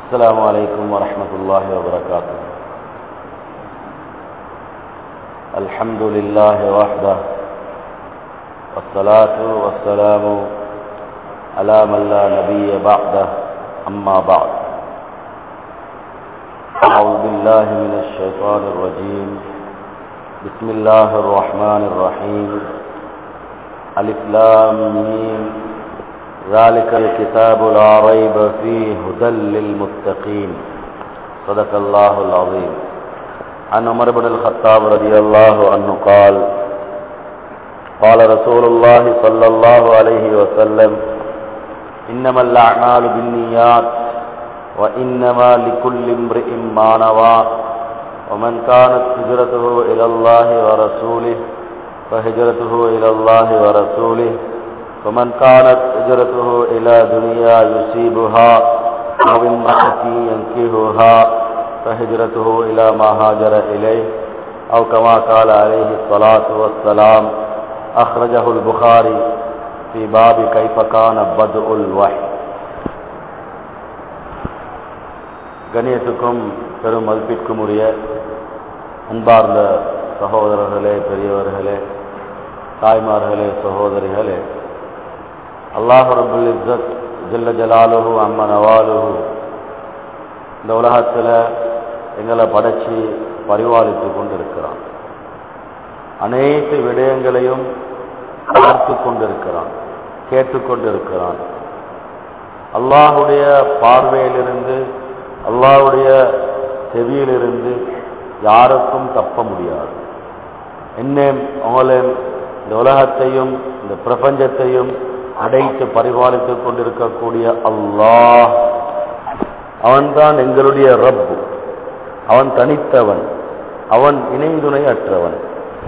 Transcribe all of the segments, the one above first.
السلام عليكم ورحمة الله وبركاته الحمد لله وحده والصلاة والسلام على من لا نبي بعده أما بعد أعوذ بالله من الشيطان الرجيم بسم الله الرحمن الرحيم ألف لام ميم ذلك الكتاب لا ريب فيه هدى للمتقين صدق الله العظيم عن عمر بن الخطاب رضي الله عنه قال قال رسول الله صلى الله عليه وسلم إنما الأعمال بالنيات وإنما لكل امرئ ما نوى ومن كانت هجرته إلى الله ورسوله فهجرته إلى الله ورسوله ومن كانت هجرته إلى دنيا يصيبها أو امرأة ينكهها فهجرته إلى ما هاجر إليه أو كما قال عليه الصلاة والسلام أخرجه البخاري في باب كيف كان بدء الوحي கணியத்துக்கும் பெரும் மதிப்பிற்கும் உரிய அன்பார்ந்த சகோதரர்களே பெரியவர்களே தாய்மார்களே சகோதரிகளே அல்லாஹ் ரபுல் இஸ்ஸத் ஜல்ல ஜலாலுஹு அம்ம நவாலுஹு இந்த உலகத்தில் எங்களை படைச்சி பரிபாலித்து கொண்டிருக்கிறான் அனைத்து விடயங்களையும் பார்த்து கொண்டிருக்கிறான் கேட்டுக்கொண்டிருக்கிறான் அல்லாஹுடைய பார்வையிலிருந்து அல்லாஹுடைய செவியிலிருந்து யாருக்கும் தப்ப முடியாது என்னேம் அவங்களேம் இந்த உலகத்தையும் இந்த பிரபஞ்சத்தையும் அடைத்து பரிபாலித்துக் கொண்டிருக்கக்கூடிய அல்லாஹ் அவன்தான் எங்களுடைய ரப்பு அவன் தனித்தவன் அவன் இணைந்துணை அற்றவன்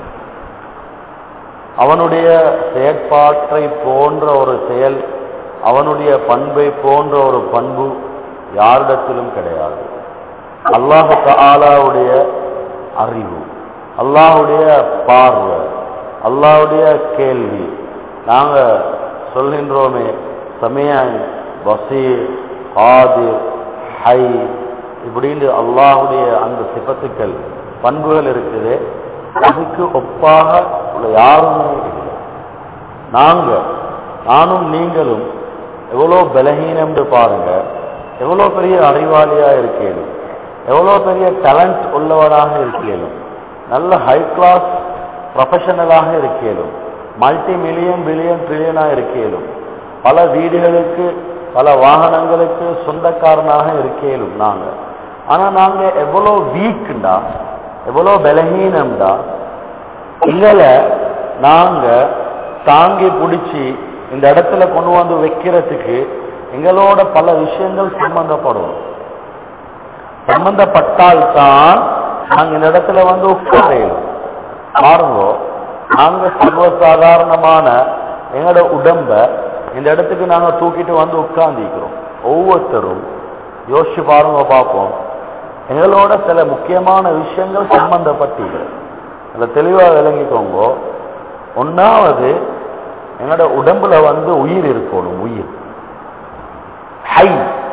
அவனுடைய செயற்பாட்டை போன்ற ஒரு செயல் அவனுடைய பண்பை போன்ற ஒரு பண்பு யாரிடத்திலும் கிடையாது அல்லாஹு ஆலாவுடைய அறிவு அல்லாஹுடைய பார்வை அல்லாஹுடைய கேள்வி நாங்க சொல்கின்றோமே சமயன் பசீர் ஆதிர் ஹை இப்படின்னு அல்லாஹுடைய அந்த சிபத்துக்கள் பண்புகள் இருக்குது அதுக்கு ஒப்பாக உள்ள யாருமே இல்லை நாங்க நானும் நீங்களும் எவ்வளோ பலகீனம் பாருங்க எவ்வளோ பெரிய அறிவாளியா இருக்கேனும் எவ்வளோ பெரிய டேலண்ட் உள்ளவராக இருக்கேனும் நல்ல ஹை கிளாஸ் ப்ரொஃபஷனலாக இருக்கேனும் மல்டி மில்லியன் பில்லியன் ட்ரில்லியனாக இருக்கேனும் பல வீடுகளுக்கு பல வாகனங்களுக்கு சொந்தக்காரனாக இருக்கேனும் நாங்கள் ஆனால் நாங்கள் எவ்வளோ வீக்குண்டா எவ்வளோ பலகீனம்டா எங்களை நாங்கள் தாங்கி பிடிச்சி இந்த இடத்துல கொண்டு வந்து வைக்கிறதுக்கு எங்களோட பல விஷயங்கள் சம்பந்தப்படும் சம்பந்தப்பட்டால் தான் நாங்க இந்த இடத்துல வந்து உட்காரையிலும் பாருங்க நாங்க சர்வசாதாரணமான எங்களோட உடம்ப இந்த இடத்துக்கு நாங்க தூக்கிட்டு வந்து உட்கார்ந்திக்கிறோம் ஒவ்வொருத்தரும் யோசிச்சு பாருங்க பார்ப்போம் எங்களோட சில முக்கியமான விஷயங்கள் சம்பந்தப்பட்டீங்க அதில் தெளிவாக விளங்கிக்கோங்க ஒன்னாவது எங்களோட உடம்புல வந்து உயிர் இருக்கணும் உயிர் ஹை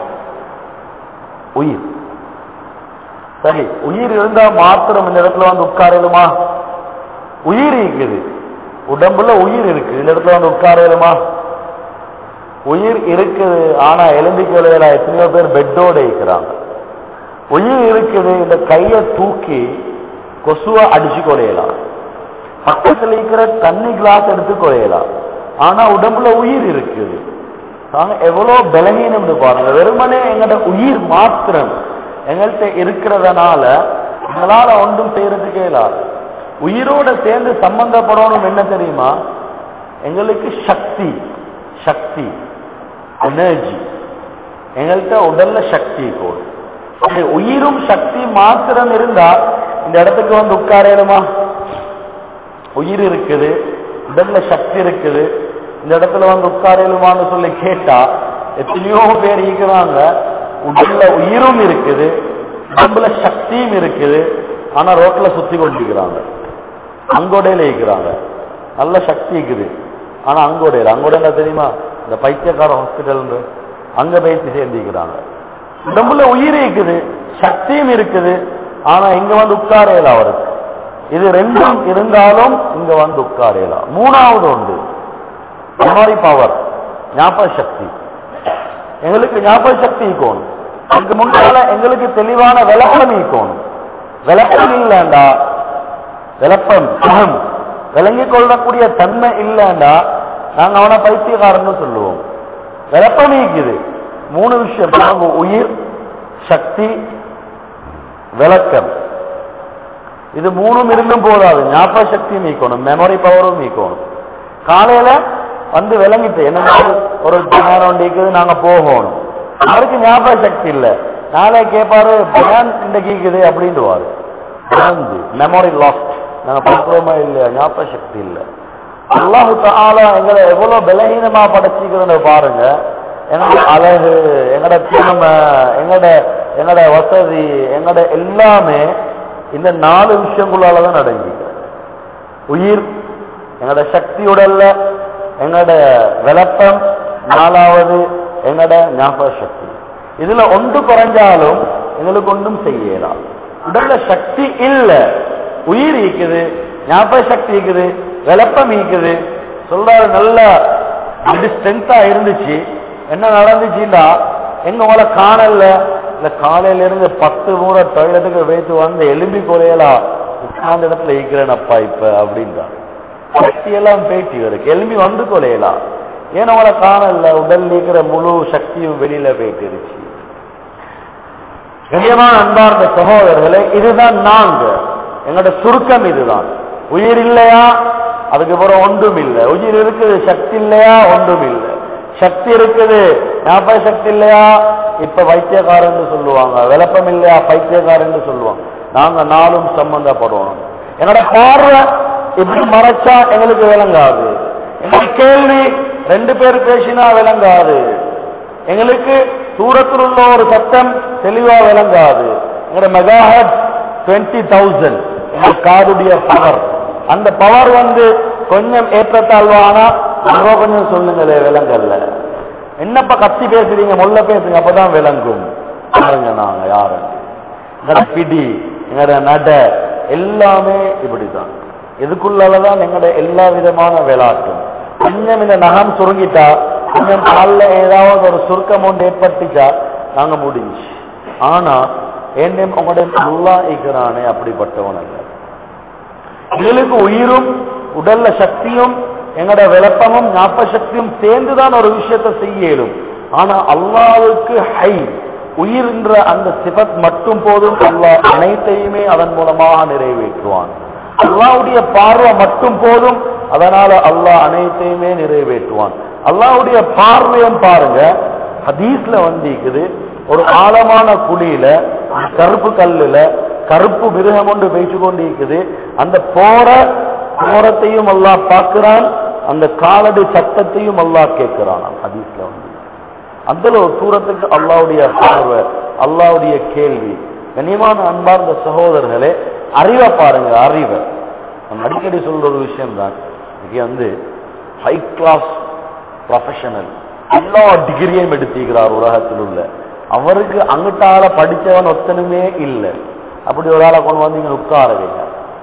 உயிர் சரி உயிர் இருந்தா மாத்திரம் இந்த இடத்துல வந்து உட்காரலுமா உயிர் இருக்குது உடம்புல உயிர் இருக்கு இந்த இடத்துல வந்து உட்காரலுமா உயிர் இருக்குது ஆனா எலும்பிக்கு விளையாட எத்தனையோ பேர் பெட்டோட இருக்கிறாங்க உயிர் இருக்குது இந்த கையை தூக்கி கொசுவா அடிச்சு கொலையலாம் பக்கத்தில் இருக்கிற தண்ணி கிளாஸ் எடுத்து கொலையலாம் ஆனா உடம்புல உயிர் இருக்குது எவ்வளவு பலகீனம்னு பாருங்க வெறுமனே எங்கட உயிர் மாத்திரம் எங்கள்கிட்ட இருக்கிறதுனால எங்களால ஒன்றும் செய்யறதுக்கே இல்லாது உயிரோட சேர்ந்து சம்பந்தப்படணும் என்ன தெரியுமா எங்களுக்கு சக்தி சக்தி எனர்ஜி எங்கள்கிட்ட உடல்ல சக்தி போடும் உயிரும் சக்தி மாத்திரம் இருந்தா இந்த இடத்துக்கு வந்து உட்காரணுமா உயிர் இருக்குது உடல்ல சக்தி இருக்குது இந்த இடத்துல வந்து உட்காரலுமான்னு சொல்லி கேட்டா எத்தனையோ பேர் இருக்கிறாங்க உடல்ல உயிரும் இருக்குது உடம்புல சக்தியும் இருக்குது ஆனா ரோட்ல சுத்தி கொண்டிருக்கிறாங்க அங்கோடையில இருக்கிறாங்க நல்ல சக்தி இருக்குது ஆனா அங்கோடையில அங்கோட என்ன தெரியுமா இந்த பைத்தியக்கார ஹாஸ்பிட்டல் அங்க போயிட்டு சேர்ந்திக்கிறாங்க உடம்புல உயிர் இருக்குது சக்தியும் இருக்குது ஆனா இங்க வந்து உட்காரையில அவருக்கு இது ரெண்டும் இருந்தாலும் இங்க வந்து உட்காரையலாம் மூணாவது உண்டு மெமரி பவர் ஞாபக சக்தி எங்களுக்கு ஞாபக சக்தி இருக்கணும் அதுக்கு முன்னால எங்களுக்கு தெளிவான விளக்கம் இருக்கணும் விளக்கம் இல்லைண்டா விளப்பம் அகம் விளங்கிக் கொள்ளக்கூடிய தன்மை இல்லைண்டா நாங்க அவனை பைத்தியக்காரன்னு சொல்லுவோம் விளப்பம் இருக்குது மூணு விஷயம் பாருங்க, உயிர் சக்தி விளக்கம் இது மூணும் இருந்தும் போதாது ஞாபக சக்தியும் நீக்கணும் மெமரி பவரும் நீக்கணும் காலையில வந்து விளங்கிட்டு என்ன ஒரு நேரம் இருக்குது நாங்க போகணும் அவருக்கு ஞாபக சக்தி இல்ல நாளே கேட்பாரு பயான் இன்றைக்கு இருக்குது அப்படின்டுவாரு மறந்து மெமரி லாஸ்ட் நாங்க பார்க்கிறோமா இல்லையா ஞாபக சக்தி இல்ல அல்லாஹு தாலா எங்களை எவ்வளவு பலகீனமா படைச்சிக்கிறத பாருங்க எங்களோட அழகு எங்களோட திறமை எங்களோட எங்களோட வசதி எங்களோட எல்லாமே இந்த நாலு விஷயங்களாலதான் அடங்கிக்கிறது உயிர் எங்களோட சக்தி உடல்ல எங்களோட விளப்பம் நாலாவது எங்களோட ஞாபக சக்தி இதுல ஒன்று குறைஞ்சாலும் எங்களுக்கு ஒன்றும் செய்யலாம் உடல்ல சக்தி இல்ல உயிர் இருக்குது ஞாபக சக்தி இருக்குது விளப்பம் இருக்குது சொல்றாரு நல்லா அப்படி ஸ்ட்ரென்த்தா இருந்துச்சு என்ன நடந்துச்சுன்னா எங்க உங்களை காணல இந்த காலையில இருந்து பத்து முறை டாய்லெட்டுக்கு வைத்து வந்து எலும்பி கொலையலாம் உட்கார்ந்த இடத்துல இருக்கிறேன் அப்பா இப்ப அப்படின்றான் சக்தி எல்லாம் பேட்டி இருக்கு எலும்பி வந்து கொலையலாம் ஏன் அவளை காணல உடல் இருக்கிற முழு சக்தியும் வெளியில போயிட்டுருச்சு கண்ணியமான அன்பார்ந்த சகோதரர்களே இதுதான் நாங்க எங்களோட சுருக்கம் இதுதான் உயிர் இல்லையா அதுக்கு பிறகு ஒன்றும் இல்லை உயிர் இருக்குது சக்தி இல்லையா ஒன்றும் இல்லை சக்தி இருக்குது ஞாபக சக்தி இல்லையா இப்ப வைத்தியக்காரன் சொல்லுவாங்க விளப்பம் இல்லையா பைத்தியக்காரன் சொல்லுவாங்க நாங்க நாளும் சம்பந்தப்படுவோம் என்னோட பார்வை இப்படி மறைச்சா எங்களுக்கு விளங்காது எங்களுக்கு கேள்வி ரெண்டு பேர் பேசினா விளங்காது எங்களுக்கு தூரத்தில் உள்ள ஒரு சத்தம் தெளிவா விளங்காது எங்களோட மெகாஹட் டுவெண்ட்டி தௌசண்ட் எங்க காதுடைய பவர் அந்த பவர் வந்து கொஞ்சம் ஏற்றத்தாழ்வானா ரொம்ப கொஞ்சம் சொல்லுங்களே விளங்கல்ல என்னப்பா கத்தி பேசுறீங்க முள்ள பேசுங்க அப்பதான் விளங்கும் பாருங்க நாங்க யாரு எங்கட பிடி எங்கட நட எல்லாமே இப்படிதான் இதுக்குள்ளதான் எங்கட எல்லா விதமான விளையாட்டும் கொஞ்சம் இந்த நகம் சுருங்கிட்டா கொஞ்சம் காலில் ஏதாவது ஒரு சுருக்கம் ஒன்று ஏற்பட்டுச்சா நாங்க முடிஞ்சு ஆனா என்ன உங்களுடைய நல்லா இருக்கிறானே அப்படிப்பட்டவன் அல்ல எங்களுக்கு உயிரும் உடல்ல சக்தியும் எங்களோட விளப்பமும் ஞாபக சக்தியும் சேர்ந்துதான் ஒரு விஷயத்தை செய்ய இயலும் ஆனா அல்லாவுக்கு ஹை உயிர்ன்ற அந்த சிபத் மட்டும் போதும் அல்லாஹ் அனைத்தையுமே அதன் மூலமாக நிறைவேற்றுவான் அல்லாவுடைய பார்வை மட்டும் போதும் அதனால அல்லாஹ் அனைத்தையுமே நிறைவேற்றுவான் அல்லாவுடைய பார்வையும் பாருங்க ஹதீஸ்ல வந்திருக்குது ஒரு ஆழமான குழியில கருப்பு கல்லுல கருப்பு மிருகம் ஒன்று பேச்சு கொண்டு இருக்குது அந்த போற போரத்தையும் அல்லாஹ் பார்க்கிறான் அந்த காலடி சத்தத்தையும் அல்லாஹ் கேட்கிறான் ஹதீஸ்ல வந்து அந்த ஒரு தூரத்துக்கு அல்லாவுடைய பார்வை அல்லாவுடைய கேள்வி கண்ணியமான அன்பார்ந்த சகோதரர்களே அறிவை பாருங்க அறிவை நம்ம அடிக்கடி சொல்ற ஒரு விஷயம் தான் இன்னைக்கு வந்து ஹை கிளாஸ் ப்ரொஃபஷனல் எல்லா டிகிரியும் எடுத்திருக்கிறார் உலகத்தில் உள்ள அவருக்கு அங்கிட்டால படிச்சவன் ஒத்தனுமே இல்லை அப்படி ஒரு ஆளை கொண்டு வந்து இங்க உட்கார வைங்க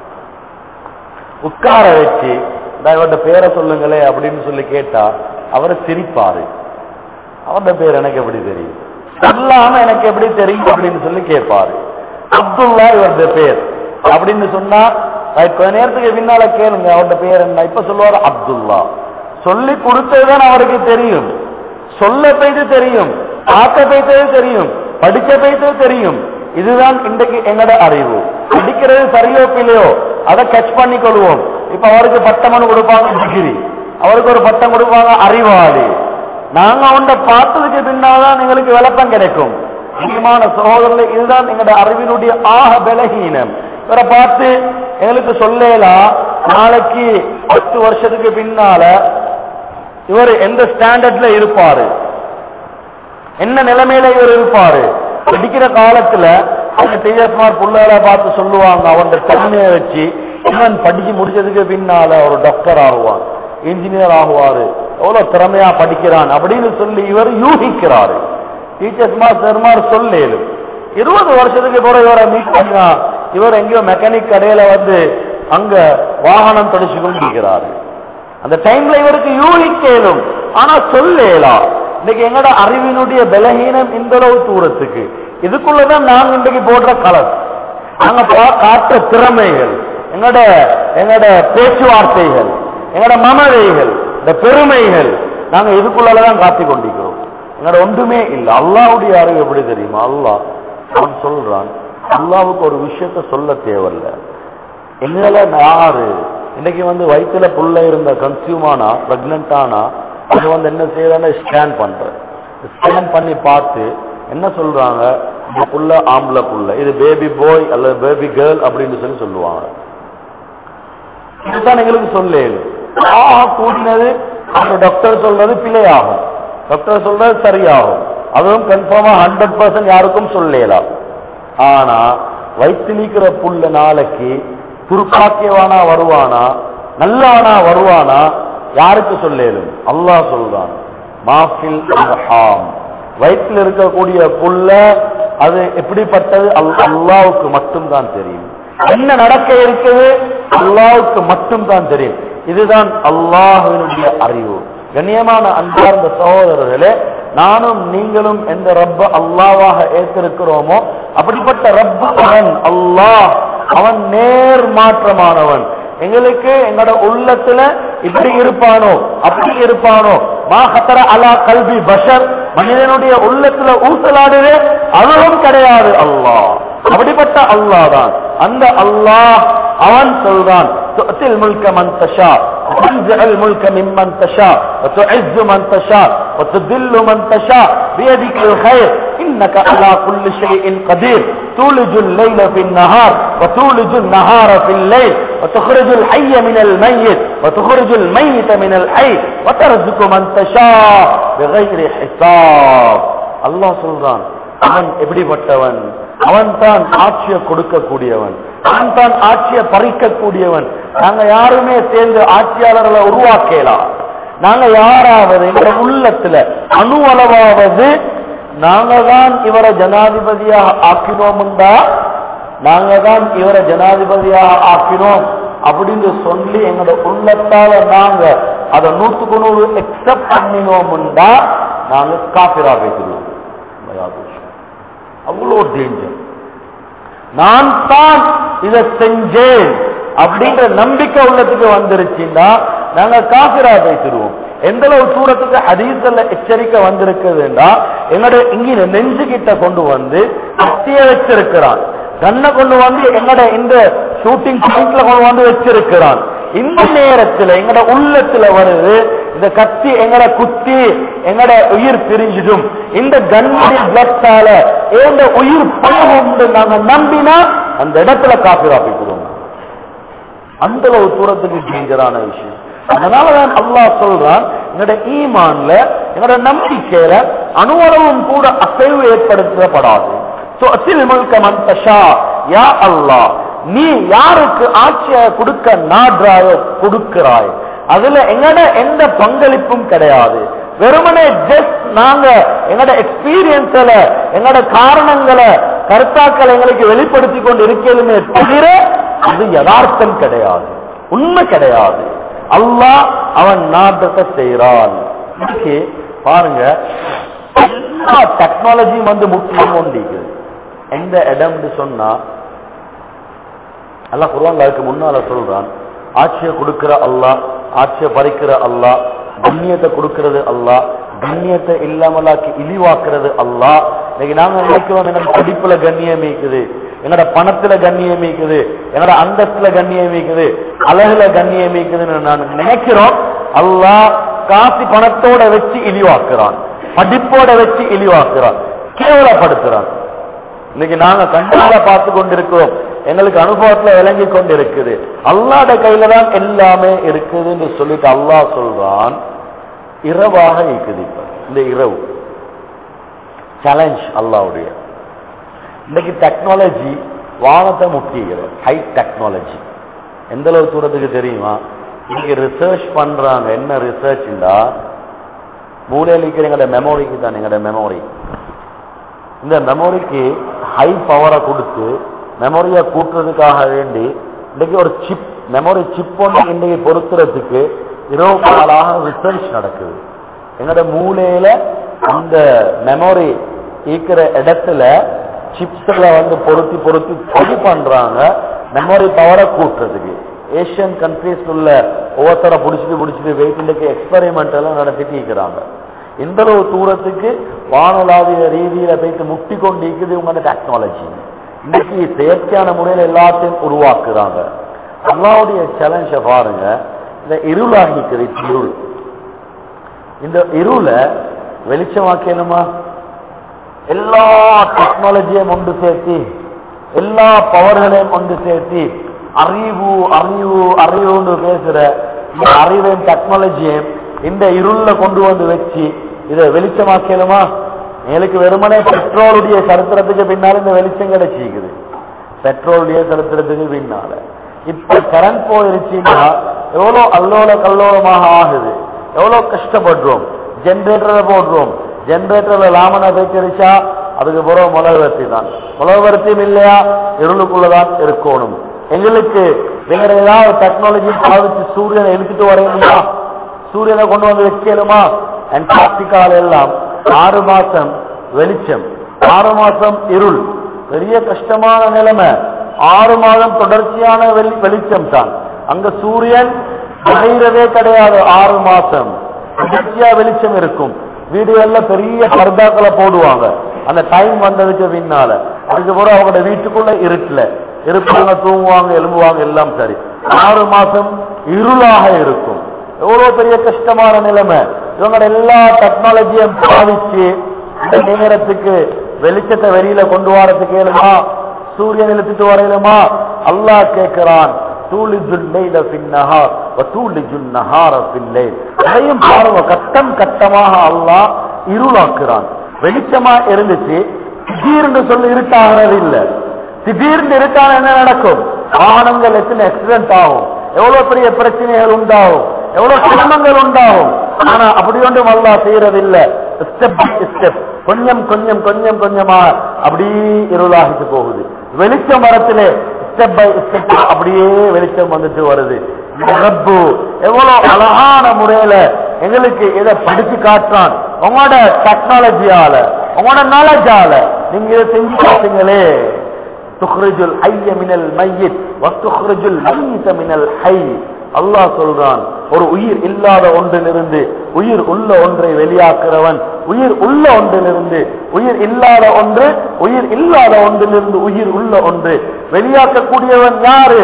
உட்கார வச்சு "நான் இவர்ட்ட பேரை சொல்லுங்களே அப்படின்னு சொல்லி கேட்டா அவர் சிரிப்பாரு அவருடைய பேர் எனக்கு எப்படி தெரியும் சொல்லாம எனக்கு எப்படி தெரியும் அப்படின்னு சொல்லி கேட்பாரு அப்துல்லா இவருடைய பேர் அப்படின்னு சொன்னா right, கொஞ்ச நேரத்துக்கு பின்னால கேளுங்க அவருடைய பேர் என்ன இப்ப சொல்லுவாரு அப்துல்லா சொல்லி கொடுத்ததுதான் அவருக்கு தெரியும் சொல்ல போயிட்டு தெரியும் பார்க்க போயிட்டது தெரியும் படிக்க போயிட்டது தெரியும் இதுதான் இன்றைக்கு எங்கட அறிவு படிக்கிறது சரியோ பிள்ளையோ அதை கட்ச் பண்ணி கொள்வோம் இப்ப அவருக்கு பட்டம் கொடுப்பாங்க டிகிரி அவருக்கு ஒரு பட்டம் கொடுப்பாங்க அறிவாளி நாங்க அவன்ட பார்த்ததுக்கு பின்னால்தான் எங்களுக்கு விளக்கம் கிடைக்கும் முக்கியமான சகோதரர்கள் இதுதான் எங்களோட அறிவினுடைய ஆக பலகீனம் இவரை பார்த்து எங்களுக்கு சொல்லலாம் நாளைக்கு பத்து வருஷத்துக்கு பின்னால இவர் எந்த ஸ்டாண்டர்ட்ல இருப்பாரு என்ன நிலைமையில இவர் இருப்பாரு படிக்கிற காலத்துல அந்த டிஎஸ்மார் புள்ளைகளை பார்த்து சொல்லுவாங்க அவன் தன்மையை வச்சு இவன் படிச்சு முடிச்சதுக்கு பின்னால ஒரு டாக்டர் ஆகுவான் இன்ஜினியர் ஆகுவாரு எவ்வளவு திறமையா படிக்கிறான் அப்படின்னு சொல்லி இவர் யூகிக்கிறாரு டீச்சர்ஸ்மார் சார்மார் சொல்லேலும் இருபது வருஷத்துக்கு பிறகு இவரை மீட் பண்ணா இவர் எங்கேயோ மெக்கானிக் கடையில வந்து அங்க வாகனம் தொடிச்சு கொண்டிருக்கிறாரு அந்த டைம்ல இவருக்கு யூகிக்கேலும் ஆனா சொல்லேலாம் இன்னைக்கு எங்கட அறிவினுடைய பலகீனம் இந்த அளவு தூரத்துக்கு இதுக்குள்ளதான் நாங்க இன்றைக்கு போடுற கலர் நாங்க பா- காட்டுற திறமைகள் எங்கட எங்கட பேச்சுவார்த்தைகள் எங்கட மமதைகள் இந்த பெருமைகள் நாங்க இதுக்குள்ளதான் காட்டிக் கொண்டிருக்கிறோம் எங்கட ஒன்றுமே இல்லை அல்லாவுடைய அறிவு எப்படி தெரியுமா அல்லாஹ் அவன் சொல்றான் அல்லாவுக்கு ஒரு விஷயத்த சொல்ல தேவையில்ல எங்களை யாரு இன்னைக்கு வந்து வயிற்றுல புள்ள இருந்த கன்சியூமானா பிரெக்னென்ட் ஆனா அது வந்து என்ன செய்யறாங்க ஸ்கேன் பண்ற ஸ்கேன் பண்ணி பார்த்து என்ன சொல்றாங்க இந்த புள்ள ஆம்பளை புள்ள இது பேபி பாய் அல்லது பேபி கேர்ள் அப்படின்னு சொல்லி சொல்லுவாங்க இதுதான் எங்களுக்கு சொல்லேன் ஆஹா கூடினது அந்த டாக்டர் சொல்றது பிழையாகும் டாக்டர் சொல்றது சரியாகும் அதுவும் கன்ஃபார்மா ஹண்ட்ரட் பர்சன்ட் யாருக்கும் சொல்லலாம் ஆனா வயிற்று நீக்கிற புள்ள நாளைக்கு துருப்பாக்கியவானா வருவானா நல்லவனா வருவானா யாருக்கு சொல்லேலும் அல்லாஹ் சொல்றான் மாஃபில் அர்ஹாம் வயிற்றில் இருக்கக்கூடிய புல்ல அது எப்படிப்பட்டது அல்- அல்லாவுக்கு மட்டும்தான் தெரியும் என்ன நடக்க இருக்குது அல்லாவுக்கு மட்டும்தான் தெரியும் இதுதான் அல்லாஹுவினுடைய அறிவு கண்ணியமான அன்பார்ந்த சகோதரர்களே நானும் நீங்களும் எந்த ரப்ப அல்லாவாக ஏற்றிருக்கிறோமோ அப்படிப்பட்ட ரப்ப அவன் அல்லாஹ் அவன் நேர் மாற்றமானவன் எங்களுக்கு எங்களோட உள்ளத்துல இப்படி இருப்பானோ அப்படி இருப்பானோ மா ஹத்தர அலா கல்வி பஷர் மனிதனுடைய உள்ளத்துல ஊசலாடுது அதுவும் கிடையாது அல்லாஹ் அப்படிப்பட்ட அல்லாஹ் தான் அந்த அல்லாஹ் அவன் சொல்றான் تؤتي الملك من تشاء وتنزع الملك ممن تشاء وتعز من تشاء وتذل من تشاء بيدك الخير انك على كل شيء قدير تولج الليل في النهار وتولج النهار في الليل وتخرج الحي من الميت وتخرج الميت من الحي وترزق من تشاء بغير حساب الله சொல்றான் அவன் எப்படிப்பட்டவன் அவன் தான் ஆட்சியை கொடுக்கக்கூடியவன் அவன் தான் ஆட்சியை பறிக்கக்கூடியவன் நாங்க யாருமே சேர்ந்து ஆட்சியாளர்களை உருவாக்கலாம் நாங்க யாராவது எங்க உள்ளத்துல அணுவளவாவது நாங்க தான் இவரை ஜனாதிபதியாக ஆக்கினோம்டா நாங்க தான் இவரை ஜனாதிபதியாக ஆக்கினோம் அப்படின்னு சொல்லி எங்களோட உள்ளத்தால நாங்க அதை நூத்துக்கு நூறு எக்ஸப்ட் பண்ணினோம்டா நாங்க காபிரா பேசிடுவோம் அவ்வளோ டேஞ்சர் நான் தான் இதை செஞ்சேன் அப்படின்ற நம்பிக்கை உள்ளத்துக்கு வந்துருச்சுன்னா நாங்க காபிரா பேசிடுவோம் எந்த அளவு தூரத்துக்கு ஹதீஸ்ல எச்சரிக்கை வந்திருக்குதுன்னா எங்களோட இங்க நெஞ்சு கிட்ட கொண்டு வந்து கத்திய வச்சிருக்கிறான் கண்ணை கொண்டு வந்து எங்கட இந்த ஷூட்டிங் பாயிண்ட்ல கொண்டு வந்து வச்சிருக்கிறான் இந்த நேரத்துல எங்கட உள்ளத்துல வருது இந்த கத்தி எங்கட குத்தி எங்கட உயிர் பிரிஞ்சிடும் இந்த கண்ணுடைய பிளட்டால எந்த உயிர் போகும் நாங்க நம்பினா அந்த இடத்துல காப்பி ஆப்பிக்கிறோம் அந்த அளவு தூரத்துக்கு டேஞ்சரான விஷயம் அதனாலதான் அல்லாஹ் சொல்றான் எங்களோட ஈமான்ல எங்களோட நம்பிக்கையில அணுவளவும் கூட அசைவு ஏற்படுத்தப்படாது So, அசில் முழுக்க மந்தஷா யா அல்லாஹ் நீ யாருக்கு ஆட்சியை கொடுக்க நாடுறாயோ கொடுக்கிறாய் அதுல எங்கட எந்த பங்களிப்பும் கிடையாது வெறுமனே ஜஸ்ட் நாங்க எங்கட எக்ஸ்பீரியன்ஸ்ல எங்கட காரணங்களை கருத்தாக்களை எங்களுக்கு வெளிப்படுத்தி கொண்டு இருக்கலுமே தவிர அது யதார்த்தம் கிடையாது உண்மை கிடையாது அல்லாஹ் அவன் நாட்டத்தை செய்யறான் இன்னைக்கு பாருங்க எல்லா டெக்னாலஜியும் வந்து முக்கியம் கொண்டிருக்குது எந்த இடம்னு சொன்னா அல்லாஹ் குர்ஆன்ல அதுக்கு முன்னால சொல்றான் ஆட்சியை கொடுக்கிற அல்லாஹ் ஆட்சியை பறிக்கிற அல்லாஹ் கண்ணியத்தை கொடுக்கிறது அல்லாஹ் கண்ணியத்தை இல்லாமலாக்கி இழிவாக்குறது அல்லாஹ் இன்னைக்கு நாங்க நினைக்கிறோம் எங்களோட படிப்புல கண்ணியம் இருக்குது எங்களோட பணத்துல கண்ணியம் இருக்குது எங்களோட அந்தஸ்துல கண்ணியம் இருக்குது அழகுல கண்ணியம் இருக்குதுன்னு நான் நினைக்கிறோம் அல்லாஹ் காசு பணத்தோட வச்சு இழிவாக்குறான் படிப்போட வச்சு இழிவாக்குறான் கேவலப்படுத்துறான் இன்னைக்கு நாங்க கண்ணால பார்த்து கொண்டிருக்கிறோம் எங்களுக்கு அனுபவத்துல விளங்கி கொண்டு இருக்குது அல்லாட கையில தான் எல்லாமே இருக்குதுன்னு சொல்லிட்டு அல்லாஹ் சொல்றான் இரவாக இருக்குது இப்ப இந்த இரவு சேலஞ்ச் அல்லாவுடைய இன்னைக்கு டெக்னாலஜி வானத்தை முக்கிகிறது ஹை டெக்னாலஜி எந்த அளவு தூரத்துக்கு தெரியுமா இன்னைக்கு ரிசர்ச் பண்றாங்க என்ன ரிசர்ச்ண்டா மூலையில் இருக்கிற எங்களோட மெமோரிக்கு தான் எங்களோட மெமோரி இந்த மெமரிக்கு ஹை பவரை கொடுத்து மெமரியை கூட்டுறதுக்காக வேண்டி இன்னைக்கு ஒரு சிப் மெமரி சிப் ஒன்று இன்னைக்கு பொருத்துறதுக்கு இரவு நாளாக ரிசர்ச் நடக்குது எங்களோட மூளையில அந்த மெமரி இருக்கிற இடத்துல சிப்ஸ்ல வந்து பொருத்தி பொருத்தி சரி பண்றாங்க மெமரி பவரை கூட்டுறதுக்கு ஏசியன் கண்ட்ரீஸ் உள்ள ஒவ்வொருத்தரை பிடிச்சிட்டு பிடிச்சிட்டு வெயிட் எக்ஸ்பெரிமெண்ட் எல்லாம் நடத்திட்டு இருக்கிறாங்க இந்த அளவு தூரத்துக்கு வானலாவிய ரீதியில போயிட்டு முட்டி கொண்டு இருக்குது உங்களோட டெக்னாலஜி இன்னைக்கு செயற்கையான முறையில் எல்லாத்தையும் உருவாக்குறாங்க அல்லாவுடைய சேலஞ்ச பாருங்க இந்த இருளாகிக்குது இருள் இந்த இருளை வெளிச்சமாக்கணுமா எல்லா டெக்னாலஜியும் ஒன்று சேர்த்து எல்லா பவர்களையும் ஒன்று சேர்த்து அறிவு அறிவு அறிவுன்னு பேசுற இந்த அறிவையும் டெக்னாலஜியையும் இந்த இருள்ல கொண்டு வந்து வச்சு இதை வெளிச்சமாக்கலுமா எனக்கு வெறுமனே பெட்ரோலுடைய சரித்திரத்துக்கு பின்னால இந்த வெளிச்சம் கிடைச்சிக்குது பெட்ரோலுடைய சரித்திரத்துக்கு பின்னால இப்ப கரண்ட் போயிருச்சுன்னா எவ்வளவு அல்லோல கல்லோலமாக ஆகுது எவ்வளவு கஷ்டப்படுறோம் ஜென்ரேட்டரை போடுறோம் ஜென்ரேட்டர்ல லாமனை வைக்கிறச்சா அதுக்கு பிறகு முளவர்த்தி தான் முளவர்த்தியும் இல்லையா இருளுக்குள்ளதான் இருக்கணும் எங்களுக்கு வேற ஏதாவது டெக்னாலஜி பாதிச்சு சூரியனை எடுத்துட்டு வரையணுமா சூரியனை கொண்டு வந்து வைக்கணுமா அண்டார்டிகால எல்லாம் ஆறு மாசம் வெளிச்சம் ஆறு மாசம் இருள் பெரிய கஷ்டமான நிலைமை ஆறு மாதம் தொடர்ச்சியான வெளி- வெளிச்சம் தான் அங்க சூரியன் மறைகிறதே கிடையாது ஆறு மாசம் தொடர்ச்சியா வெளிச்சம் இருக்கும் வீடுகள்ல பெரிய பர்தாக்களை போடுவாங்க அந்த டைம் வந்ததுக்கு பின்னால அதுக்கு பிறகு அவங்களோட வீட்டுக்குள்ள இருட்டுல இருப்பாங்க தூங்குவாங்க எலும்புவாங்க எல்லாம் சரி ஆறு மாசம் இருளாக இருக்கும் எவ்வளவு பெரிய கஷ்டமான நிலைமை இவங்களோட எல்லா டெக்னாலஜியும் பாதிச்சு இந்த நேரத்துக்கு வெளிச்சத்தை வெளியில கொண்டு வரதுக்கு ஏழுமா சூரியன் இழுத்துட்டு வரையிலுமா அல்லாஹ் கேட்கிறான் தூளிஜுல் லைல பின்னஹார் வ தூளிஜுல் நஹார பில்லைல் அதையும் பாருங்க கட்டம் கட்டமாக அல்லாஹ் இருளாக்குறான் வெளிச்சமா இருந்துச்சு திடீர்னு சொல்லி இருட்டாகிறது இல்ல திடீர்னு இருட்டான என்ன நடக்கும் வாகனங்கள் எத்தனை ஆக்சிடென்ட் ஆகும் எவ்வளவு பெரிய பிரச்சனைகள் உண்டாகும் எவ்வளவு சிரமங்கள் உண்டாகும் ஆனா அப்படி ஒன்றும் அல்லா செய்யறது இல்ல ஸ்டெப் பை ஸ்டெப் கொஞ்சம் கொஞ்சம் கொஞ்சம் கொஞ்சமா அப்படியே இருளாகிட்டு போகுது வெளிச்சம் வரத்திலே ஸ்டெப் பை ஸ்டெப் அப்படியே வெளிச்சம் வந்துட்டு வருது இந்த ரப்பு எவ்வளவு அழகான முறையில எங்களுக்கு இதை படிச்சு காட்டுறான் உங்களோட டெக்னாலஜியால உங்களோட நாலேஜால நீங்க இதை செஞ்சு காட்டுங்களே துஹ்ரிஜுல் ஹய்ய மினல் மையித் வத்துஹ்ரிஜுல் மய்யித மினல் ஹை அல்லாஹ் சொல்றான் ஒரு உயிர் இல்லாத ஒன்றிலிருந்து உயிர் உள்ள ஒன்றை வெளியாக்குறவன் உயிர் உள்ள ஒன்றிலிருந்து உயிர் இல்லாத ஒன்று உயிர் இல்லாத ஒன்றிலிருந்து உயிர் உள்ள ஒன்று வெளியாக்கக்கூடியவன் யாரு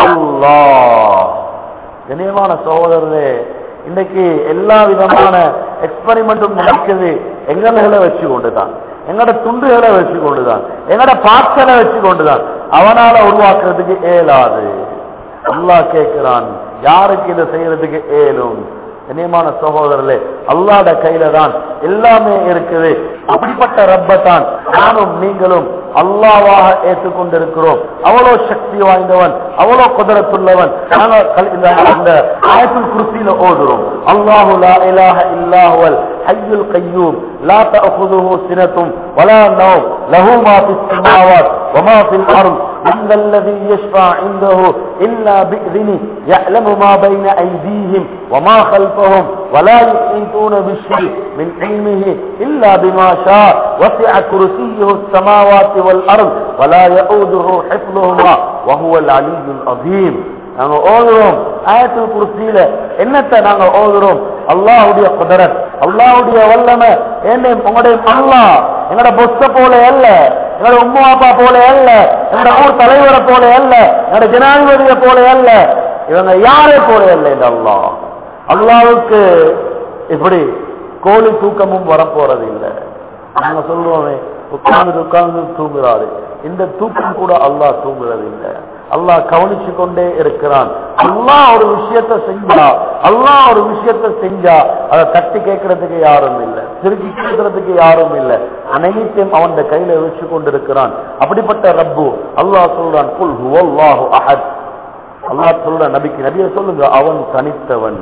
அல்லாஹ் கண்ணியமான சகோதரரே இன்னைக்கு எல்லா விதமான எக்ஸ்பெரிமெண்ட்டும் நடக்குது எங்களை வச்சு கொண்டுதான் எங்கட துண்டுகளை வச்சு கொண்டுதான் எங்கட பாக்களை வச்சு கொண்டுதான் அவனால உருவாக்குறதுக்கு ஏலாது அல்லாஹ் கேட்கிறான் யாருக்கு இதை செய்யறதுக்கு ஏலும் கண்ணியமான சகோதரர்களே அல்லாட கையில தான் எல்லாமே இருக்குது அப்படிப்பட்ட ரப்பத்தான் நானும் நீங்களும் அல்லாவாக ஏற்றுக்கொண்டிருக்கிறோம் அவ்வளவு சக்தி வாய்ந்தவன் அவ்வளவு குதிரத்துள்ளவன் நாங்கள் கல்- இந்த அந்த ஆயத்துல் குருசியில ஓதுறோம் அல்லாஹு லா இலாஹ இல்லாஹுவல் ஹய்யுல் கய்யூம் லா தஅخذஹு சினத்தும் வலா நௌம் லஹு மா ஃபிஸ் ஸமாவாத் வமா ஃபில் அர்ض من ذا الذي يشفع عنده إلا بإذنه يعلم ما بين أيديهم وما خلفهم ولا يحيطون بشيء من علمه إلا بما شاء وسع كرسيه السماوات والأرض ولا يؤوده حفظهما وهو العلي العظيم நாங்க ஓதுறோம் ஆயத்துல் குர்சியில என்னத்தை நாங்க ஓதுறோம் அல்லாஹ்வுடைய குதரத் அல்லாஹ்வுடைய வல்லமை என்ன உங்களுடைய அல்லாஹ் எங்கட பொஸ்த போல அல்ல எங்கட உம்மா அப்பா போல அல்ல எங்கட ஊர் தலைவரை போல அல்ல எங்கட ஜனாதிபதியை போல அல்ல இவங்க யாரை போல அல்ல இந்த அல்லாஹ் அல்லாஹ்வுக்கு இப்படி கோழி தூக்கமும் வரப்போறது இல்லை நாங்க சொல்லுவோமே உட்கார்ந்து உட்கார்ந்து தூங்குறாரு இந்த தூக்கம் கூட அல்லாஹ் தூங்குறது இல்லை அல்லாஹ் கவனிச்சு கொண்டே இருக்கிறான் அல்லாஹ் ஒரு விஷயத்தை செஞ்சா அல்லாஹ் ஒரு விஷயத்தை செஞ்சா அதை தட்டி கேட்கறதுக்கு யாரும் இல்லை திருப்பி கேட்கறதுக்கு யாரும் இல்லை அனைத்தையும் அவன் கையில வச்சு கொண்டிருக்கிறான் அப்படிப்பட்ட ரப்பு அல்லாஹ் சொல்றான் குல் ஹுவல்லாஹு அஹத் அல்லாஹ் சொல்ற நபிக்கு நபியை சொல்லுங்க அவன் தனித்தவன்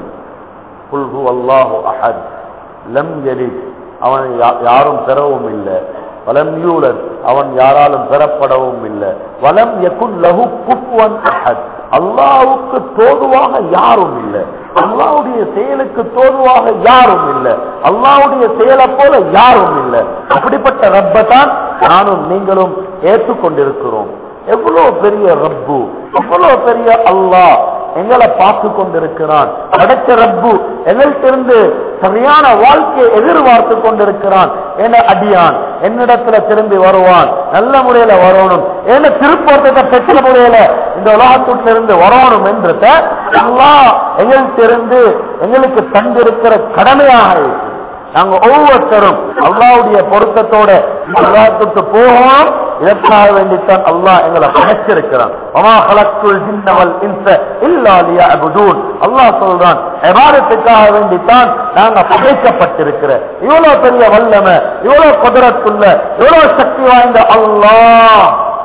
குல் ஹுவல்லாஹு அஹத் லம் யலித் அவன் யா- யாரும் பெறவும் இல்லை வலம் யூலத் அவன் யாராலும் பெறப்படவும் இல்லை வலம் யகுன் லஹு குஃபுவன் அஹத் அல்லாஹ்வுக்கு தோதுவாக யாரும் இல்லை அல்லாஹ்வுடைய செயலுக்கு தோதுவாக யாரும் இல்லை அல்லாஹ்வுடைய செயலை போல யாரும் இல்லை அப்படிப்பட்ட ரப்பை தான் நானும் நீங்களும் ஏற்றுக்கொண்டிருக்கிறோம் எவ்வளவு பெரிய ரப்பு எவ்வளவு பெரிய அல்லாஹ் எங்களை பார்த்து கொண்டிருக்கிறான் படைச்ச ரப்பு எங்கள்கிட்ட சரியான வாழ்க்கையை எதிர்பார்த்து கொண்டிருக்கிறான் என அடியான் என்னிடத்துல திரும்பி வருவான் நல்ல முறையில வரணும் என்ன திருப்பத்தை பெற்ற முறையில இந்த உலகத்துட்டில இருந்து வரணும் என்றத அல்லாஹ் எங்கள்கிட்ட எங்களுக்கு தந்திருக்கிற கடமையாக இருக்கு நாங்க ஒவ்வொருத்தரும் அல்லாவுடைய பொருத்தத்தோட அல்லாத்துக்கு போகணும் இதற்காக வேண்டித்தான் அல்லாஹ் எங்களை படைச்சிருக்கிறான் அமா கலக்குள் ஜின்னவல் இன்ச இல்லா லியஅபுதூன் அல்லாஹ் சொல்றான் இபாதத்துக்காக வேண்டித்தான் நாங்க படைக்கப்பட்டிருக்கிற இவ்வளவு பெரிய வல்லமை இவ்வளவு குதிரத்துள்ள இவ்வளவு சக்தி வாய்ந்த அல்லாஹ்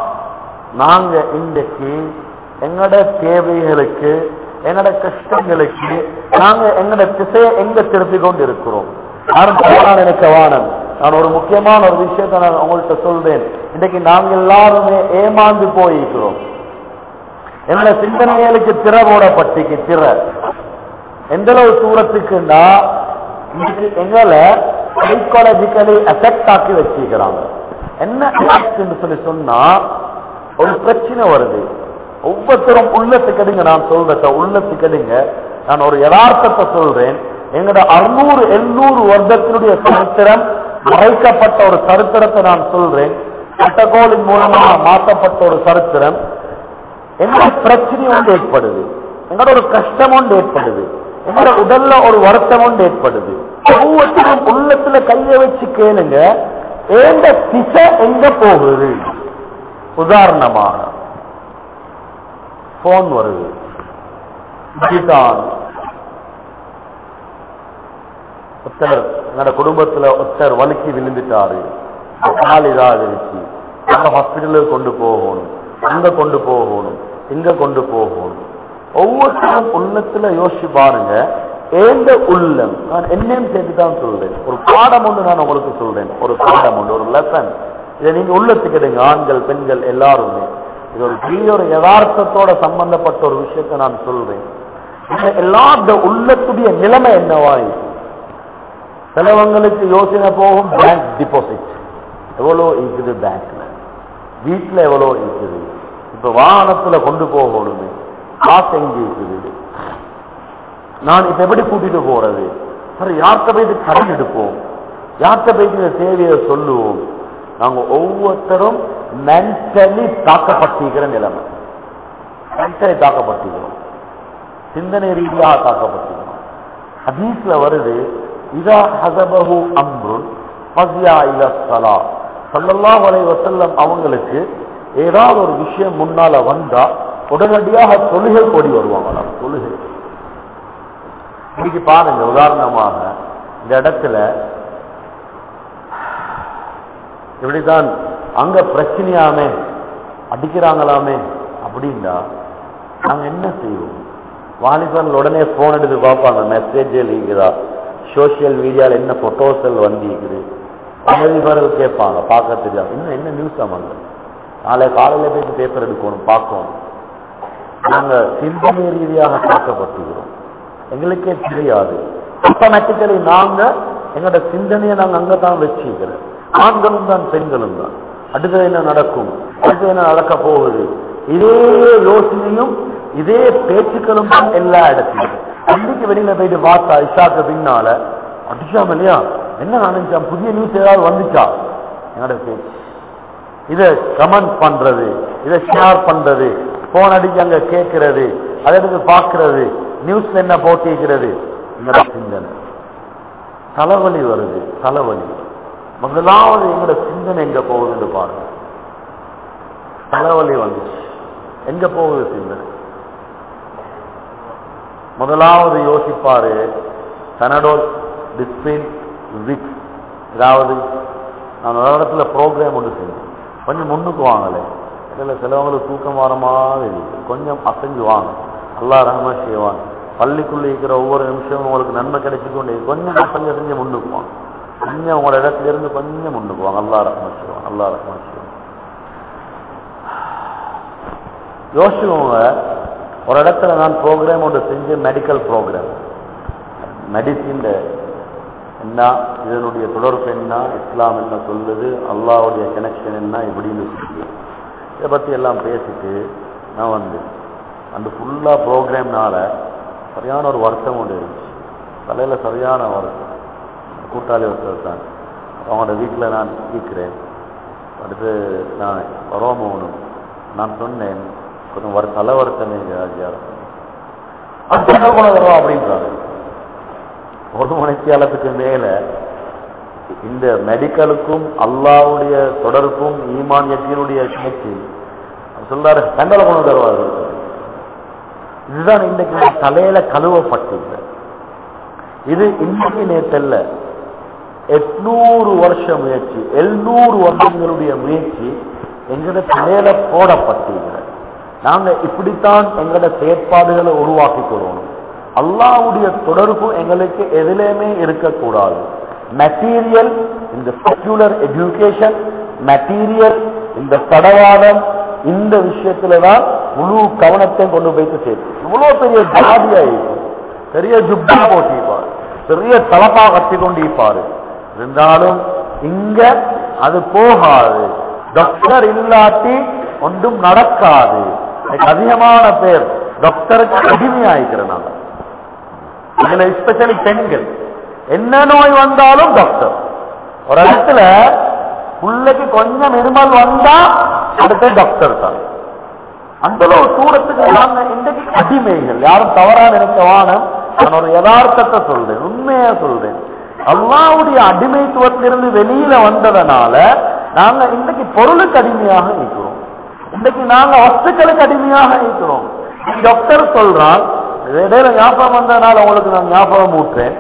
நாங்க இன்றைக்கு எங்கட தேவைகளுக்கு எங்கட கஷ்டங்களுக்கு நாங்க எங்கட திசையை எங்க திருப்பி கொண்டு இருக்கிறோம் யாரும் தவறா நினைக்க வானம் நான் ஒரு முக்கியமான ஒரு விஷயத்தை நான் உங்கள்கிட்ட சொல்றேன் இன்னைக்கு நாங்க எல்லாருமே ஏமாந்து போயிருக்கிறோம் என்னோட சிந்தனைகளுக்கு திற போடப்பட்டிக்கு திற எந்த அளவு தூரத்துக்குன்னா இன்னைக்கு எங்களை சைக்காலஜிக்கலி அஃபெக்ட் ஆக்கி வச்சிருக்கிறாங்க என்ன effect சொல்லி சொன்னா ஒரு பிரச்சனை வருது ஒவ்வொருத்தரும் உள்ளத்துக்கடுங்க நான் சொல்றத உள்ளத்துக்கடுங்க நான் ஒரு யதார்த்தத்தை சொல்றேன் எங்கட அறுநூறு எழுநூறு வருடத்தினுடைய சரித்திரம் மறைக்கப்பட்ட ஒரு சரித்திரத்தை நான் சொல்றேன் சட்டகோலின் மூலமாக மாற்றப்பட்ட ஒரு சரித்திரம் எங்களோட பிரச்சனை ஒன்று ஏற்படுது எங்களோட ஒரு கஷ்டம் ஒன்று ஏற்படுது எங்களோட உடல்ல ஒரு வருத்தம் ஒன்று ஏற்படுது ஒவ்வொருத்தரும் உள்ளத்துல கைய வச்சு கேளுங்க ஏந்த திசை எங்க போகுது உதாரணமாக போன் வருது இதுதான் ஒருத்தர் என்னோட குடும்பத்துல ஒருத்தர் வலுக்கி விழுந்துட்டாரு கால் இதாகிருச்சு அங்க ஹாஸ்பிட்டலுக்கு கொண்டு போகணும் அங்க கொண்டு போகணும் இங்க கொண்டு போகணும் ஒவ்வொருத்தரும் உள்ளத்துல யோசிச்சு பாருங்க ஏந்த உள்ளம் நான் என்னன்னு சேர்த்து தான் சொல்றேன் ஒரு பாடம் ஒன்று நான் உங்களுக்கு சொல்றேன் ஒரு பாடம் ஒன்று ஒரு லெசன் இதை நீங்க உள்ளத்துக்கு எடுங்க ஆண்கள் பெண்கள் எல்லாருமே இது ஒரு பெரிய ஒரு யதார்த்தத்தோட சம்பந்தப்பட்ட ஒரு விஷயத்தை நான் சொல்றேன் இந்த எல்லா உள்ளத்துடைய நிலைமை என்னவாயிருக்கு சிலவங்களுக்கு யோசனை போகும் பேங்க் டிபாசிட் எவ்வளோ இருக்குது பேங்க்ல வீட்டுல எவ்வளோ இருக்குது இப்ப வாகனத்துல கொண்டு போகணுமே காசு எங்க இருக்குது நான் இப்ப எப்படி கூட்டிட்டு போறது சரி யார்கிட்ட போயிட்டு கடன் எடுப்போம் யார்கிட்ட போயிட்டு இந்த சேவையை சொல்லுவோம் நாங்க ஒவ்வொருத்தரும் மென்டலி தாக்கப்பட்டிருக்கிற நிலைமை மென்டலி தாக்கப்பட்டிருக்கிறோம் சிந்தனை ரீதியாக தாக்கப்பட்டிருக்கிறோம் ஹதீஸ்ல வருது இதா ஹசபஹு அம்ருன் ஃபஸ்யா இல ஸலா ஸல்லல்லாஹு அலைஹி வஸல்லம் அவங்களுக்கு ஏதாவது ஒரு விஷயம் முன்னால வந்தா உடனடியாக தொழுகை ஓடி வருவாங்களாம் தொழுகை இன்னைக்கு பாருங்க உதாரணமாக இந்த இடத்துல இப்படிதான் அங்க பிரச்சனையாமே அடிக்கிறாங்களாமே அப்படின்னா நாங்க என்ன செய்வோம் வாலிபர்கள் உடனே போன் எடுத்து பார்ப்பாங்க மெசேஜ் இருக்குதா சோசியல் மீடியால என்ன போட்டோஸ்கள் வந்திருக்குது அமைதிபர்கள் கேட்பாங்க பார்க்க தெரியாது இன்னும் என்ன நியூஸ் ஆமாங்க நாளை காலையில போயிட்டு பேப்பர் எடுக்கணும் பார்க்கணும் நாங்க சிந்தனை ரீதியாக தாக்கப்பட்டுகிறோம் எங்களுக்கே தெரியாது ஆட்டோமேட்டிக்கலி நாங்க எங்களோட சிந்தனையை நாங்க அங்கதான் வச்சுக்கிறோம் ஆண்களும் தான் பெண்களும் தான் அடுத்தது என்ன நடக்கும் அடுத்தது என்ன நடக்க போகுது இதே யோசனையும் இதே பேச்சுக்களும் தான் எல்லா இடத்துலையும் அன்னைக்கு வெளியில போயிட்டு பார்த்தா இஷாக்கு பின்னால அடிச்சாம இல்லையா என்ன நினைச்சான் புதிய நியூஸ் ஏதாவது வந்துச்சா என்னோட பேச்சு இதை கமெண்ட் பண்றது இதை ஷேர் பண்றது போன் அடிச்சு அங்க கேட்கறது அதை எடுத்து பார்க்கறது நியூஸ்ல என்ன போட்டிக்கிறது எங்களோட சிந்தனை தலைவலி வருது தலைவலி முதலாவது எங்களோட சிந்தனை எங்க போகுதுன்னு பாருங்க தலைவலி வந்துச்சு எங்க போகுது சிந்தனை முதலாவது யோசிப்பாரு தனடோல் டிஸ்பின் விக்ஸ் ஏதாவது நான் ஒரு இடத்துல ப்ரோக்ராம் ஒன்று செஞ்சேன் கொஞ்சம் முன்னுக்கு வாங்கலை இதில் சிலவங்களுக்கு தூக்கம் வர மாதிரி இருக்கு கொஞ்சம் அசைஞ்சு வாங்க அல்லா ரஹ்மா செய்வான் பள்ளிக்குள்ள இருக்கிற ஒவ்வொரு நிமிஷமும் உங்களுக்கு நன்மை கிடைச்சிக்கொண்டே கொஞ்சம் அசைஞ்சு அசைஞ்சு முன்னுக்கு வாங்க கொஞ்சம் உங்களோட இடத்துல இருந்து கொஞ்சம் முன்னுக்கு வாங்க அல்லா ரஹ்மா செய்வான் அல்லா ரஹ்மான் செய்யும் யோசிச்சுக்கோங்க ஒரு இடத்துல நான் ப்ரோக்ராம் ஒன்று செஞ்சு மெடிக்கல் ப்ரோக்ராம் மெடிசின் என்ன இதனுடைய தொடர்பு என்ன இஸ்லாம் என்ன சொல்லுது அல்லாவுடைய கனெக்ஷன் என்ன இப்படின்னு சொல்லி இதை பற்றி எல்லாம் பேசிட்டு நான் வந்து அந்த ஃபுல்லாக ப்ரோக்ராம்னால சரியான ஒரு வருத்தம் ஒன்று இருந்துச்சு தலையில் சரியான வருத்தம் கூட்டாளி ஒருத்தர் தான் அவங்களோட வீட்டில் நான் கேட்குறேன் அடுத்து நான் வரோமோனும் நான் சொன்னேன் கொஞ்சம் வர தலை வருத்தமே ராஜியார் அது குணம் தருவா அப்படின்றாரு ஒரு மணித்தியாலத்துக்கு மேல இந்த மெடிக்கலுக்கும் அல்லாவுடைய தொடர்பும் ஈமான் யக்கீனுடைய கிணச்சி சொல்றாரு தண்டலை கொண்டு தருவாரு இதுதான் இன்றைக்கு தலையில கழுவப்பட்டது இது இன்னைக்கு நேற்றல்ல எட்நூறு வருஷ முயற்சி எழுநூறு வருடங்களுடைய முயற்சி எங்கட தலையில போடப்பட்டிருக்கிற நாங்க இப்படித்தான் எங்கட செயற்பாடுகளை உருவாக்கி கொள்ளணும் அல்லாவுடைய தொடர்பு எங்களுக்கு எதிலேயுமே இருக்கக்கூடாது மெட்டீரியல் இந்த செக்யூலர் எஜுகேஷன் மெட்டீரியல் இந்த தடவாதம் இந்த விஷயத்துல தான் முழு கவனத்தை கொண்டு போய்த்து சேர்த்து இவ்வளவு பெரிய ஜாதியா இருக்கும் பெரிய ஜுப்பா போட்டிருப்பாரு பெரிய தலப்பா கட்டி கொண்டிருப்பாரு இருந்தாலும் இங்க அது போகாது டாக்டர் இல்லாட்டி ஒன்றும் நடக்காது அதிகமான பேர் டாக்டருக்கு அடிமையாயிருக்கிறாங்க இதுல எஸ்பெஷலி பெண்கள் என்ன நோய் வந்தாலும் டாக்டர் ஒரு இடத்துல பிள்ளைக்கு கொஞ்சம் இருமல் வந்தா அடுத்த டாக்டர் தான் அந்த அளவு தூரத்துக்கு நாங்க இன்றைக்கு அடிமைகள் யாரும் தவறா நினைக்க வானம் நான் ஒரு யதார்த்தத்தை சொல்றேன் உண்மையா சொல்றேன் அல்லாவுடைய அடிமைத்துவத்திலிருந்து வெளியில வந்ததனால நாங்க இன்றைக்கு பொருளுக்கு அடிமையாக இருக்கிறோம் இன்றைக்கு நாங்க வஸ்துக்களுக்கு அடிமையாக இருக்கிறோம் டாக்டர் சொல்றான் இடையில ஞாபகம் வந்ததுனால உங்களுக்கு நான் ஞாபகம் ஊட்டுறேன்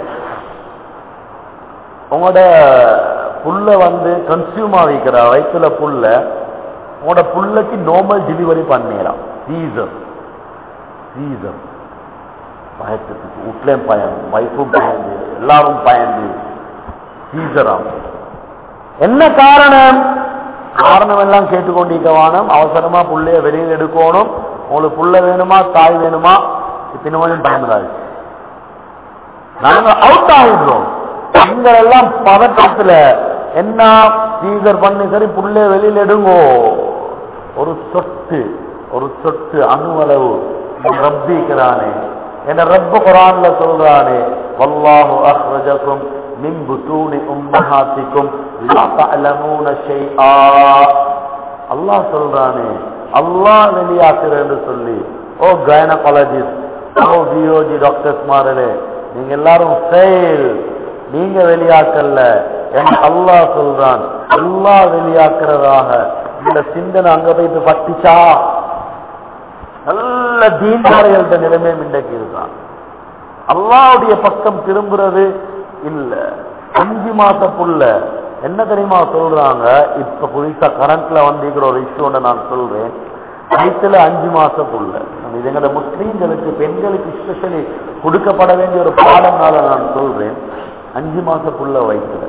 உங்களோட புல்ல வந்து கன்சியூம் ஆகிக்கிற வயிற்றுல புல்ல உங்களோட புல்லைக்கு நார்மல் டெலிவரி பண்ணிடலாம் சீசர் சீசர் பயத்துக்கு வீட்லயும் பயம் வைஃபும் பயந்து எல்லாரும் பயந்து சீசராம் என்ன காரணம் காரணம் எல்லாம் கேட்டுக்கொண்டிருக்க வானம் அவசரமா புள்ளைய வெளியில் எடுக்கணும் உங்களுக்கு புள்ள வேணுமா தாய் வேணுமா பின்ன கொஞ்சம் டைம் ஆயிடுச்சு நாங்க அவுட் ஆகிடுறோம் நீங்கள் எல்லாம் பதட்டத்துல என்ன சீசர் பண்ணி சரி புள்ளே வெளியில் எடுங்கோ ஒரு சொட்டு ஒரு சொட்டு அணுவளவு ரப்பிக்கிறானே என்ன ரப்ப குரான்ல சொல்றானே வல்லாஹு அஹ்ரஜக்கும் மின் புத்தூனி உம்மஹாத்திக்கும் லா தஅலமூன ஷைஆ அல்லாஹ் சொல்றானே அல்லாஹ் வெளியாக்குறேன்னு சொல்லி ஓ கைனகாலஜிஸ்ட் ஓ பியோஜி டாக்டர்ஸ் மாறலே நீங்க எல்லாரும் ஃபெயில் நீங்க வெளியாக்கல்ல என் அல்லாஹ் சொல்றான் அல்லாஹ் வெளியாக்குறதாக இந்த சிந்தனை அங்க போயிட்டு பட்டிச்சா நல்ல தீன்மாரைகள்ட்ட நிலைமையும் இன்றைக்கு இருக்கான் அல்லாவுடைய பக்கம் திரும்புறது இல்ல அஞ்சு மாச புள்ள என்ன தெரியுமா சொல்றாங்க இப்ப புதுசா கரண்ட்ல வந்திருக்கிற ஒரு இஷ்யூ நான் சொல்றேன் வயிற்றுல அஞ்சு மாச புள்ள இது எங்கட முஸ்லீம்களுக்கு பெண்களுக்கு ஸ்பெஷலி கொடுக்கப்பட வேண்டிய ஒரு பாடம்னால நான் சொல்றேன் அஞ்சு மாச புள்ள வயிற்றுல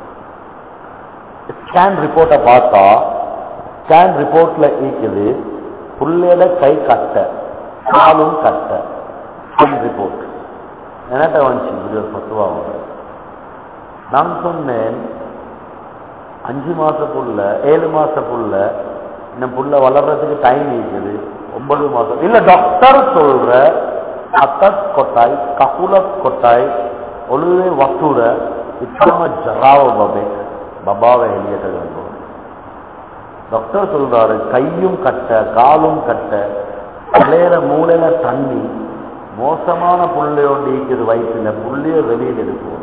ஸ்கேன் ரிப்போர்ட்டை பார்த்தா ஸ்கேன் ரிப்போர்ட்ல இருக்குது புள்ளையோட கை கட்ட காலும் கட்ட ஸ்கேன் ரிப்போர்ட் என்னட்ட வந்துச்சு இப்படி ஒரு பத்துவா நான் சொன்னேன் அஞ்சு மாச புள்ள ஏழு மாச புள்ள இந்த புள்ள வளர்றதுக்கு டைம் இருக்குது ஒன்பது மாசம் இல்ல டாக்டர் சொல்ற அத்தத் கொட்டாய் ககுல கொட்டாய் ஒழுவே வசூர இத்தனை ஜராவ பபே பபாவை எளியட்ட வேண்டும் டாக்டர் சொல்றாரு கையும் கட்ட காலும் கட்ட தலையில மூளையில தண்ணி மோசமான புள்ளையோண்டு இருக்குது வயிற்றுல புள்ளைய வெளியில் எடுக்கும்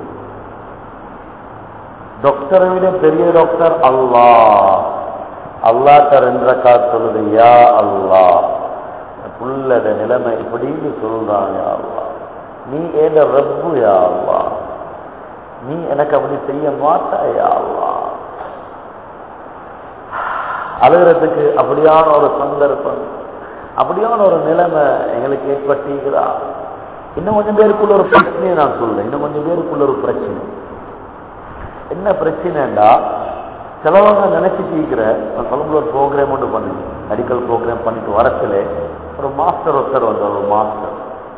டாக்டரை விட பெரிய டாக்டர் அல்லா அல்லாட்ட ரெண்டு ரக்கா சொல்லுது யா அல்லா புள்ளட நிலைமை இப்படின்னு சொல்றான் யா அல்லா நீ ஏத ரப்பு யா அல்லா நீ எனக்கு அப்படி செய்ய மாட்டாயா அல்லா அழுகிறதுக்கு அப்படியான ஒரு சந்தர்ப்பம் அப்படியான ஒரு நிலைமை எங்களுக்கு ஏற்பட்டீங்களா இன்னும் கொஞ்சம் பேருக்குள்ள ஒரு பிரச்சனையை நான் சொல்றேன் இன்னும் கொஞ்சம் பேருக்குள்ள ஒரு பிரச்சனை என்ன பிரச்சனைடா சிலவங்க நினைச்சு கேட்கிற நான் கொழம்புல ஒரு ப்ரோக்ராம் ஒன்று பண்ணி மெடிக்கல் ப்ரோக்ராம் பண்ணிட்டு வரத்துல ஒரு மாஸ்டர் ஒருத்தர் வந்தார் ஒரு மாஸ்டர்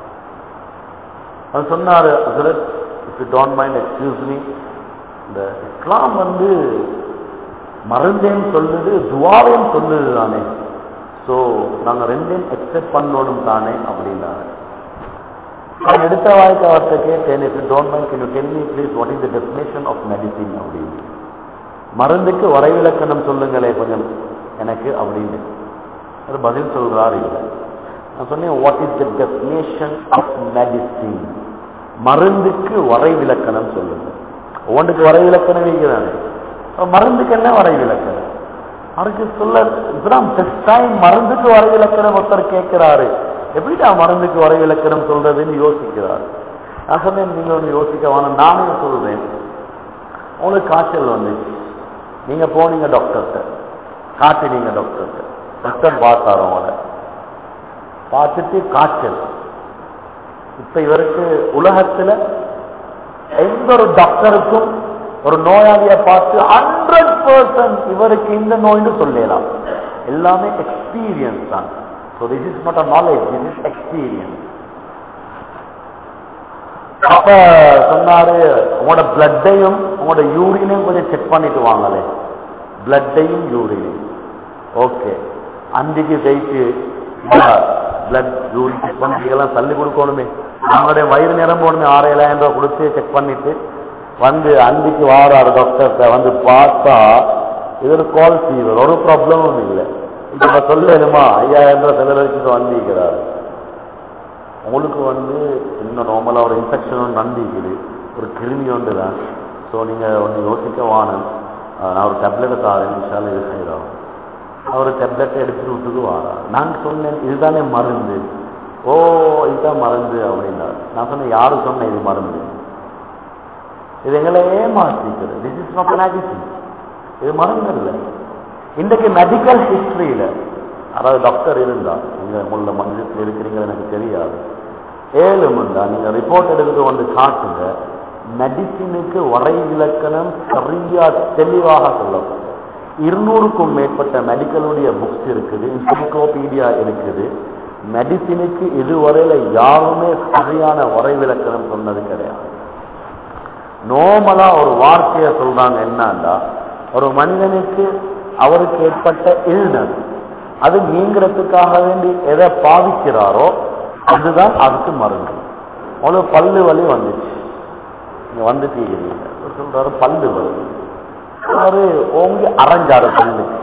அவர் சொன்னாரு ஹசரத் if you don't mind excuse me இந்த இஸ்லாம் வந்து மருந்தேன்னு சொல்லுது துவாவையும் சொல்லுது தானே ஸோ நாங்கள் ரெண்டையும் எக்ஸெப்ட் பண்ணணும் தானே அப்படின்னாரு நான் எடுத்த வாய்க்கு அவர்கிட்ட கேட்டேன் if you don't mind can you tell me please what is the definition of medicine அப்படின்னு மருந்துக்கு வரைவிலக்கணம் சொல்லுங்களே கொஞ்சம் எனக்கு அப்படின்னு அது பதில் சொல்றாரு இல்லை நான் சொன்னேன் what is the definition of medicine மருந்துக்கு வரைவிலக்கணம் சொல்லுங்க ஒவ்வொன்றுக்கு வரைவிலக்கணம் வைக்கிறானே மருந்துக்கு என்ன வரைவிலக்கணம் அதுக்கு சொல்ல இப்பதான் ஃபர்ஸ்ட் டைம் மருந்துக்கு வரைவிலக்கணம் ஒருத்தர் கேட்கிறாரு எப்படிடா மருந்துக்கு வரைவிலக்கணம் சொல்றதுன்னு யோசிக்கிறாரு நான் சொன்னேன் நீங்க ஒன்று யோசிக்க வேணாம் நானே சொல்றேன் உங்களுக்கு காய்ச்சல் வந்துச்சு நீங்க போனீங்க டாக்டர்கிட்ட காட்டினீங்க டாக்டர்கிட்ட டாக்டர் பார்த்தாரு உங்களை பார்த்துட்டு காய்ச்சல் இப்ப இவருக்கு உலகத்துல எந்த ஒரு டாக்டருக்கும் ஒரு நோயாளியை பார்த்து ஹண்ட்ரட் பர்சன்ட் இவருக்கு இந்த நோய்னு சொல்லலாம் எல்லாமே எக்ஸ்பீரியன்ஸ் தான் so this is not a knowledge this is experience அப்ப சொன்னாரு உங்களோட பிளட்டையும் உங்களோட யூரினையும் கொஞ்சம் செக் பண்ணிட்டு வாங்களே பிளட்டையும் யூரினையும் ஓகே அன்றைக்கு போயிட்டு பிளட் யூரின் செக் பண்ணி தள்ளி கொடுக்கணுமே நம்மளுடைய வயிறு நிறம் போடணுமே ஆறு ஏழாயிரம் ரூபாய் கொடுத்து செக் பண்ணிட்டு வந்து அன்றைக்கு வாராரு டாக்டர்கிட்ட வந்து பார்த்தா இது ஒரு கால் ஃபீவர் ஒரு ப்ராப்ளமும் இல்லை இப்ப சொல்லணுமா ஐயாயிரம் ரூபாய் செலவழிச்சுட்டு வந்திருக்கிறாரு உங்களுக்கு வந்து இன்னும் நார்மலாக ஒரு இன்ஃபெக்ஷன் ஒன்று நந்திக்குது ஒரு கிருமி ஒன்று தான் ஸோ நீங்கள் ஒன்று யோசிக்க வாணும் நான் ஒரு டேப்லெட்டை தாரேன் விஷால இது செய்கிறோம் அவர் டேப்லெட்டை எடுத்துட்டு விட்டுட்டு வாரா நான் சொன்னேன் இதுதானே மருந்து ஓ இதுதான் மருந்து அப்படின்னாரு நான் சொன்னேன் யாரு சொன்னேன் இது மருந்து இது எங்களை ஏமாற்றிக்கிறது திஸ் இஸ் நாட் மெடிசின் இது மருந்து இல்லை இன்றைக்கு மெடிக்கல் ஹிஸ்டரியில் அதாவது டாக்டர் இருந்தா நீங்க உள்ள மஞ்சத்தில் இருக்கிறீங்க எனக்கு தெரியாது ஏழு மண்டா நீங்க ரிப்போர்ட் எடுத்து வந்து காட்டுங்க மெடிசினுக்கு வரை விலக்கணம் சரியா தெளிவாக சொல்லப்படும் இருநூறுக்கும் மேற்பட்ட மெடிக்கலுடைய புக்ஸ் இருக்குது என்சைக்ளோபீடியா இருக்குது மெடிசினுக்கு இதுவரையில யாருமே சரியான வரை விலக்கணம் சொன்னது கிடையாது நோமலா ஒரு வார்த்தையை சொல்றாங்க என்னன்னா ஒரு மனிதனுக்கு அவருக்கு ஏற்பட்ட இல்னஸ் அது நீங்கிறதுக்காக வேண்டி எதை பாவிக்கிறாரோ அதுதான் அதுக்கு மருந்து உங்களுக்கு பல்லு வலி வந்துச்சு நீங்க வந்துட்டீங்க சொல்றாரு பல்லு வலி அவரு ஓங்கி அரைஞ்சாரு பல்லுக்கு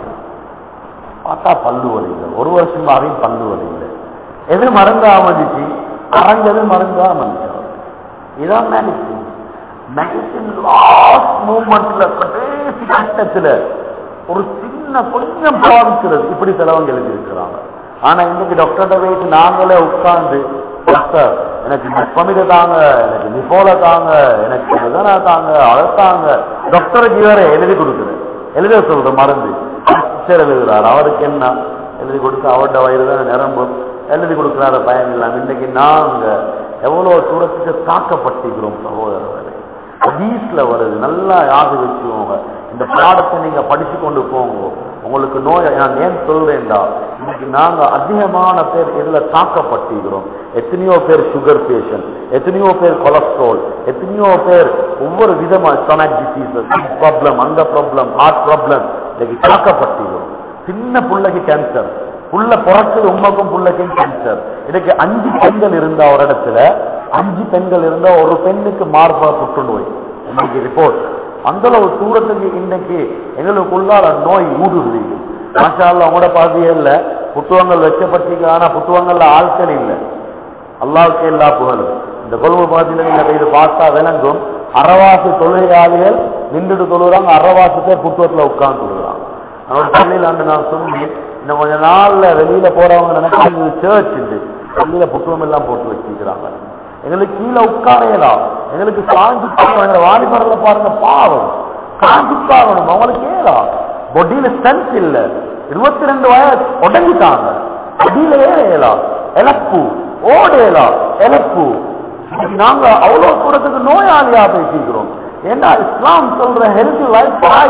பார்த்தா பல்லு வலி இல்லை ஒரு வருஷமாவையும் பல்லு வலி இல்லை எது மருந்தா அமைஞ்சிச்சு அரைஞ்சது மருந்தா அமைஞ்சார் இதான் மெடிசின் மெடிசின் லாஸ்ட் மூமெண்ட்ல கடைசி கட்டத்துல ஒரு சின்ன கொஞ்சம் பாதிக்கிறது இப்படி செலவங்க எழுதியிருக்கிறாங்க ஆனா இன்னைக்கு டாக்டர்கிட்ட போயிட்டு நாங்களே உட்கார்ந்து டாக்டர் எனக்கு மெப்பமிட தாங்க எனக்கு நிபோல தாங்க எனக்கு இதனா தாங்க அழத்தாங்க டாக்டருக்கு வேற எழுதி கொடுக்குறேன் எழுத சொல்ற மருந்து சரி எழுதுறாரு அவருக்கு என்ன எழுதி கொடுத்து அவர்கிட்ட வயிறு தான் நிரம்பும் எழுதி கொடுக்குறாரு பயன் இல்லாம இன்னைக்கு நாங்க எவ்வளவு தூரத்துக்கு தாக்கப்பட்டிருக்கிறோம் சகோதரர்களே ஹதீஸ்ல வருது நல்லா யாது வச்சுக்கோங்க இந்த பாடத்தை நீங்க படிச்சு கொண்டு போங்க உங்களுக்கு நோய் நான் ஏன் சொல்றேன்டா இன்னைக்கு நாங்க அதிகமான பேர் இதுல தாக்கப்பட்டிருக்கிறோம் எத்தனையோ பேர் சுகர் பேஷண்ட் எத்தனையோ பேர் கொலஸ்ட்ரால் எத்தனையோ பேர் ஒவ்வொரு விதமா ஸ்டொமக் டிசீசஸ் ப்ராப்ளம் அந்த ப்ராப்ளம் ஹார்ட் ப்ராப்ளம் இன்னைக்கு தாக்கப்பட்டிருக்கிறோம் சின்ன பிள்ளைக்கு கேன்சர் புள்ள பிறக்குது உண்மைக்கும் புள்ளைக்கும் கேன்சர் இதுக்கு அஞ்சு பெண்கள் இருந்தா ஒரு இடத்துல அஞ்சு பெண்கள் இருந்தா ஒரு பெண்ணுக்கு மார்பா புற்றுநோய் இன்னைக்கு ரிப்போர்ட் அந்த அளவு தூரத்துக்கு இன்னைக்கு எங்களுக்குள்ளார நோய் ஊடுருது மாஷால்ல உங்களோட பாதியல்ல புத்துவங்கள் வச்சப்பட்டீங்க ஆனா புத்துவங்கள்ல ஆட்கள் இல்லை அல்லாவுக்கு எல்லா புகழும் இந்த கொள்கை பாதியில நீங்க இது பார்த்தா விளங்கும் அறவாசி தொழிலாளிகள் நின்றுட்டு தொழுகிறாங்க அறவாசி பேர் புத்துவத்துல உட்கார்ந்து தொழுகிறாங்க அவனோட பள்ளியில நான் சொல்லி இன்னும் கொஞ்ச நாள்ல வெளியில போறவங்க நினைக்கிறாங்க சேர்ச் இது வெளியில புத்துவம் எல்லாம் போட்டு வச்சிருக்கிறாங்க எங்களுக்கு கீழே உட்காரையலாம் எங்களுக்கு காஞ்சி எங்களை வாலிபர்ல பாருங்க பாவம் காஞ்சி உட்காரணும் அவங்களுக்கு ஏலா பொடியில ஸ்ட்ரென்த் இல்ல இருபத்தி ரெண்டு வயசு உடஞ்சிட்டாங்க பொடியில ஏறலாம் இழப்பு ஓடேலாம் இழப்பு நாங்க அவ்வளவு தூரத்துக்கு நோயாளியா பேசிக்கிறோம் ஏன்னா இஸ்லாம் சொல்ற ஹெல்த் லைஃப் ஸ்டைல்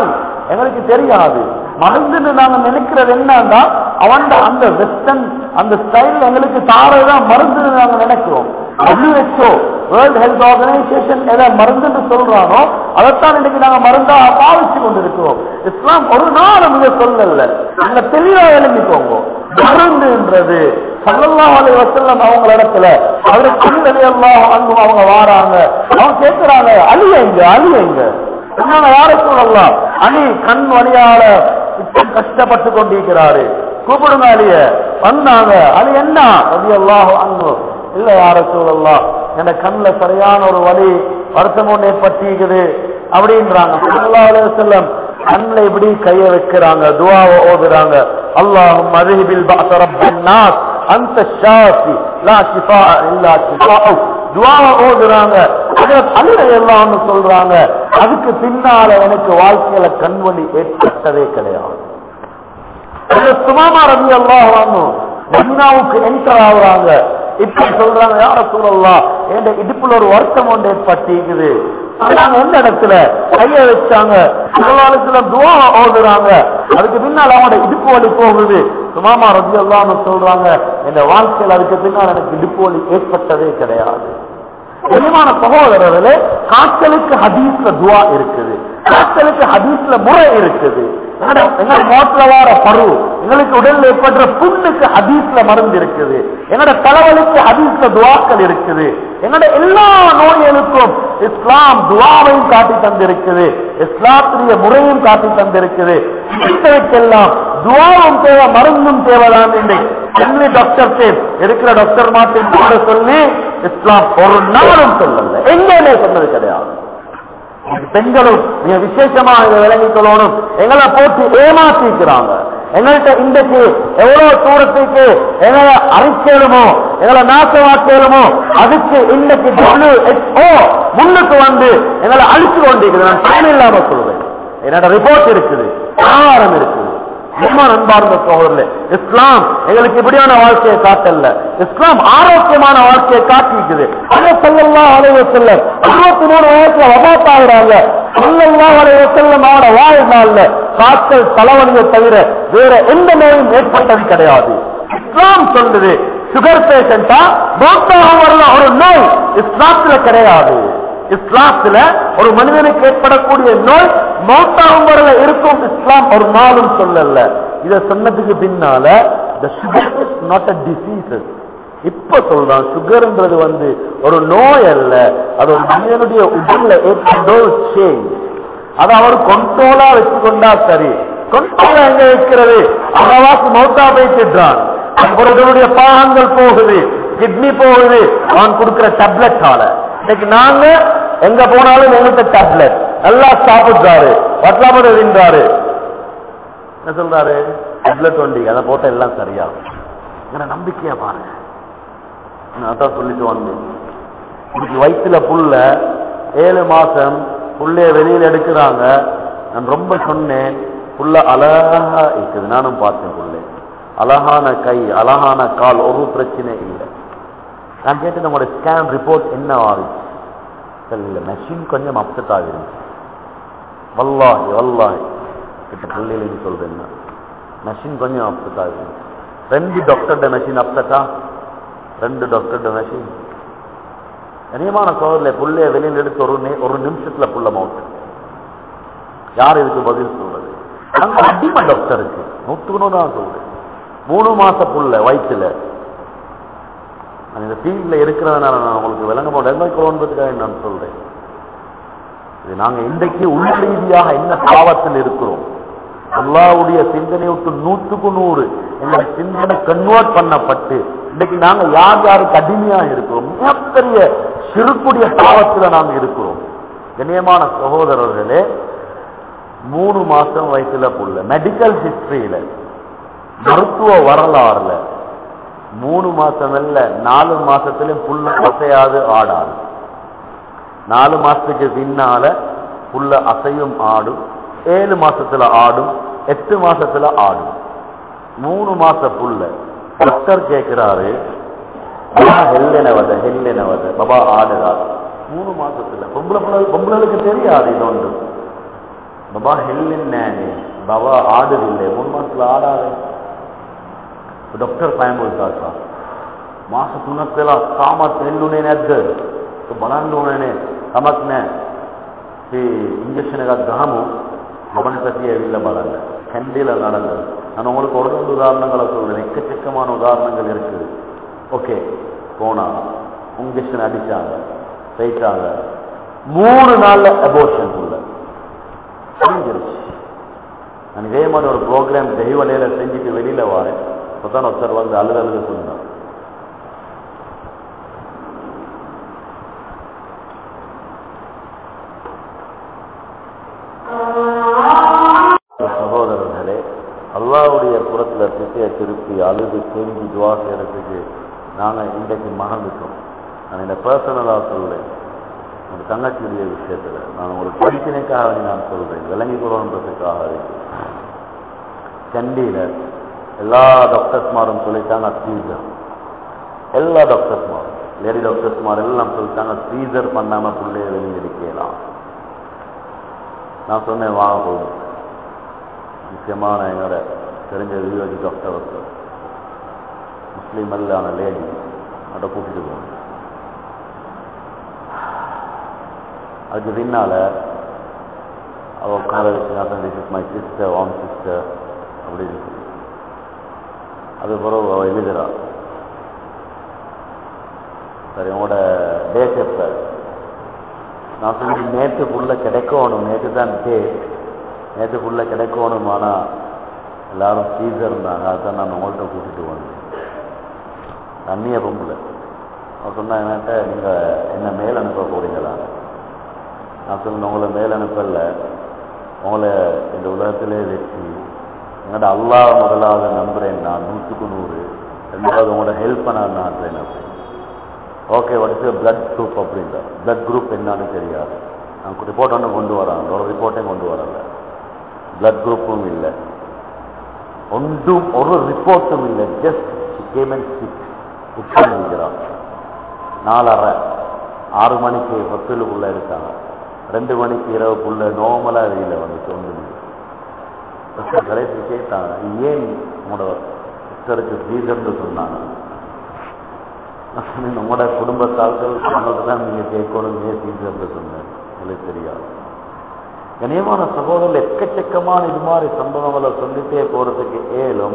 எங்களுக்கு தெரியாது மருந்துன்னு நாங்க நினைக்கிறது என்னன்னா அவன் அந்த வெஸ்டர்ன் அந்த ஸ்டைல் எங்களுக்கு தாரதான் மருந்துன்னு நாங்க நினைக்கிறோம் WHO வேர்ல்ட் ஹெல்த் ஆர்கனைசேஷன் எதை மருந்துன்னு சொல்றானோ அதைத்தான் இன்னைக்கு நாங்க மருந்தா பாவிச்சு கொண்டிருக்கிறோம் இஸ்லாம் ஒரு நாளும் இதை சொல்லல அங்க தெளிவா எழுதிக்கோங்க மருந்துன்றது சல்லல்லாஹு அலைஹி வஸல்லம் அவங்க இடத்துல அவரு கண்களே எல்லாம் அன்பு அவங்க வாராங்க அவங்க கேட்கிறாங்க அழியங்க அழியங்க சொன்னாங்க யார சொல்லலாம் அணி கண் வழியால இப்ப கஷ்டப்பட்டு கொண்டிருக்கிறாரு கூப்பிடுங்க அலிய வந்தாங்க அலி என்ன ரவி அல்லாஹ் அன்பு இல்ல யார சொல்லலாம் என் கண்ணுல சரியான ஒரு வழி வருத்தம் ஒன்று ஏற்பட்டிருக்குது அப்படின்றாங்க சல்லல்லாஹு அலைஹி வஸல்லம் கண்ணில் இப்படி கைய வைக்கிறாங்க துவாவை ஓதுறாங்க அல்லாஹும் மதுஹிபில் பாச ரப்பின் நாஸ் அந்த ஷாஃபி லா ஷிஃபா இல்லா ஷிஃபாஉ துவாவை ஓதுறாங்க அல்ல எல்லாம் சொல்றாங்க அதுக்கு பின்னால எனக்கு வாழ்க்கையில கண்வழி ஏற்பட்டதே கிடையாது சுமாமா ரவி எல்லாம் மதினாவுக்கு என்டர் ஆகுறாங்க இப்ப சொல்றாங்க யார சூழல்லாம் என் இடுப்புல ஒரு வருத்தம் ஒன்று ஏற்பட்டிருக்குது நாங்க எந்த இடத்துல கைய வச்சாங்க சுகாலத்துல துவா ஓதுறாங்க அதுக்கு பின்னால் அவனோட இடுப்பு வலி போகுது சுமாமா ரவி எல்லாம் சொல்றாங்க என் வாழ்க்கையில் அதுக்கு பின்னால் எனக்கு இடுப்பு வலி ஏற்பட்டதே கிடையாது கனிமான சகோதரர்களே காய்ச்சலுக்கு ஹதீஸ்ல துவா இருக்குது காய்ச்சலுக்கு ஹதீஸ்ல முறை இருக்குது எங்களோட மோட்டில் வார பரு எங்களுக்கு உடல்ல ஏற்படுற புண்ணுக்கு ஹதீஸ்ல மருந்து இருக்குது எங்களோட தலைவலிக்கு ஹதீஸ்ல துவாக்கள் இருக்குது எங்களோட எல்லா நோய்களுக்கும் இஸ்லாம் துவாவையும் காட்டி தந்திருக்குது இஸ்லாத்துடைய முறையும் காட்டி தந்திருக்குது இதற்கெல்லாம் துவாவும் தேவை மருந்தும் தேவைதான் என்று சென்னை டாக்டர் இருக்கிற டாக்டர் மாட்டின் கூட சொல்லி இஸ்லாம் ஒரு நாளும் சொல்லல எங்கேயுமே சொன்னது கிடையாது பெண்களும் மிக விசேஷமா இதை விளங்கிக் கொள்ளணும் எங்களை போட்டு ஏமாத்திக்கிறாங்க எங்கள்கிட்ட இன்றைக்கு எவ்வளவு தூரத்துக்கு எங்களை அரைக்கலுமோ எங்களை நாசமாக்கலுமோ அதுக்கு இன்னைக்கு WHO முன்னுக்கு வந்து எங்களை அழிச்சு கொண்டிருக்குது நான் டைம் இல்லாம சொல்றேன் என்னோட ரிப்போர்ட் இருக்குது ஆதாரம் இருக்குது நிர்மான் அன்பார்ந்த சோழர்ல இஸ்லாம் எங்களுக்கு இப்படியான வாழ்க்கையை காட்டல இஸ்லாம் ஆரோக்கியமான வாழ்க்கையை காட்டிக்குது அதை சொல்லலாம் அலைவ செல்ல இருபத்தி மூணு வயசுல வபாத்தாகிறாங்க சொல்லலாம் அலைவ செல்லம் அவனோட வாழ்நாள்ல காய்ச்சல் தலைவலியை தவிர வேற எந்த நோயும் ஏற்பட்டது கிடையாது இஸ்லாம் சொல்லுது சுகர் பேஷண்டா மோட்டாக வரல ஒரு நோய் இஸ்லாத்துல கிடையாது இஸ்லாத்துல ஒரு மனிதனுக்கு ஏற்படக்கூடிய நோய் மௌத்தாகும் வரல இருக்கும் இஸ்லாம் ஒரு நாளும் சொல்லல இத சொன்னதுக்கு பின்னால the sugar is not a disease இப்ப சொல்றான் சுகர்ன்றது வந்து ஒரு நோய் அல்ல அது ஒரு மனிதனுடைய உடல்ல ஏற்பட்ட சேஞ்ச் அதை அவர் கொண்டோலா வச்சுக்கொண்டா சரி கொண்டோலா எங்க வைக்கிறது அவவாக்கு மௌத்தா பேசிடுறான் அவர்களுடைய பாகங்கள் போகுது கிட்னி போகுது அவன் கொடுக்கிற டேப்லெட்டால இன்னைக்கு நாங்க எங்க போனாலும் எங்கிட்ட டேப்லெட் நல்லா சாப்பிடுறாரு வட்டலாமத வின்றாரு என்ன சொல்றாரு டேப்லெட் ஒண்டி அதை போட்ட எல்லாம் சரியா என்ன நம்பிக்கையா பாருங்க நான் அதான் சொல்லிட்டு வந்தேன் இன்னைக்கு வயிற்றுல புல்ல ஏழு மாசம் புள்ளைய வெளியில எடுக்கிறாங்க நான் ரொம்ப சொன்னேன் புள்ள அழகா இருக்குது நானும் பார்த்தேன் புள்ளை அழகான கை அழகான கால் ஒரு பிரச்சனை இல்லை நான் கேட்டு நம்மளோட ஸ்கேன் ரிப்போர்ட் என்ன ஆகுது இல்ல மெஷின் கொஞ்சம் அப்செட் ஆகுது வல்லாஹி வல்லாஹி கிட்ட பிள்ளைங்க சொல்றேன் மெஷின் கொஞ்சம் அப்செட் ஆகுது ரெண்டு டாக்டர்ட மெஷின் அப்செட்டா ரெண்டு டாக்டர்ட மெஷின் கனியமான சோதரில் புள்ளைய வெளியில் எடுத்து ஒரு நி- ஒரு நிமிஷத்துல புள்ள மவுட் யார் இதுக்கு பதில் சொல்றது அங்க அடிமை டாக்டருக்கு நூற்றுக்கு நூறு தான் சொல்றேன் மூணு மாச புள்ள வயிற்றுல நான் இந்த ஃபீல்ட்ல இருக்கிறதுனால நான் உங்களுக்கு விளங்க மாட்டேன் நான் சொல்றேன் இது நாங்க இன்றைக்கு உள் ரீதியாக என்ன பாவத்தில் இருக்கிறோம் அல்லாவுடைய சிந்தனை விட்டு நூற்றுக்கு நூறு எங்களுடைய சிந்தனை கன்வெர்ட் பண்ணப்பட்டு இன்னைக்கு நாங்க யார் யாருக்கு அடிமையா இருக்கிறோம் மிகப்பெரிய சிறுக்குடைய பாவத்துல நாங்க இருக்கிறோம் கண்ணியமான சகோதரர்களே மூணு மாசம் வயசுல புள்ள மெடிக்கல் ஹிஸ்டரியில மருத்துவ வரலாறுல மூணு மாசம் இல்ல நாலு மாசத்திலும் புல்ல அசையாது ஆடாது நாலு மாசத்துக்கு பின்னால புல்ல அசையும் ஆடும் ஏழு மாசத்துல ஆடும் எட்டு மாசத்துல ஆடும் மூணு மாச புல்ல டாக்டர் கேட்கிறாரு பாபா ஹெல்லெனவத ஹெல்லெனவத பாபா ஆடுறார் மூணு மாசத்துல பொம்பளை பிள்ளை பொம்பளைகளுக்கு தெரியாது இது ஒன்று ಬಾಬಾ ಹೆಲ್ಲಿನ್ನೇನೆ ಬಾಬಾ ಆಡದಿಲ್ಲ ಮೂರು ಮಾಸಲು ಆಡಾದೆ ಡಾಕ್ಟರ್ ಪೈಮ್ बोलता මාස තුනක් වෙලා තාමත් වෙන්නුනේ නැද්ද? ඒක බලන්න ඕනේනේ. තමක් නැහැ. මේ ඉන්ජෙක්ෂන් එකක් ගහමු. மகன் பற்றி ඇවිල්ලා බලන්න. கண்டில நடந்தது. நான் உங்களுக்கு ஒரு ரெண்டு உதாரணங்களை சொல்றேன். எக்கச்சக்கமான உதாரணங்கள் இருக்குது. ஓகே போனா இன்ஜெக்ஷன் அடிச்சாங்க போயிட்டாங்க மூணு நாள்ல அபோஷன் உள்ள முடிஞ்சிருச்சு நான் இதே மாதிரி ஒரு ப்ரோக்ராம் தெய்வலையில செஞ்சுட்டு வெளியில வரேன் அப்பதான் ஒருத்தர் வந்து அழுது அழுது சொன்னார் சகோதரர்களே அல்லாவுடைய புறத்துல திசையை திருப்பி அழுது கெஞ்சி துவா செய்யறதுக்கு நாங்க இன்றைக்கு மறந்துட்டோம் நான் இந்த பர்சனலா சொல்றேன் உங்க தங்கச்சியுடைய விஷயத்துல நான் உங்களுக்கு படிப்பினைக்காக வேண்டி நான் சொல்றேன் விளங்கி கொள்ளணுன்றதுக்காக வேண்டி கண்டியில எல்லா டாக்டர்ஸ்மாரும் சொல்லிட்டாங்க ஃப்ரீசர் எல்லா டாக்டர்ஸ்மாரும் லேடி டாக்டர்ஸ்மார் எல்லாம் சொல்லிட்டாங்க ஃப்ரீசர் பண்ணாம பிள்ளைய வெளியே எடுக்கலாம் நான் சொன்னேன் வாங்க போதும் முக்கியமான என்னோட தெரிஞ்ச ரியோஜி டாக்டர் ஒருத்தர் முஸ்லீம் அல்லான லேடி அதை கூட்டிட்டு போகணும் அதுக்கு பின்னால அவ உட்கார வச்சு this is my sister warm sister அப்படின்னு சொல்லி அது பிறகு அவ எழுதுறா சரி உங்களோட டேட் எப்ப நான் சொல்லி நேற்றுக்குள்ள கிடைக்கணும் நேற்று தான் டேட் நேற்றுக்குள்ள கிடைக்கணும் ஆனா எல்லாரும் ஃபீஸர் இருந்தாங்க அதுதான் நான் உங்கள்கிட்ட கூட்டிட்டு வந்தேன் தண்ணிய பொம்புல அவன் சொன்னா என்கிட்ட நீங்க என்ன மேல் அனுப்ப போறீங்களா நான் சொன்னேன் உங்களை மேல் அனுப்பல உங்களை இந்த உலகத்திலே வச்சு எங்கள்ட அல்லாஹ் முதலாவது நம்புறேன் நான் நூற்றுக்கு நூறு ரெண்டாவது உங்களோட ஹெல்ப்பை நான் நாடுறேன் அப்படின்னு okay what is blood group அப்படின்ற பிளட் குரூப் என்னன்னு தெரியாது நான் ரிப்போர்ட் ஒன்று கொண்டு வராங்க ஒரு ரிப்போர்ட்டையும் கொண்டு வரல பிளட் குரூப்பும் இல்லை ஒன்றும் ஒரு ரிப்போர்ட்டும் இல்லை ஜஸ்ட் கேமன் சிக் உட்கார்ந்துக்கிறான் நாலரை ஆறு மணிக்கு ஹொஸ்டலுக்குள்ள இருக்காங்க ரெண்டு மணிக்கு இரவுக்குள்ள நோமலா வெளியில வந்துச்சு ஒன்று மணி கடைசி கேட்டாங்க ஏன் உங்களோட சிஸ்டருக்கு ஃப்ரீசர்னு சொன்னாங்க நான் சொன்னேன், உங்களோட குடும்பத்தாள்கள் சொன்னது தான் நீங்க கேட்கணும் ஏன் ஃப்ரீசர்னு சொன்னேன் உங்களுக்கு தெரியாது கனியமான சகோதரர்கள் எக்கச்சக்கமான இது மாதிரி சம்பவங்களை சொல்லிட்டே போறதுக்கு ஏலும்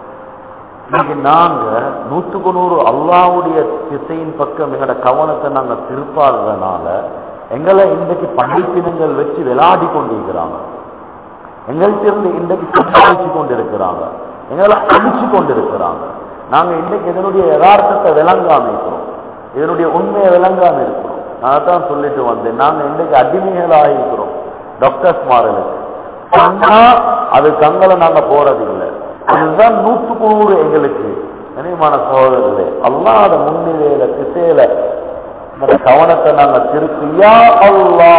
இன்னைக்கு நாங்க நூற்றுக்கு நூறு அல்லாவுடைய திசையின் பக்கம் எங்களோட கவனத்தை நாங்க திருப்பாததுனால எங்களை இன்றைக்கு பண்டித்தினங்கள் வச்சு விளையாடி கொண்டிருக்கிறாங்க எங்கள்கிட்ட இருந்து இன்றைக்கு சம்பாதிச்சு கொண்டிருக்கிறாங்க எங்களை அடிச்சு கொண்டிருக்கிறாங்க நாங்க இன்றைக்கு இதனுடைய யதார்த்தத்தை விளங்காம இருக்கிறோம் இதனுடைய உண்மையை விளங்காம இருக்கிறோம் நான் தான் சொல்லிட்டு வந்தேன் நாங்க இன்றைக்கு அடிமைகளாக இருக்கிறோம் டாக்டர்ஸ் மாறலுக்கு சொன்னா அது கங்களை நாங்க போறதில்லை அதுதான் நூற்றுக்கு நூறு எங்களுக்கு கனிமான சகோதரர்களே அல்லாத முன்னிலையில திசையில இந்த கவனத்தை நாங்க திருப்பியா அல்லா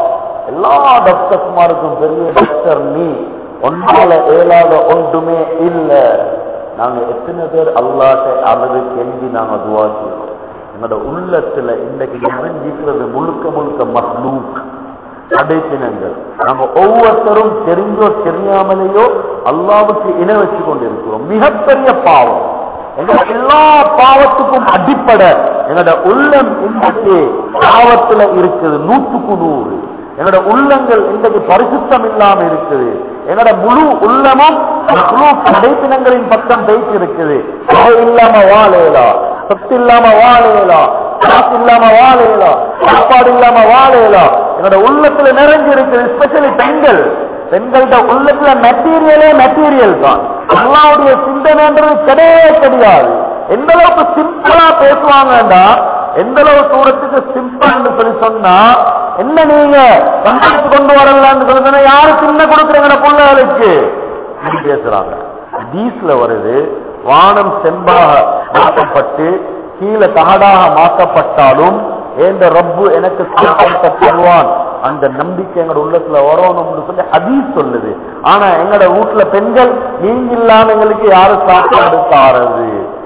எல்லா டாக்டர்ஸ்மாருக்கும் பெரிய டாக்டர் நீ ஒன்றால இயலாத ஒன்றுமே இல்ல நாங்க எத்தனை பேர் அல்லாட்ட அழுது கெஞ்சி நாங்க துவா செய்யறோம் எங்களோட உள்ளத்துல இன்னைக்கு நிறைஞ்சிக்கிறது முழுக்க முழுக்க மஸ்லூக் படைப்பினங்கள் நம்ம ஒவ்வொருத்தரும் தெரிஞ்சோ தெரியாமலேயோ அல்லாவுக்கு இணை வச்சு கொண்டிருக்கிறோம் மிகப்பெரிய பாவம் எங்க எல்லா பாவத்துக்கும் அடிப்படை எங்களோட உள்ளம் இன்றைக்கு பாவத்துல இருக்குது நூற்றுக்கு நூறு எங்களோட உள்ளங்கள் இன்றைக்கு பரிசுத்தம் இல்லாம இருக்குது எங்களோட முழு உள்ளமும் முழு படைப்பினங்களின் பக்கம் பேசி இருக்குது சுவை இல்லாம வாழலாம் சொத்து இல்லாம வாழலாம் காசு இல்லாம வாழலாம் சாப்பாடு இல்லாம வாழலாம் என்னோட உள்ளத்துல நிறைஞ்சு இருக்குது ஸ்பெஷலி பெண்கள் பெண்கள்ட உள்ளத்துல மெட்டீரியலே மெட்டீரியல் தான் அல்லாவுடைய சிந்தனைன்றது கிடையவே கிடையாது எந்த அளவுக்கு சிம்பிளா பேசுவாங்கடா எந்த அளவு தூரத்துக்கு சிம்பிள் சொல்லி சொன்னா என்ன நீங்க பஞ்சாயத்து கொண்டு வரலான்னு சொல்லி சொன்னா யாரு சின்ன கொடுக்குறீங்க பிள்ளைகளுக்கு இப்படி பேசுறாங்க டீஸ்ல வருது வானம் செம்பாக மாற்றப்பட்டு கீழே தகடாக மாற்றப்பட்டாலும் ஏந்த ரப்பு எனக்கு சுத்தத்தை தருவான் அந்த நம்பிக்கை எங்களோட உள்ளத்துல வரணும்னு சொல்லி ஹதீஸ் சொல்லுது ஆனா எங்களோட வீட்டுல பெண்கள் நீங்க இல்லாம எங்களுக்கு யாரும் சாப்பாடு தாரது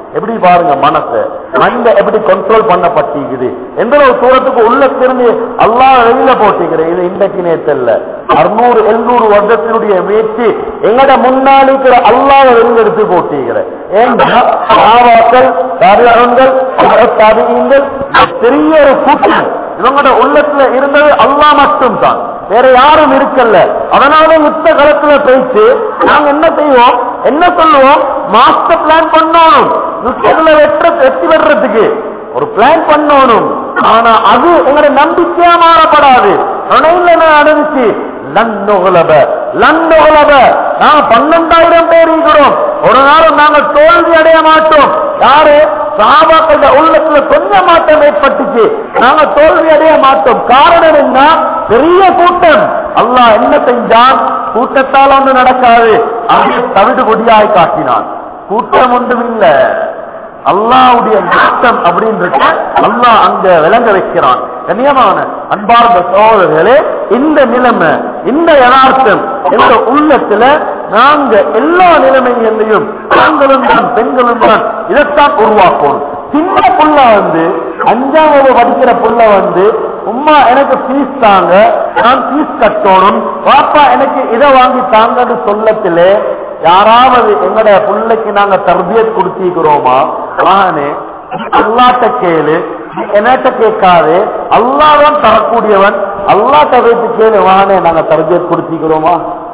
எப்படி பாருங்க மனசு மைண்ட எப்படி கண்ட்ரோல் பண்ணப்பட்டிருக்குது எந்த ஒரு தூரத்துக்கு உள்ள திரும்பி அல்லாஹ் வெளியில போட்டிருக்கிறேன் இது இன்றைக்கு நேத்தல்ல அறுநூறு எழுநூறு வருடத்தினுடைய முயற்சி எங்கட முன்னாடி இருக்கிற அல்லாஹ் வெளியில எடுத்து போட்டிருக்கிறேன் ஏன்னா சாவாக்கள் தாரியங்கள் தாரியங்கள் பெரிய ஒரு கூட்டம் இவங்களோட உள்ளத்துல இருந்தது அல்லாஹ் மட்டும் தான் வேற யாரும் இருக்கல்ல அதனால யுத்த களத்துல போயிட்டு நாங்க என்ன செய்வோம் என்ன சொல்லுவோம் மாஸ்டர் பிளான் பண்ணணும் யுத்தத்துல வெற்ற வெற்றி பெறதுக்கு ஒரு பிளான் பண்ணணும் ஆனா அது எங்களுடைய நம்பிக்கையா மாறப்படாது துணையில நடந்துச்சு லன்னுகுலப லன்னுகுலப நாங்க பன்னெண்டாயிரம் பேர் இருக்கிறோம் ஒரு நாளும் நாங்க தோல்வி அடைய மாட்டோம் யாரு சாபாக்கள உள்ளத்துல கொஞ்சம் மாற்றம் ஏற்பட்டுச்சு நாங்க தோல்வி அடைய மாட்டோம் காரணம் என்ன பெரிய கூட்டம் அல்லாஹ் என்ன செஞ்சான் கூட்டத்தால் ஒன்று நடக்காது அதை தவிடு கொடியாய் காட்டினான் கூட்டம் ஒன்றும் இல்ல அல்லாவுடைய நாட்டம் அப்படின்றது அல்லாஹ் அங்க விளங்க வைக்கிறான் கண்ணியமான அன்பார்ந்த சோதர்களே இந்த நிலைமை இந்த யதார்த்தம் என்ற உள்ளத்துல நாங்க எல்லா நிலைமைகளையும் ஆண்களும் தான் பெண்களும் தான் இதைத்தான் உருவாக்கணும் சின்ன புள்ள வந்து அஞ்சாம் வகுப்பு படிக்கிற புள்ள வந்து உம்மா எனக்கு ஃபீஸ் தாங்க நான் ஃபீஸ் கட்டணும் பாப்பா எனக்கு இதை வாங்கி தாங்கன்னு சொல்லத்திலே யாராவது எங்கட பிள்ளைக்கு நாங்க தர்பியத் கொடுத்திருக்கிறோமா நானே அல்லாட்ட கேளு என்னட்ட கேட்காது அல்லாதான் தரக்கூடியவன் அல்லாட்ட வைத்து கேளு வானே நாங்க தர்பியத் கொடுத்திருக்கிறோமா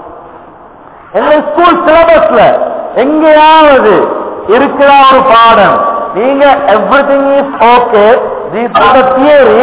எங்க ஸ்கூல் சிலபஸ்ல எங்கேயாவது இருக்கிற ஒரு பாடம் நீங்க everything is okay theory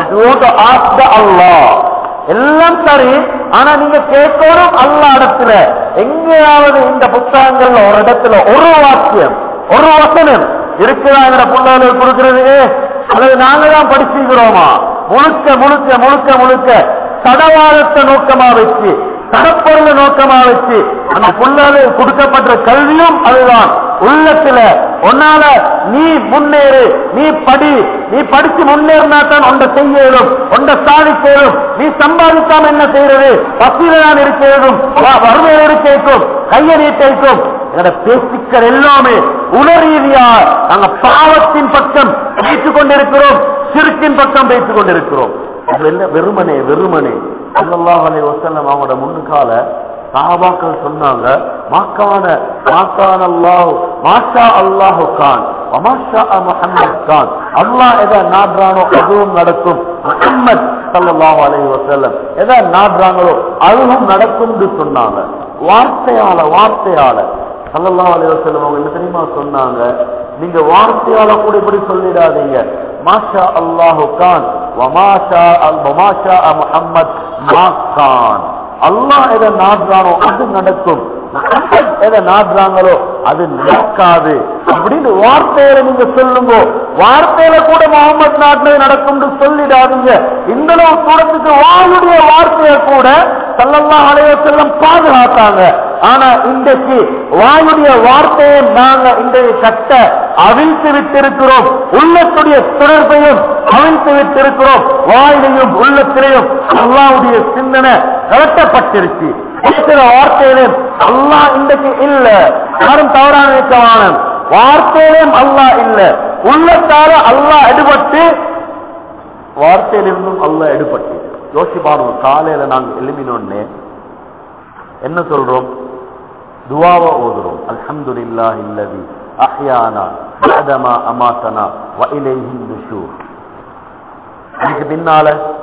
ask the அல்லாஹ் எல்லாம் சரி ஆனா நீங்க கேட்கணும் அல்ல இடத்துல எங்கேயாவது இந்த புத்தகங்கள்ல ஒரு இடத்துல ஒரு வாக்கியம் ஒரு வசனம் இருக்குதா எங்க பிள்ளைகளுக்கு கொடுக்கிறது அல்லது நாங்க தான் படிச்சுக்கிறோமா முழுக்க முழுக்க முழுக்க முழுக்க சடவாதத்தை நோக்கமா வச்சு சடப்பொருளை நோக்கமா வச்சு அந்த பிள்ளைகளுக்கு கொடுக்கப்பட்ட கல்வியும் அதுதான் உள்ளத்துல உன்னால நீ முன்னேறு நீ படி நீ படிச்சு முன்னேறினா தான் ஒன்றை செய்யணும் ஒன்றை சாதிக்கணும் நீ சம்பாதிக்காம என்ன செய்யறது பசியில நான் இருக்கிறதும் வறுமையில் இருக்கேக்கும் கையை நீட்டேக்கும் என்னோட பேசிக்கிற எல்லாமே உணரீதியா நாங்க பாவத்தின் பக்கம் பேசிக் கொண்டிருக்கிறோம் சிறுக்கின் பக்கம் பேசிக் கொண்டிருக்கிறோம் அது என்ன வெறுமனே வெறுமனே அல்லாஹ் அலை வசல்லம் அவங்களோட முன்னுக்கால சாபாக்கள் சொன்னாங்க மாக்கான மாக்கான் அல்லாஹ் மாஷா அல்லாஹு கான் வமாஷா முஹம்மத் கான் அல்லாஹ் எதை நாடுறானோ அதுவும் நடக்கும் முஹம்மத் ஸல்லல்லாஹு அலைஹி வஸல்லம் எதை நாடுறாங்களோ அதுவும் நடக்கும்னு சொன்னாங்க வார்த்தையால வார்த்தையால ஸல்லல்லாஹு அலைஹி வஸல்லம் அவங்க என்ன தெரியுமா சொன்னாங்க நீங்க வார்த்தையால கூட இப்படி சொல்லிடாதீங்க மாஷா அல்லாஹு கான் வமாஷா அல் வமாஷா முஹம்மத் மா கான் அல்லாஹ் எதை நாடுறானோ அது நடக்கும் முஹம்மத் எதை நாடுறாங்களோ அது நடக்காது அப்படின்னு வார்த்தையில நீங்க சொல்லுங்க வார்த்தையில கூட முகமது நாட்டில் நடக்கும் சொல்லிடாதீங்க இந்த அளவு தூரத்துக்கு வாயுடைய வார்த்தையை கூட சல்லல்லா அலைய செல்லம் பாதுகாத்தாங்க ஆனா இன்றைக்கு வாயுடைய வார்த்தையை நாங்க இன்றைய கட்ட அவிழ்த்து விட்டிருக்கிறோம் உள்ளத்துடைய தொடர்பையும் அவிழ்த்து விட்டிருக்கிறோம் வாயிலையும் உள்ளத்திலையும் அல்லாவுடைய சிந்தனை கலட்டப்பட்டிருச்சு பேசுற வார்த்தையிலும் அல்லா இன்றைக்கு இல்ல யாரும் தவறான நினைக்கவான வார்த்தையிலும் அல்லா இல்ல உள்ளத்தால அல்லா எடுபட்டு வார்த்தையிலிருந்தும் அல்லா எடுபட்டு யோசிச்சு பாருங்க காலையில நாங்க எழுப்பினோடனே என்ன சொல்றோம் துவாவை ஓதுறோம் அல்ஹம்துலில்லாஹ் இல்லதி அஹ்யானா பஅதமா அமாத்தனா வ இலைஹி நுஷூர் இதுக்கு பின்னால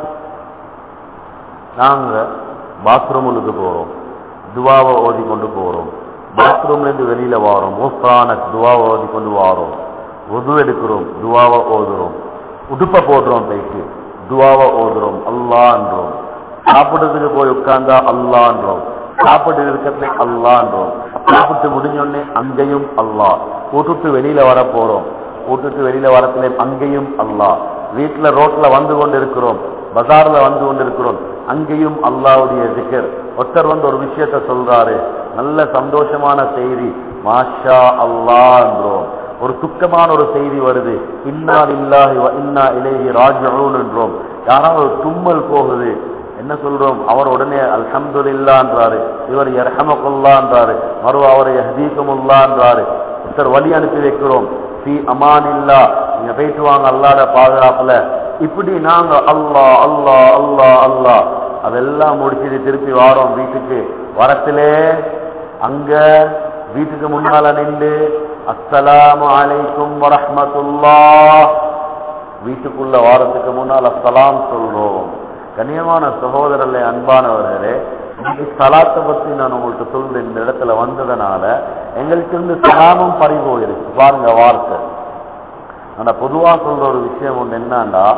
நாங்க பாத்ரூமுக்கு போறோம் துவாவை ஓதி கொண்டு போறோம் பாத்ரூம்ல இருந்து வெளியில வாரோம் ஓஸ்தான துவாவை ஓதி கொண்டு வாரோம் உது எடுக்கிறோம் துவாவை ஓதுறோம் உடுப்ப போடுறோம் போயிட்டு துவாவை ஓதுறோம் அல்லான்றோம் சாப்பிடுறதுக்கு போய் உட்கார்ந்தா அல்லான்றோம் சாப்பிட்டு இருக்கிறதுல அல்லான்றோம் சாப்பிட்டு முடிஞ்சோடனே அங்கேயும் அல்லா கூட்டுட்டு வெளியில வர போறோம் கூட்டுட்டு வெளியில வரத்துல அங்கேயும் அல்லா வீட்டுல ரோட்ல வந்து கொண்டு இருக்கிறோம் பஜார்ல வந்து கொண்டு இருக்கிறோம் அங்கேயும் அல்லாவுடைய திகர் ஒருத்தர் வந்து ஒரு விஷயத்த சொல்றாரு நல்ல சந்தோஷமான செய்தி மாஷா அல்லான்றோம் ஒரு துக்கமான ஒரு செய்தி வருது இன்னா இல்லாஹி இன்னா இலேஹி ராஜூன் என்றோம் யாராவது தும்மல் போகுது என்ன சொல்றோம் அவர் உடனே அல்ஹம்துலில்லான்றாரு இவர் எர்ஹமகுல்லான்றாரு மறு அவரை ஹதீகமுல்லான்றாரு ஒருத்தர் வழி அனுப்பி வைக்கிறோம் ஃபி அமானில்லா நீங்க போயிட்டு வாங்க அல்லாட பாதுகாப்புல இப்படி நாங்க அல்லா அல்லா அல்லா அல்லா அதெல்லாம் முடிச்சுட்டு திருப்பி வாரோம் வீட்டுக்கு வரத்திலே அங்க வீட்டுக்கு முன்னால நின்று அஸ்ஸலாமு அலைக்கும் வரஹ்மத்துல்லாஹ் வீட்டுக்குள்ள வாரத்துக்கு முன்னால் அஸ்ஸலாம் சொல்றோம் கண்ணியமான சகோதரர்களே அன்பானவர்களே இன்னைக்கு சலாத்தை பத்தி நான் உங்களுக்கு சொல்றேன் இந்த இடத்துல வந்ததுனால எங்களுக்கு இருந்து சலாமும் பறி போயிருக்கு பாருங்க வார்த்தை ஆனா பொதுவா சொல்ற ஒரு விஷயம் ஒண்ணு என்னன்னா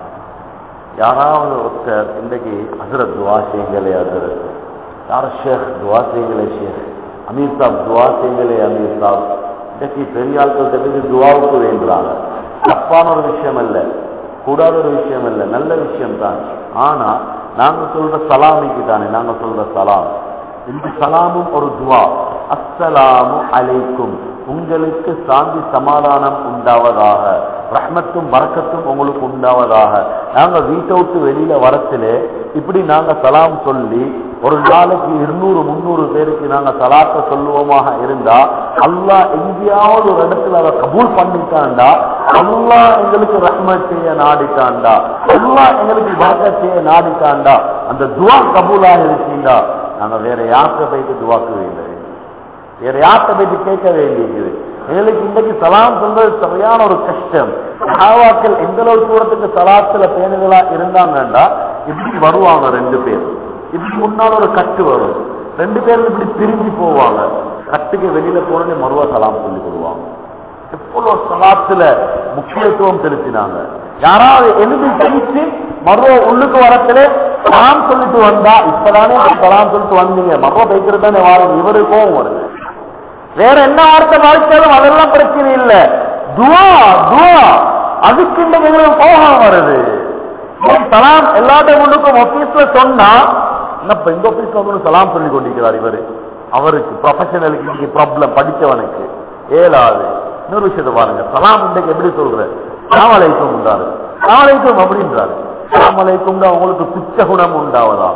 யாராவது ஒருத்தர் இன்றைக்கு ஹசரத் துவா செய்யுங்களே ஹசரத் யார் ஷேக் துவா செய்யுங்களே ஷேக் அமீர் சாப் துவா செய்யுங்களே அமீர் சாப் இன்றைக்கு பெரிய ஆட்கள் தெரிஞ்சு துவாவுக்கு வேண்டுறாங்க தப்பான ஒரு விஷயம் அல்ல கூடாத ஒரு விஷயம் அல்ல நல்ல விஷயம் தான் ஆனா நாங்க சொல்ற சலாமிக்கு தானே நாங்க சொல்ற சலாம் இந்த சலாமும் ஒரு துவா அஸ்ஸலாமு அலைக்கும் உங்களுக்கு சாந்தி சமாதானம் உண்டாவதாக ரஹ்மத்தும் வரக்கத்தும் உங்களுக்கு உண்டாவதாக நாங்க வீட்டை விட்டு வெளியில வரத்திலே இப்படி நாங்க சலாம் சொல்லி ஒரு நாளைக்கு இருநூறு முந்நூறு பேருக்கு நாங்க சலாத்தை சொல்லுவோமாக இருந்தா அல்லாஹ் எங்கேயாவது ஒரு இடத்துல அதை கபூல் பண்ணிட்டான்டா அல்லாஹ் எங்களுக்கு ரஹ்மத் செய்ய நாடிட்டான்டா அல்லாஹ் எங்களுக்கு வரக்கத் செய்ய நாடிட்டான்டா அந்த துவா கபூலாக இருக்கீண்டா நாங்க வேற யார்கிட்ட போயிட்டு துவாக்க வேண்டியது வேற யார்கிட்ட போயிட்டு கேட்க வேண்டியது எங்களுக்கு இன்றைக்கு சலாம் சொல்றது சரியான ஒரு கஷ்டம் சஹாபாக்கள் எந்த அளவு தூரத்துக்கு சலாத்துல பேணுதலா இருந்தாங்கன்னா இப்படி வருவாங்க ரெண்டு பேர் இப்படி முன்னால் ஒரு கட்டு வரும் ரெண்டு பேரும் இப்படி பிரிஞ்சு போவாங்க கட்டுக்கு வெளியில போனே மறுவா சலாம் சொல்லி கொடுவாங்க எவ்வளவு சலாத்துல முக்கியத்துவம் செலுத்தினாங்க யாராவது எழுதி கழிச்சு மறுவ உள்ளுக்கு வரத்துல சலாம் சொல்லிட்டு வந்தா இப்பதானே சலாம் சொல்லிட்டு வந்தீங்க மறுவ வைக்கிறது தானே வாருங்க இவரு கோவம் வருது வேற என்ன வார்த்தை வாழ்க்கையாலும் அதெல்லாம் பிரச்சனை இல்ல துவா துவா அதுக்கு இந்த எங்களுக்கு கோபம் வருது சலாம் எல்லாத்தையும் முன்னுக்கும் ஆபீஸ்ல சொன்னா என்னப்ப இந்த ஆபீஸ்ல வந்து சலாம் சொல்லி கொண்டிருக்கிறார் இவரு அவருக்கு ப்ரொஃபஷனலுக்கு இன்னைக்கு ப்ராப்ளம் படிச்சவனுக்கு ஏலாது இன்னொரு விஷயத்தை பாருங்க சலாம் இன்றைக்கு எப்படி சொல்ற சாமலைக்கும் உண்டாரு சாமலைக்கும் அப்படின்றாரு சாமலைக்கும் உங்களுக்கு துச்ச குணம் உண்டாவதா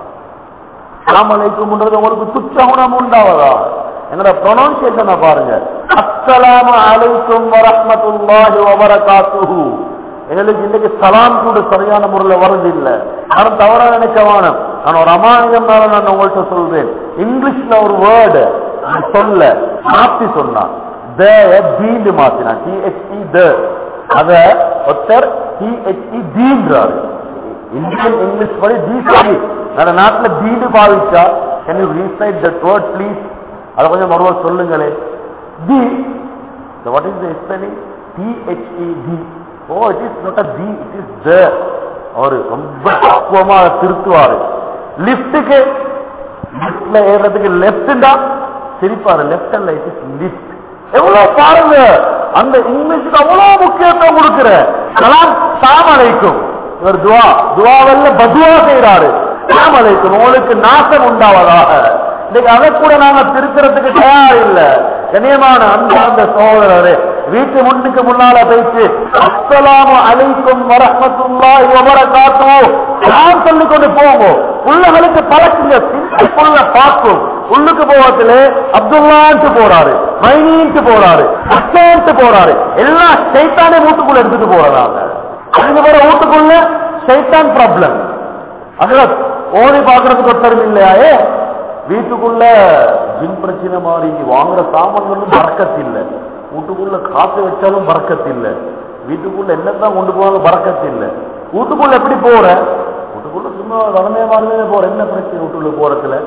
சாமலைக்கும் உங்களுக்கு துச்ச குணம் உண்டாவதா எங்களோட ப்ரொனவுன்சியேஷனை பாருங்க அஸ்ஸலாமு அலைக்கும் வரஹ்மத்துல்லாஹி வபரகாத்துஹு எங்களுக்கு இன்னைக்கு சலாம் கூட சரியான முறையில் வருது இல்ல யாரும் தவறா நினைக்க வேணும் நான் ஒரு அமானியம் நான் உங்கள்கிட்ட சொல்றேன் இங்கிலீஷ்ல ஒரு வேர்டு சொல்ல மாத்தி சொன்னான் தீண்டு மாத்தினான் டிஹெச்இ த அத ஒருத்தர் டிஹெச்இ தீன்றாரு இந்தியன் இங்கிலீஷ் படி டி சரி நம்ம நாட்டுல தீண்டு பாவிச்சா can you recite that word please அதை கொஞ்சம் மறுவா சொல்லுங்களே the what is the spelling T H E T O it is not a the it is the அவரு ரொம்ப பக்குவமா அதை திருத்துவாரு லிப்டுக்கு லிப்ட்ல ஏறதுக்கு லெப்ட்டா சிரிப்பாரு லெப்ட் அல்ல இட் இஸ் லிப்ட் எவ்வளவு பாருங்க அந்த இங்கிலீஷுக்கு அவ்வளவு முக்கியத்துவம் கொடுக்கிற சலாம் சாம் அழைக்கும் இவர் துவா துவாவல்ல பதுவா செய்யறாரு சாம் அழைக்கும் உங்களுக்கு நாசம் உண்டாவதாக இன்னைக்கு அதை கூட நாங்க திருத்துறதுக்கு தயார் இல்ல கண்ணியமான அன்பார்ந்த சகோதரரே வீட்டு முன்னுக்கு முன்னால போயிட்டு அஸ்ஸலாமு அலைக்கும் வரஹ்மத்துல்லாஹி வபரகாத்துஹு நான் சொல்லிக் கொண்டு போவோம் உள்ளங்களுக்கு பழக்குங்க சின்ன பார்க்கும் உள்ளுக்கு போவதிலே அப்துல்லான்ட்டு போறாரு மைனின்ட்டு போறாரு அச்சான்ட்டு போறாரு எல்லாம் சைத்தானே வீட்டுக்குள்ள எடுத்துட்டு போறாங்க அங்க போற வீட்டுக்குள்ள சைத்தான் ப்ராப்ளம் அதுல ஓடி பாக்குறதுக்கு ஒருத்தரும் இல்லையாயே வீட்டுக்குள்ள ஜின் பிரச்சனை மாதிரி வாங்குற சாமான்களும் பறக்கத்து இல்லை வீட்டுக்குள்ள காசு வச்சாலும் பறக்கத்து இல்லை வீட்டுக்குள்ள என்னதான் கொண்டு போனாலும் பறக்கத்து இல்லை வீட்டுக்குள்ள எப்படி போற வீட்டுக்குள்ள சும்மா வளமே வாழ்வே போற என்ன பிரச்சனை வீட்டுக்குள்ள போறதுல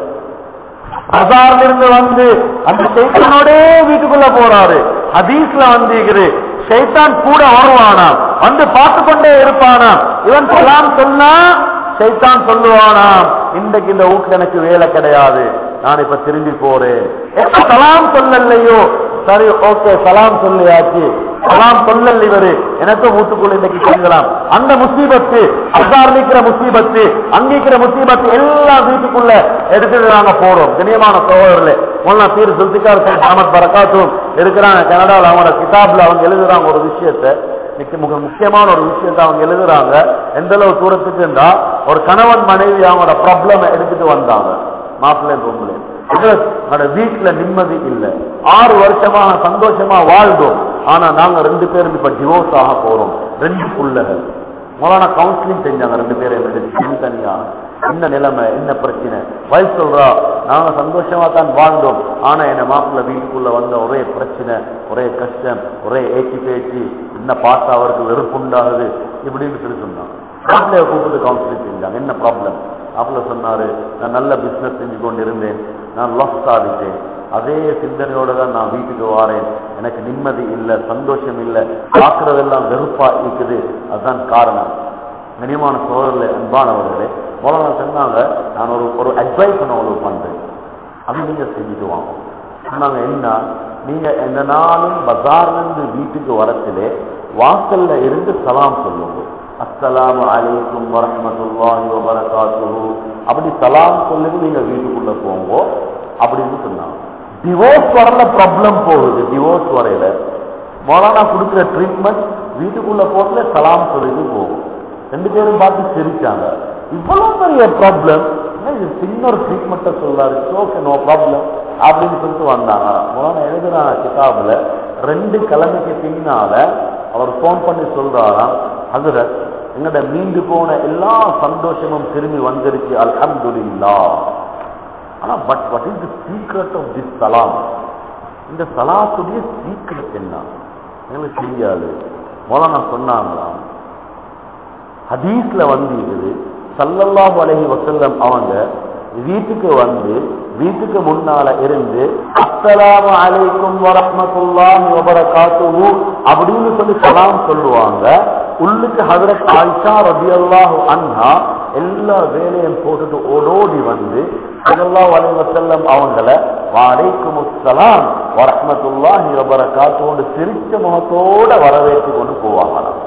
பஜார்ல இருந்து வந்து அந்த சைத்தானோடே வீட்டுக்குள்ள போறாரு ஹதீஸ்ல வந்து சைத்தான் கூட வருவானா வந்து பார்த்து கொண்டே இருப்பானா இவன் சலாம் சொன்னா சைத்தான் சொல்லுவானாம் இன்றைக்கு இந்த வீட்டுல எனக்கு வேலை கிடையாது நான் இப்ப திரும்பி போறேன் எப்ப சலாம் சொல்லலையோ சரி ஓகே சலாம் சொல்லியாச்சு சலாம் சொல்லல் இவரு எனக்கு வீட்டுக்குள்ள இன்னைக்கு செல்லலாம் அந்த முசீபத்து அசார் நிக்கிற முசீபத்து அங்கிக்கிற முசீபத்து எல்லாம் வீட்டுக்குள்ள எடுத்துட்டு நாங்க போறோம் கண்ணியமான சகோதரர்களே மொல்லா பீர் சுல்திகார் சைட் அஹமத் பரகாத்தும் இருக்கிறாங்க கனடால அவங்களோட கிதாப்ல அவங்க எழுதுறாங்க ஒரு விஷயத்தை மிக மிக முக்கியமான ஒரு விஷயத்தை அவங்க எழுதுறாங்க எந்த அளவு தூரத்துக்கு இருந்தா ஒரு கணவன் மனைவி அவங்களோட ப்ராப்ளம் எடுத்துட்டு வந்தாங்க மாப்பிள்ளை பொம்பளை என்னோட வீட்டுல நிம்மதி இல்லை ஆறு வருஷமா சந்தோஷமா வாழ்ந்தோம் ஆனா நாங்க ரெண்டு பேரும் இப்ப டிவோர்ஸ் ஆக போறோம் ரெண்டு பிள்ளைகள் மொலானா கவுன்சிலிங் செஞ்சாங்க ரெண்டு பேரும் எடுத்து தனியா என்ன நிலைமை என்ன பிரச்சனை வயசு சொல்றா நாங்க சந்தோஷமா தான் வாழ்ந்தோம் ஆனா என்ன மாப்பிள்ள வீட்டுக்குள்ள வந்த ஒரே பிரச்சனை ஒரே கஷ்டம் ஒரே ஏச்சி பேச்சு என்ன பார்த்தா அவருக்கு வெறுப்புண்டாகுது இப்படின்னு சொல்லி சொன்னாங்க மாப்பிள்ளைய கூப்பிட்டு கவுன்சிலிங் செஞ்சாங்க என்ன ப்ராப்ளம் மாப்பிள்ள சொன்னாரு நான் நல்ல பிசினஸ் செஞ்சு கொண்டு இருந்தேன் நான் லாஸ் ஆகிட்டேன் அதே சிந்தனையோட தான் நான் வீட்டுக்கு வாரேன் எனக்கு நிம்மதி இல்லை சந்தோஷம் இல்லை பார்க்கறதெல்லாம் வெறுப்பா இருக்குது அதுதான் காரணம் கனியமான சோழர்களே அன்பானவர்களே மோலானா சொன்னாங்க நான் ஒரு ஒரு அட்வைஸ் நான் உங்களுக்கு பண்றேன் அது நீங்க செஞ்சுட்டு வாங்க சொன்னாங்க என்ன நீங்க எந்த நாளும் பஜார்ல இருந்து வீட்டுக்கு வரத்திலே வாசல்ல இருந்து சலாம் சொல்லுங்க அஸ்ஸலாமு அலைக்கும் வரஹ்மத்துல்லாஹி வபரகாத்துஹு அப்படி சலாம் சொல்லிட்டு நீங்க வீட்டுக்குள்ள போங்க அப்படின்னு சொன்னாங்க டிவோர்ஸ் வரல ப்ராப்ளம் போகுது டிவோர்ஸ் வரையில மோலானா கொடுக்குற ட்ரீட்மெண்ட் வீட்டுக்குள்ள போட்டுல சலாம் சொல்லிட்டு போகும் ரெண்டு பேரும் பார்த்து சிரிச்சாங்க இவ்வளவு பெரிய ப்ராப்ளம் இது சின்ன ஒரு ட்ரீட்மெண்ட்டை சொல்லாரு ஓகே நோ ப்ராப்ளம் அப்படின்னு சொல்லிட்டு வந்தாங்க மோலானா எழுதுன கிதாபுல ரெண்டு கிழமைக்கு பின்னால அவர் ஃபோன் பண்ணி சொல்றாராம் அதுல எங்கட மீண்டு போன எல்லா சந்தோஷமும் திரும்பி வந்துருச்சு அல்ஹம்துலில்லாஹ் ஆனா but what is the secret of this சலாம் இந்த சலாத்துடைய சீக்ரெட் என்ன எங்களுக்கு தெரியாது மோலானா சொன்னாங்களாம் ஹதீஸ்ல வந்து இருக்குது சல்லல்லாஹு அலைஹி வஸல்லம் அவங்க வீட்டுக்கு வந்து வீட்டுக்கு முன்னால இருந்து அஸ்ஸலாமு அலைக்கும் வரஹ்மத்துல்லாஹி வபரகாத்துஹு அப்படின்னு சொல்லி சலாம் சொல்லுவாங்க உள்ளுக்கு ஹஜரத் ஆயிஷா ரலியல்லாஹு அன்ஹா எல்லா வேலையும் போட்டுட்டு ஓடோடி வந்து ஸல்லல்லாஹு அலைஹி வஸல்லம் அவங்கள வலைக்கும் அஸ்ஸலாம் வரஹ்மத்துல்லாஹி வபரகாத்துஹு சிரிச்ச முகத்தோட வரவேற்று கொண்டு போவாங்களாம்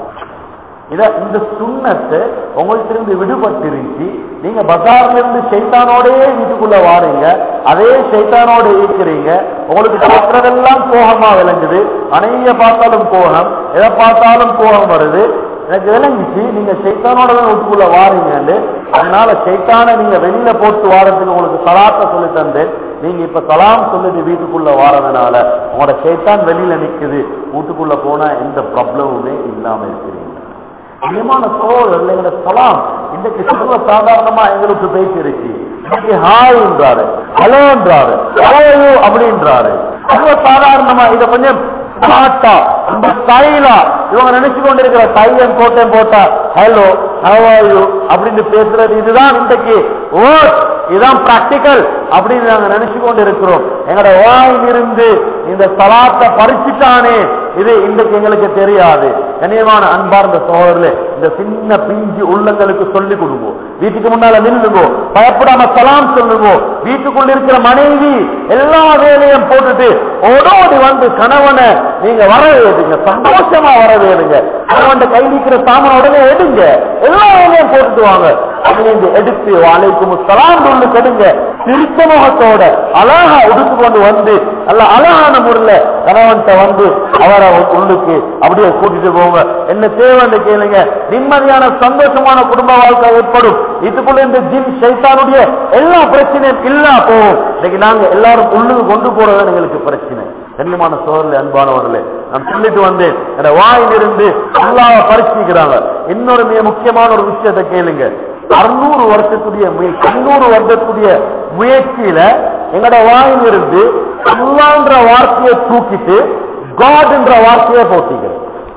இத இந்த சுண்ணத்தை உங்கள்ட்ட இருந்து விடுபட்டிருந்துச்சு நீங்க பஜார்ல இருந்து சைத்தானோடே வீட்டுக்குள்ள வாரீங்க அதே சைத்தானோட இருக்கிறீங்க உங்களுக்கு பார்க்கறதெல்லாம் கோபமா விளங்குது அணைய பார்த்தாலும் கோபம் எதை பார்த்தாலும் கோபம் வருது எனக்கு விளங்கிச்சு நீங்க சைத்தானோட தான் வீட்டுக்குள்ள வாரீங்கன்னு அதனால சைத்தானை நீங்க வெளியில போட்டு வாரத்துக்கு உங்களுக்கு சலாத்தை சொல்லி தந்தேன் நீங்க இப்ப சலாம் சொல்லிட்டு வீட்டுக்குள்ள வாரதுனால உங்களோட சைத்தான் வெளியில நிக்குது வீட்டுக்குள்ள போனா எந்த ப்ராப்ளமுமே இல்லாம இருக்கிறீங்க அதிகமான சோழர்கள் எங்களோட சலாம் இன்றைக்கு சர்வ சாதாரணமா எங்களுக்கு பேசிருச்சு இன்னைக்கு ஹாய்ன்றாரு ஹலோன்றாரு ஹலோ அப்படின்றாரு சர்வ சாதாரணமா இத கொஞ்சம் ஸ்மார்ட்டா இந்த ஸ்டைலா இவங்க நினைச்சு கொண்டிருக்கிற டையன் கோட்டையும் போட்டா ஹலோ ஹவாயு அப்படின்னு பேசுறது இதுதான் இன்றைக்கு ஓட் இதுதான் பிராக்டிக்கல் அப்படின்னு நாங்க நினைச்சு கொண்டு இருக்கிறோம் எங்களோட வாயிலிருந்து இந்த சலாத்தை பறிச்சுட்டானே இது இன்றைக்கு எங்களுக்கு தெரியாது கனியமான அன்பார்ந்த சோழர்களே இந்த சின்ன பிஞ்சு உள்ளங்களுக்கு சொல்லிக் கொடுங்க வீட்டுக்கு முன்னால நில்லுங்க பயப்படாம சலாம் சொல்லுங்க வீட்டுக்குள்ள இருக்கிற மனைவி எல்லா வேலையும் போட்டுட்டு ஓடோடி வந்து கணவனை நீங்க வரவேடுங்க சந்தோஷமா வரவேடுங்க கணவன் கை நிற்கிற சாமான உடனே எடுங்க எல்லா வேலையும் போட்டுட்டு வாங்க அப்படின்னு எடுத்து வாழைக்கும் சலாம் சொல்லு கெடுங்க சிரித்த முகத்தோட அழகா உடுத்து கொண்டு வந்து நல்ல அழகான முறையில கணவன்கிட்ட வந்து அவரை உள்ளுக்கு அப்படியே கூட்டிட்டு போங்க என்ன தேவைன்னு கேளுங்க நிம்மதியான சந்தோஷமான குடும்ப வாழ்க்கை ஏற்படும் இதுக்குள்ள இந்த ஜிம் சைத்தானுடைய எல்லா பிரச்சனையும் இல்லா போகும் இன்னைக்கு நாங்க எல்லாரும் உள்ளுக்கு கொண்டு போறது எங்களுக்கு பிரச்சனை கண்ணியமான சோழர்களே அன்பானவர்களே நான் சொல்லிட்டு வந்தேன் என் வாயிலிருந்து அல்லாஹ் பரிசீலிக்கிறாங்க இன்னொரு மிக முக்கியமான ஒரு விஷயத்தை கேளுங்க அறுநூறு வருஷத்துடைய முயற்சி அறுநூறு வருடத்துடைய முயற்சியில எங்கட வாயிலிருந்து அல்லான்ற வார்த்தையை தூக்கிட்டு காட் என்ற வார்த்தையை போட்டிக்கிறேன்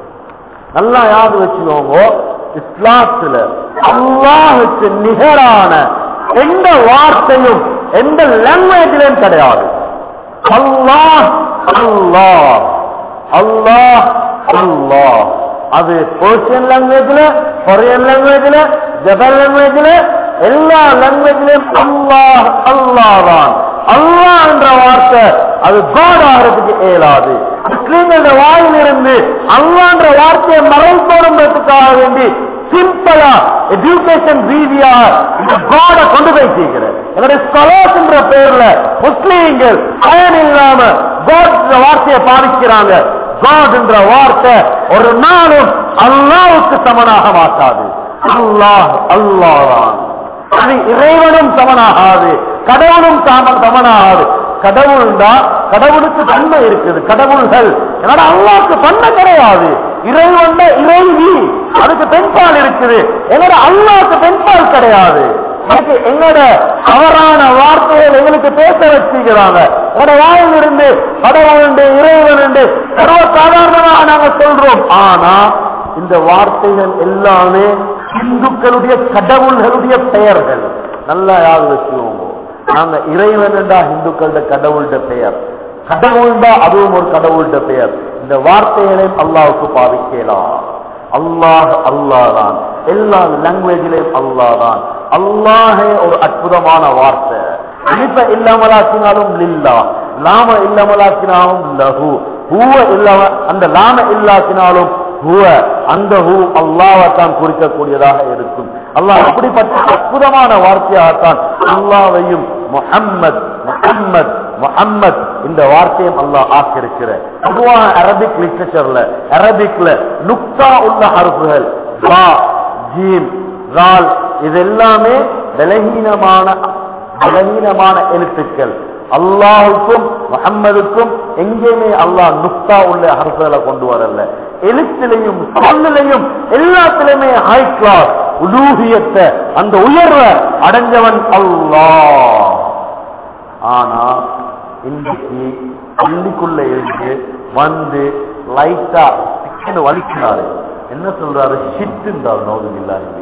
நல்லா யாரு வச்சுக்கோங்க இஸ்லாத்துல அல்லாஹுக்கு நிகரான எந்த வார்த்தையும் எந்த லாங்குவேஜிலும் கிடையாது அல்லாஹ் அல்லாஹ் அல்லாஹ் அல்லாஹ் அது பர்சியன் லாங்குவேஜ்ல கொரியன் லாங்குவேஜ்ல ஜப்பான் லாங்குவேஜ்ல எல்லா லாங்குவேஜ்லயும் அல்லாஹ் அல்லாஹ் தான் அல்லாஹ் என்ற வார்த்தை அது காட் ஆகிறதுக்கு இயலாது முஸ்லீம்களோட வாயிலிருந்து அல்லான்ற வார்த்தையை மறைப்போடுறதுக்காக வேண்டி சிம்பிளா எஜுகேஷன் ரீதியா இந்த காட கொண்டு போய் சேர்க்கிறேன் என்னுடைய ஸ்காலர்ஸ் என்ற பேர்ல முஸ்லீம்கள் பயன் இல்லாம காட் வார்த்தையை பாதிக்கிறாங்க காட் என்ற வார்த்தை ஒரு நாளும் அல்லாவுக்கு சமனாக மாட்டாது அல்லாஹ் அல்லாதான் அது இறைவனும் சமனாகாது கடவுளும் சம- சமனாகாது கடவுள் தான் கடவுளுக்கு தன்மை இருக்குது கடவுள்கள் என்னடா அல்லாவுக்கு தன்மை கிடையாது இறைவன் இறைவி அதுக்கு பெண்பால் இருக்குது என்னோட அல்லாவுக்கு பெண்பால் கிடையாது எனக்கு எங்களோட தவறான வார்த்தைகள் எங்களுக்கு பேச வச்சுக்கிறாங்க எங்களோட வாயில் இருந்து கடவுள் உண்டு இறைவன் உண்டு சர்வ சாதாரணமாக நாங்க சொல்றோம் ஆனா இந்த வார்த்தைகள் எல்லாமே இந்துக்களுடைய கடவுள்களுடைய பெயர்கள் நல்லா யார் வச்சுக்கோங்க நாங்க இறைவன் என்றா இந்துக்களோட கடவுள்ட பெயர் கடவுள்டா அதுவும் ஒரு கடவுள்ட பெயர் இந்த வார்த்தைகளையும் அல்லாவுக்கு பாவிக்கலாம் அல்லாஹ் அல்லாஹ் தான் எல்லா லாங்குவேஜிலையும் அல்லாஹ் தான் அல்லாஹே ஒரு அற்புதமான வார்த்தை அலிப்ப இல்லாமலாக்கினாலும் லில்லா லாம இல்லாமலாக்கினாலும் லஹு ஹூவ இல்லாம அந்த லாம இல்லாக்கினாலும் ஹுவ அந்த ஹூ அல்லாவைத்தான் குறிக்கக்கூடியதாக இருக்கும் அல்லாஹ் அப்படிப்பட்ட அற்புதமான வார்த்தையாகத்தான் அல்லாவையும் முஹம்மத் முஹம்மத் முஹம்மத் இந்த வார்த்தையும் அல்லாஹ் ஆக்கியிருக்கிற பொதுவாக அரபிக் லிட்டரேச்சர்ல அரபிக்ல நுக்தா உள்ள ஹருப்புகள் பா ஜீம் ரால் இது எல்லாமே பலகீனமான பலகீனமான எழுத்துக்கள் அல்லாஹுக்கும் முகம்மதுக்கும் எங்கேயுமே அல்லாஹ் நுக்தா உள்ள அரசுகளை கொண்டு வரல எழுத்திலையும் சொல்லிலையும் எல்லாத்திலுமே ஹை கிளாஸ் உலூகியத்தை அந்த உயர்வை அடைஞ்சவன் அல்லாஹ் ஆனா இன்றைக்கு பள்ளிக்குள்ள இருந்து வந்து லைட்டா வலிக்கிறாரு என்ன சொல்றாரு ஷிட்டுன்றாரு நோது இல்லாருன்னா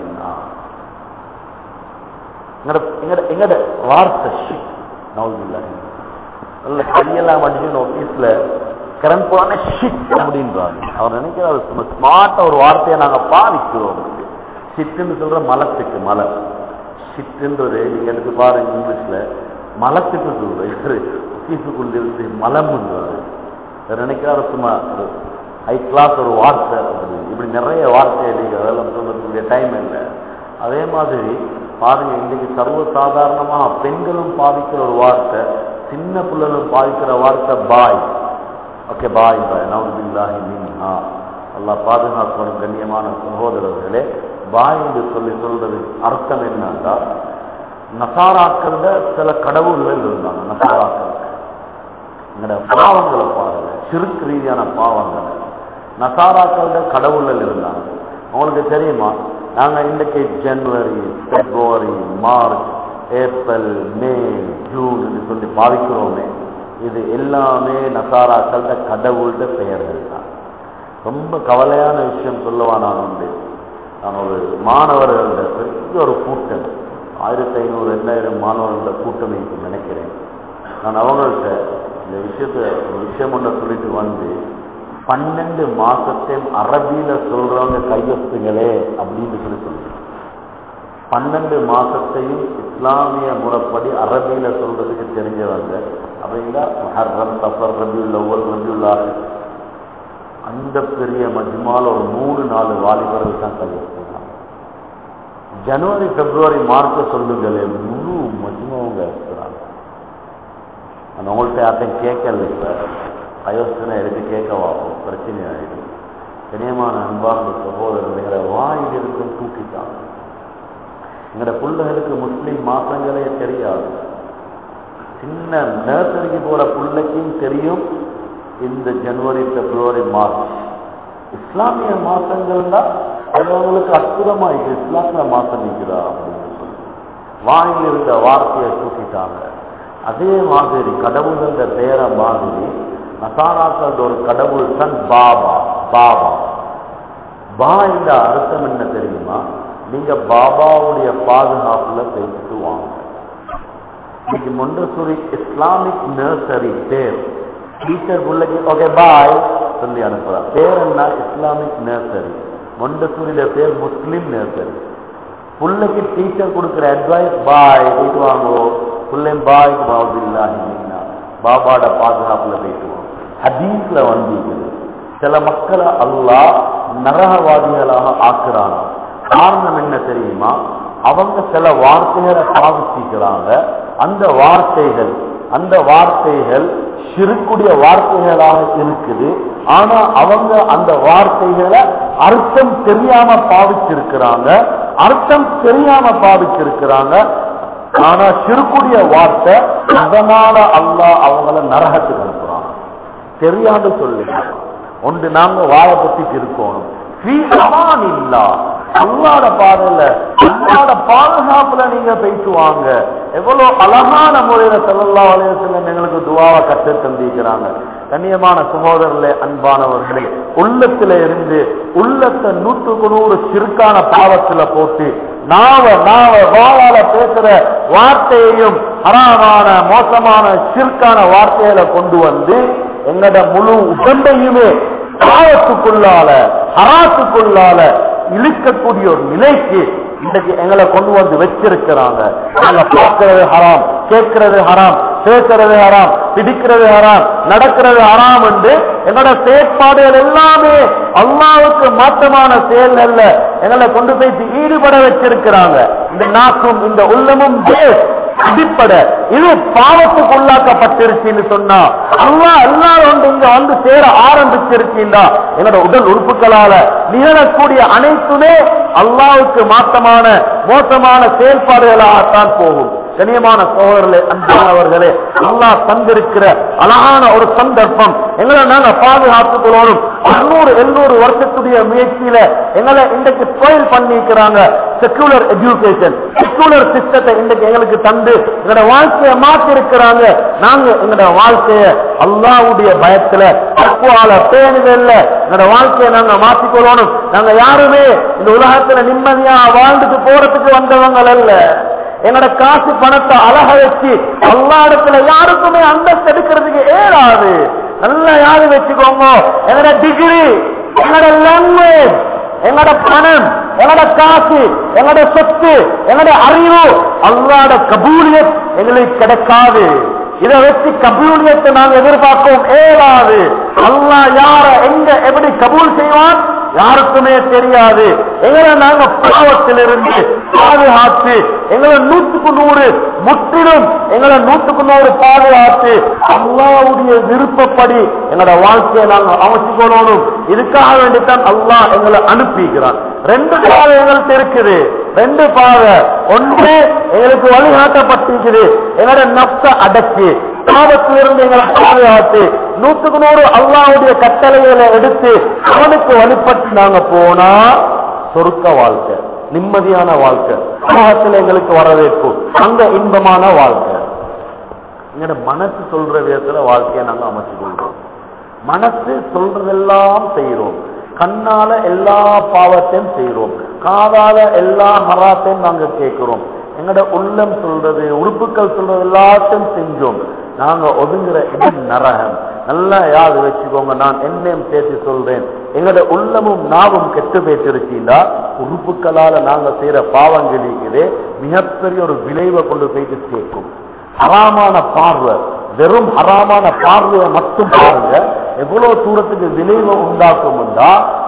எங்கட வார்த்தை ஷிட் நோது இல்லாரு நல்ல கையெல்லாம் அடிச்சு ஆபீஸ்ல கரண்ட் போன ஷிட் அப்படின்றாரு அவர் நினைக்கிறாரு ஸ்மார்ட்டா ஒரு வார்த்தையை நாங்க பாவிக்கிறோம் ஷிட்டுன்னு சொல்ற மலத்துக்கு மலம் ஷிட்டுன்றது நீங்க எடுத்து பாருங்க இங்கிலீஷ்ல மலத்துக்கு சொல்றது ஆபீஸுக்குள்ள இருந்து மலம்ன்றாரு நினைக்கிறாரு சும்மா ஹை கிளாஸ் ஒரு வார்த்தை அப்படி இப்படி நிறைய வார்த்தை நீங்க அதெல்லாம் சொல்றதுக்குரிய டைம் இல்லை அதே மாதிரி பாருங்க இன்னைக்கு சர்வ சாதாரணமா பெண்களும் பாதிக்கிற ஒரு வார்த்தை சின்ன பிள்ளைகளும் பாதிக்கிற வார்த்தை பாய் ஓகே பாய் பாய் நவுதுல்லாஹி மின்ஹா அல்லாஹ் பாதுகாக்கணும் கண்ணியமான சகோதரர்களே பாய் என்று சொல்லி சொல்றது அர்த்தம் என்னன்னா நசாராக்கள சில கடவுள்கள் இருந்தாங்க நசாராக்கள் எங்களோட பாவங்களை பாருங்க சிறுக்கு ரீதியான பாவங்கள் நசாராக்கள கடவுள்கள் இருந்தாங்க உங்களுக்கு தெரியுமா நாங்க இன்றைக்கு ஜனவரி பிப்ரவரி மார்ச் ஏப்ரல் மே ஜூன் சொல்லி பாவிக்கிறோமே இது எல்லாமே நசாராக்கள கடவுள்ட பெயர்கள் தான் ரொம்ப கவலையான விஷயம் சொல்லவா நான் உண்டு நான் ஒரு மாணவர்கள பெரிய ஒரு கூட்டம் ஆயிரத்தி ஐநூறு ரெண்டாயிரம் மாணவர்கள கூட்டம் எனக்கு நினைக்கிறேன் நான் அவங்கள்ட்ட இந்த விஷயத்த ஒரு விஷயம் ஒன்று சொல்லிட்டு வந்து பன்னெண்டு மாசத்தையும் அரபியில சொல்றவங்க கையொத்துங்களே அப்படின்னு சொல்லி சொல்றேன் பன்னெண்டு மாசத்தையும் இஸ்லாமிய முறைப்படி அரபியில சொல்றதுக்கு தெரிஞ்சவங்க அப்படின்னா ஹர்ரம் சஃபர் ரபியுல் ஒவ்வொரு ரபியுல்லாக அந்த பெரிய மஜ்மால ஒரு மூணு நாலு வாலிபர்கள் தான் கையெழுத்துனாங்க ஜனவரி பிப்ரவரி மார்ச் சொல்லுங்களே முழு மஜ்மாவங்க இருக்கிறாங்க நான் உங்கள்கிட்ட யார்ட்டையும் கேட்கல இப்ப அயோசனை எடுத்து கேட்கவாகும் பிரச்சனை ஆயிடும் கனியமான அன்பார்ந்த சகோதரர்களை வாயில் இருக்கும் தூக்கிட்டாங்க எங்களோட பிள்ளைகளுக்கு முஸ்லீம் மாசங்களே தெரியாது சின்ன நர்சரிக்கு போற பிள்ளைக்கும் தெரியும் இந்த ஜனவரி பிப்ரவரி மார்ச் இஸ்லாமிய மாசங்கள் தான் அவங்களுக்கு அற்புதமா இருக்கு இஸ்லாமிய மாசம் இருக்குதா அப்படின்னு சொல்லி வாயில் இருந்த வார்த்தையை தூக்கிட்டாங்க அதே மாதிரி கடவுள்ன்ற பேர மாதிரி நசாராக்களோட ஒரு கடவுள் தான் பாபா பாபா பா என்ற அர்த்தம் என்ன தெரியுமா நீங்க பாபாவுடைய பாதுகாப்புல பேசிட்டு வாங்க இன்னைக்கு மொண்டசூரி இஸ்லாமிக் நர்சரி பேர் டீச்சர் பிள்ளைக்கு ஓகே பாய் சொல்லி அனுப்புறா பேர் என்ன இஸ்லாமிக் நர்சரி மொண்டசூரியில பேர் முஸ்லிம் நர்சரி பிள்ளைக்கு டீச்சர் கொடுக்குற அட்வைஸ் பாய் போயிட்டு வாங்கோ பிள்ளையும் பாய் பாவுதில்லாஹி பாபாட பாதுகாப்புல போயிட்டு வாங்க ஹதீஸ்ல வந்திருக்குது சில மக்களை அல்லாஹ் நரகவாதிகளாக ஆக்குறாங்க காரணம் என்ன தெரியுமா அவங்க சில வார்த்தைகளை பாவிச்சிக்கிறாங்க அந்த வார்த்தைகள் அந்த வார்த்தைகள் சிறுக்குடைய வார்த்தைகளாக இருக்குது ஆனா அவங்க அந்த வார்த்தைகளை அர்த்தம் தெரியாம பாவிச்சிருக்கிறாங்க அர்த்தம் தெரியாம பாவிச்சிருக்கிறாங்க ஆனா சிறுக்குடைய வார்த்தை அதனால அல்லாஹ் அவங்கள நரகத்துக்கு அனுப்புறான் தெரியாத சொல்லுங்க ஒன்று நாங்க வாயை பத்தி இருக்கணும் ஃபீ அமானில்லா. அல்லாஹ்ட பாதையில அல்லாட பாதுகாப்புல நீங்க போயிட்டு வாங்க எவ்வளவு அழகான முறையில செல்லல்லா வலையத்தில் எங்களுக்கு துவாவை கற்று தந்திருக்கிறாங்க கண்ணியமான சகோதரர்களே அன்பானவர்களே உள்ளத்துல இருந்து உள்ளத்தை நூற்றுக்கு நூறு சிறுக்கான பாவத்துல போட்டு நாவ நாவ வாயால பேசுற வார்த்தையையும் ஹராமான மோசமான சிற்கான வார்த்தைகளை கொண்டு வந்து எங்கட முழு உடம்பையுமே பாவத்துக்குள்ளால ஹராத்துக்குள்ளால இழுக்கக்கூடிய ஒரு நிலைக்கு இன்றைக்கு எங்களை கொண்டு வந்து வச்சிருக்கிறாங்க நாங்க பார்க்கிறது ஹராம் கேட்கிறது ஹராம் பேசுறது ஹராம் பிடிக்கிறது ஹராம் நடக்கிறது ஹராம் என்று எங்களோட செயற்பாடுகள் எல்லாமே அல்லாவுக்கு மாற்றமான செயல் அல்ல எங்களை கொண்டு போய் ஈடுபட வச்சிருக்கிறாங்க இந்த நாக்கும் இந்த உள்ளமும் பேஸ் அடிப்படை இது பாவத்துக்கு உள்ளாக்கப்பட்டிருச்சுன்னு சொன்னா அல்லா எல்லாரும் வந்து இங்க வந்து சேர ஆரம்பிச்சிருக்கீங்களா என்னோட உடல் உறுப்புகளால நிகழக்கூடிய அனைத்துமே அல்லாவுக்கு மாற்றமான மோசமான செயல்பாடுகளாகத்தான் போகும் கனியமான சோழர்களே அன்பானவர்களே அல்லாஹ் தந்திருக்கிற அழகான ஒரு சந்தர்ப்பம் எங்களை நாங்க பாதுகாத்துக் கொள்ளணும் அறுநூறு எழுநூறு வருஷத்துடைய முயற்சியில எங்களை இன்றைக்கு கோயில் பண்ணிக்கிறாங்க செக்குலர் எஜுகேஷன் செக்குலர் சிஸ்டத்தை இன்றைக்கு எங்களுக்கு தந்து எங்களோட வாழ்க்கையை மாற்றி இருக்கிறாங்க நாங்க எங்களோட வாழ்க்கைய அல்லாவுடைய பயத்துல தக்குவால பேணுதல்ல எங்களோட வாழ்க்கையை நாங்க மாற்றிக்கொள்ளணும் நாங்க யாருமே இந்த உலகத்துல நிம்மதியா வாழ்ந்துட்டு போறதுக்கு வந்தவங்க அல்ல என்னோட காசு பணத்தை அழக வச்சு எல்லா இடத்துல யாருக்குமே அந்தஸ்து எடுக்கிறதுக்கு ஏறாது நல்லா யாரு வச்சுக்கோங்க என்னோட டிகிரி என்னோட லாங்குவேஜ் எங்களோட பணம் எங்களோட காசு எங்களோட சொத்து எங்களோட அறிவு அல்லாட கபூலியத் எங்களுக்கு கிடைக்காது இதை வச்சு கபூலியத்தை நாங்கள் எதிர்பார்ப்போம் ஏறாது அல்லாஹ் யார எங்க எப்படி கபூல் செய்வான் யாருக்குமே தெரியாது எங்களை நாங்க பாவத்திலிருந்து பாதுகாத்து எங்களை நூற்றுக்கு நூறு முற்றிலும் எங்களை நூற்றுக்கு நூறு பாதுகாத்து அல்லாவுடைய விருப்பப்படி எங்களோட வாழ்க்கையை நாங்க அமைச்சுக்கொள்ளணும் இதுக்காக வேண்டித்தான் அல்லாஹ் எங்களை அனுப்பிக்கிறான் ரெண்டு பாதை எங்களுக்கு இருக்குது ரெண்டு பாதை ஒன்று எங்களுக்கு வழிகாட்டப்பட்டிருக்குது எங்களோட நப்ச அடக்கி பாவத்திலிருந்து எங்களை பாதுகாத்து நூற்றுக்கு நூறு அல்லாவுடைய கட்டளைகளை எடுத்து அவனுக்கு வழிபட்டு நாங்க போனா சொருக்க வாழ்க்கை நிம்மதியான வாழ்க்கை உலகத்தில் எங்களுக்கு வரவேற்பு அங்க இன்பமான வாழ்க்கை எங்களோட மனசு சொல்ற விதத்துல வாழ்க்கையை நாங்க அமைச்சு கொள்றோம் மனசு சொல்றதெல்லாம் செய்யறோம் கண்ணால எல்லா பாவத்தையும் செய்யறோம் காதால எல்லா ஹராத்தையும் நாங்க கேட்கிறோம் எங்களோட உள்ளம் சொல்றது உறுப்புகள் சொல்றது எல்லாத்தையும் செஞ்சோம் நாங்க ஒதுங்குற இடம் நரகம் நல்லா யாரு வச்சுக்கோங்க நான் என்னையும் சேர்த்து சொல்றேன் எங்களோட உள்ளமும் நாவும் கெட்டு போயிட்டிருக்கீங்களா உறுப்புகளால நாங்க செய்யற பாவங்களுக்கு மிகப்பெரிய ஒரு விளைவை கொண்டு போயிட்டு சேர்க்கும் ஹராமான பார்வை வெறும் ஹராமான பார்வையை மட்டும் பாருங்க எவ்வளவு தூரத்துக்கு விளைவை உண்டாக்கும்டா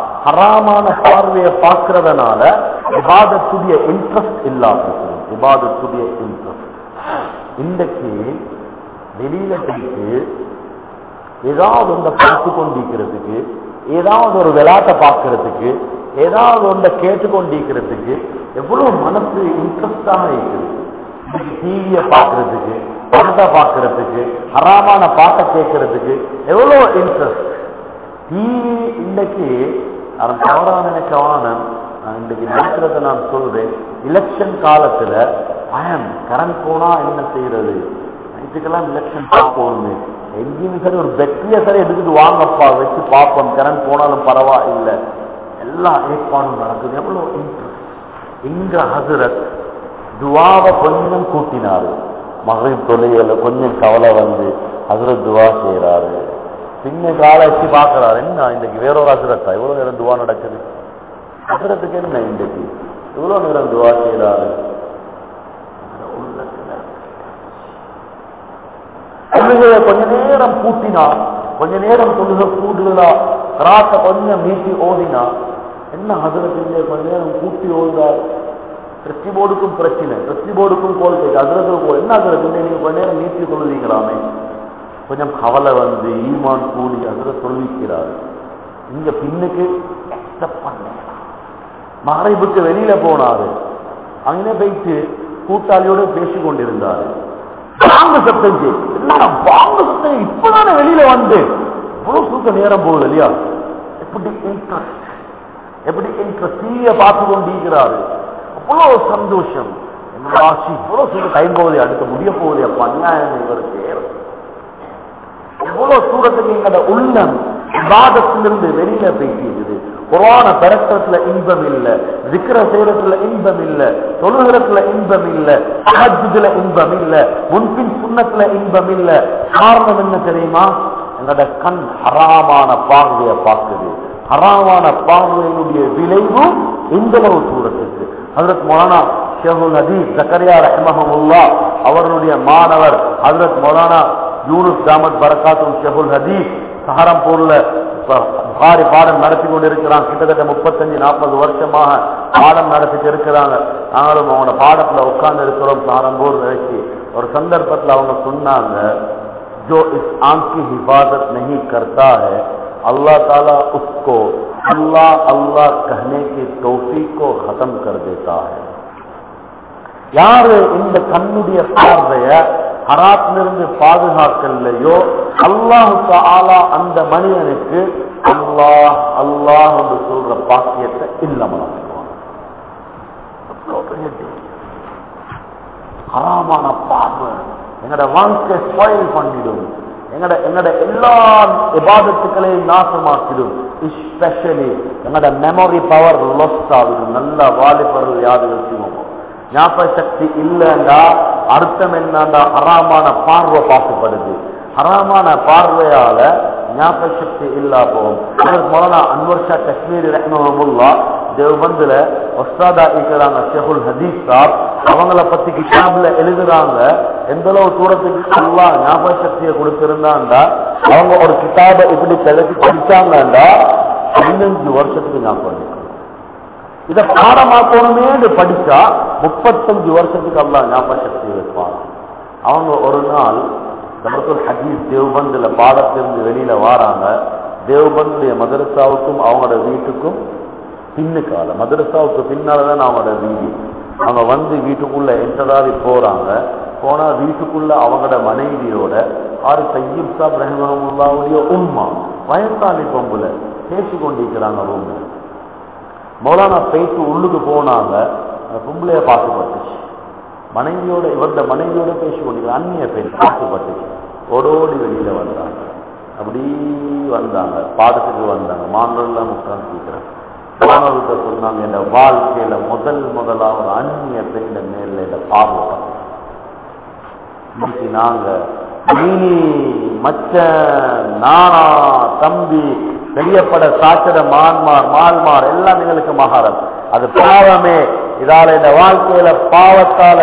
ஹராமான பார்வையை பார்க்கறதுனால விவாதத்துடைய இன்ட்ரெஸ்ட் இல்லாம விவாதத்துடைய இன்ட்ரெஸ்ட் இன்றைக்கு வெளியில போயிட்டு ஏதாவது ஒன்றை பார்த்து கொண்டிருக்கிறதுக்கு ஏதாவது ஒரு விளையாட்டை பார்க்கறதுக்கு ஏதாவது ஒன்றை கேட்டுக்கொண்டிருக்கிறதுக்கு எவ்வளவு மனசு இன்ட்ரெஸ்டாக இருக்குது டிவியை பார்க்கறதுக்கு படத்தை பார்க்கறதுக்கு ஹராமான பாட்டை கேட்கறதுக்கு எவ்வளவு இன்ட்ரெஸ்ட் டிவி இன்னைக்கு அவன் தவறா நினைக்கவான நான் இன்னைக்கு நினைக்கிறத நான் சொல்றேன் எலெக்ஷன் காலத்துல பயம் கரண்ட் போனா என்ன செய்யறது நைட்டுக்கெல்லாம் எலெக்ஷன் பார்ப்போம்னு எங்கேயும் சரி ஒரு பெட்ரியா சரி எடுத்துட்டு வாங்கப்பா வச்சு பார்ப்போம் கரண்ட் போனாலும் பரவாயில்லை எல்லா ஏற்பாடும் நடக்குது எவ்வளவு இன்ட்ரெஸ்ட் இங்க ஹசரத் துவாவை கொஞ்சம் கூட்டினாரு மகளிர் தொழில கொஞ்சம் கவலை வந்து ஹசரத் துவா செய்யறாரு பின்ன கால வச்சு பாக்குறாரு என்ன இன்னைக்கு வேற ஒரு ஹசரத்தா இவ்வளவு நேரம் துவா நடக்குது ஹசரத்துக்கு என்ன இன்னைக்கு இவ்வளவு நேரம் துவா செய்யறாரு தொழுகையை கொஞ்ச நேரம் கூட்டினா கொஞ்ச நேரம் தொழுகை கூடுதலா ராச கொஞ்சம் மீட்டி ஓடினா என்ன ஹசரத்து கொஞ்ச நேரம் கூட்டி ஓடுறாரு திருஷ்டி போர்டுக்கும் பிரச்சனை திருஷ்டி போர்டுக்கும் கோல் கேட்கு அதிரத்துக்கு கோல் என்ன அதிரத்து நீங்க கொஞ்ச நேரம் நீட்டி தொழுவீங்களாமே கொஞ்சம் கவலை வந்து ஈமான் கூலி அதிர சொல்லிக்கிறாரு இங்க பின்னுக்கு accept பண்ண மறைவுக்கு வெளியில போனாரு அங்கே போயிட்டு கூட்டாளியோடு பேசிக் கொண்டிருந்தார் பாங்கு சத்தம் கேக்கு. என்னடா பாங்கு சத்தம் இப்பதானே வெளியில வந்து இவ்வளவு சுத்த நேரம் போகுது இல்லையா எப்படி இன்ட்ரெஸ்ட் எப்படி இன்ட்ரெஸ்ட் டிவியை பார்த்து கொண்டிருக்கிறாரு அவ்வளவு சந்தோஷம் என்னடா ஆச்சு இவ்வளவு சுத்த டைம் போகுது அடுத்து முடிய போகுது அப்ப அநியாயம் இவருக்கு எவ்வளவு தூரத்துக்கு எங்கட உள்ளம் விவாதத்திலிருந்து வெளியில பேசியிருக்குது குரான பெறத்துல இன்பம் இல்ல விக்கிர செய்யறதுல இன்பம் இல்ல தொழுகிறதுல இன்பம் இல்ல ஹஜ்ஜுல இன்பம் இல்ல முன்பின் சுண்ணத்துல இன்பம் இல்ல காரணம் என்ன தெரியுமா எங்கட கண் ஹராமான பார்வையை பார்க்குது ஹராமான பார்வையினுடைய விளைவு இந்த அளவு தூரத்துக்கு ஹசரத் மௌலானா ஷேகுல் ஹதீஸ் ஜக்கரியா ரஹ்மஹமுல்லா அவர்களுடைய மாணவர் ஹசரத் மௌலானா யூனுஸ் ஜாமத் பரகாத்தும் ஷெஹுல் ஹதீஸ் சஹரம்பூர்ல புகாரி பாடம் நடத்தி கொண்டிருக்கிறான் கிட்டத்தட்ட முப்பத்தஞ்சு நாற்பது வருஷமாக பாடம் நடத்திட்டு இருக்கிறாங்க நாங்களும் அவங்களோட பாடத்துல உட்கார்ந்து இருக்கிறோம் சஹரம்பூர் நினைச்சு ஒரு சந்தர்ப்பத்துல அவங்க சொன்னாங்க जो इस आंख की हिफाजत नहीं करता है अल्लाह ताला उसको अल्लाह अल्लाह कहने की तौफीक को खत्म कर देता है யாரு இந்த கண்ணுடைய பார்வைய ஹராத்திலிருந்து பாதுகாக்கலையோ அல்லாஹு ஆலா அந்த மனிதனுக்கு அல்லாஹ் அல்லாஹ் என்று சொல்ற பாக்கியத்தை இல்லாமல் ஹராமான பார்வை எங்கட வாழ்க்கை ஸ்பாயில் பண்ணிடும் எங்கட எங்கட எல்லா விவாதத்துக்களையும் நாசமாக்கிடும் எஸ்பெஷலி எங்கட மெமரி பவர் லொஸ் ஆகிடும் நல்ல வாலிபர்கள் யாது வச்சுக்கோங்க ஞாபக சக்தி இல்லைண்டா அர்த்தம் என்னண்டா ஹராமான பார்வை பார்க்கப்படுது ஹராமான பார்வையால ஞாபக சக்தி இல்லா போகும் அதற்கு மொழனா அன்வர் ஷா காஷ்மீர் ரஹ்மஹமுல்லா தேவபந்துல ஒஸ்தாதா இருக்கிறாங்க ஷெஹுல் ஹதீஸ் சாப் அவங்கள பத்தி கிதாப்ல எழுதுறாங்க எந்த அளவு தூரத்துக்கு அல்லா ஞாபக சக்தியை கொடுத்திருந்தாண்டா அவங்க ஒரு கிதாபை இப்படி கிளப்பி படிச்சாங்கண்டா பதினஞ்சு வருஷத்துக்கு ஞாபகம் இருக்கும் இதை பாடமாக்கணுமே படிச்சா முப்பத்தஞ்சு வருஷத்துக்கு அல்லா ஞாபக சக்தி வைப்பாங்க அவங்க ஒரு நாள் தமத்துல் ஹதீஸ் தேவபந்துல பாடத்திலிருந்து வெளியில வாராங்க தேவபந்துடைய மதரசாவுக்கும் அவங்களோட வீட்டுக்கும் பின்னுக்கால மதரசாவுக்கு பின்னாலதான் அவங்களோட வீடு அவங்க வந்து வீட்டுக்குள்ள என்டராதி போறாங்க போனா வீட்டுக்குள்ள அவங்களோட மனைவியோட ஆறு சையீப் சாப் ரஹமுல்லாவுடைய உண்மா வயசாளி பொம்புல பேசி கொண்டிருக்கிறாங்க ரூம்ல மௌலானா பேசி உள்ளுக்கு போனாங்க அந்த பொம்பளைய பார்க்கப்பட்டுச்சு மனைவியோட இவருடைய மனைவியோட பேசி கொண்டிருக்கிற அந்நிய பேர் பார்க்கப்பட்டுச்சு ஓடோடி வெளியில வந்தாங்க அப்படி வந்தாங்க பாடத்துக்கு வந்தாங்க மாணவர்கள் உட்கார்ந்து கேட்கிறேன் மாணவர்கிட்ட சொன்னாங்க என் வாழ்க்கையில முதல் முதலா ஒரு அந்நிய பெண்ண மேல இந்த பார்வை இன்னைக்கு நாங்க நீ மச்ச நானா தம்பி பெரியப்பட சாச்சட மான்மார் மால்மார் எல்லாம் எங்களுக்கு மகாரம் அது பாவமே இதால இந்த வாழ்க்கையில பாவத்தால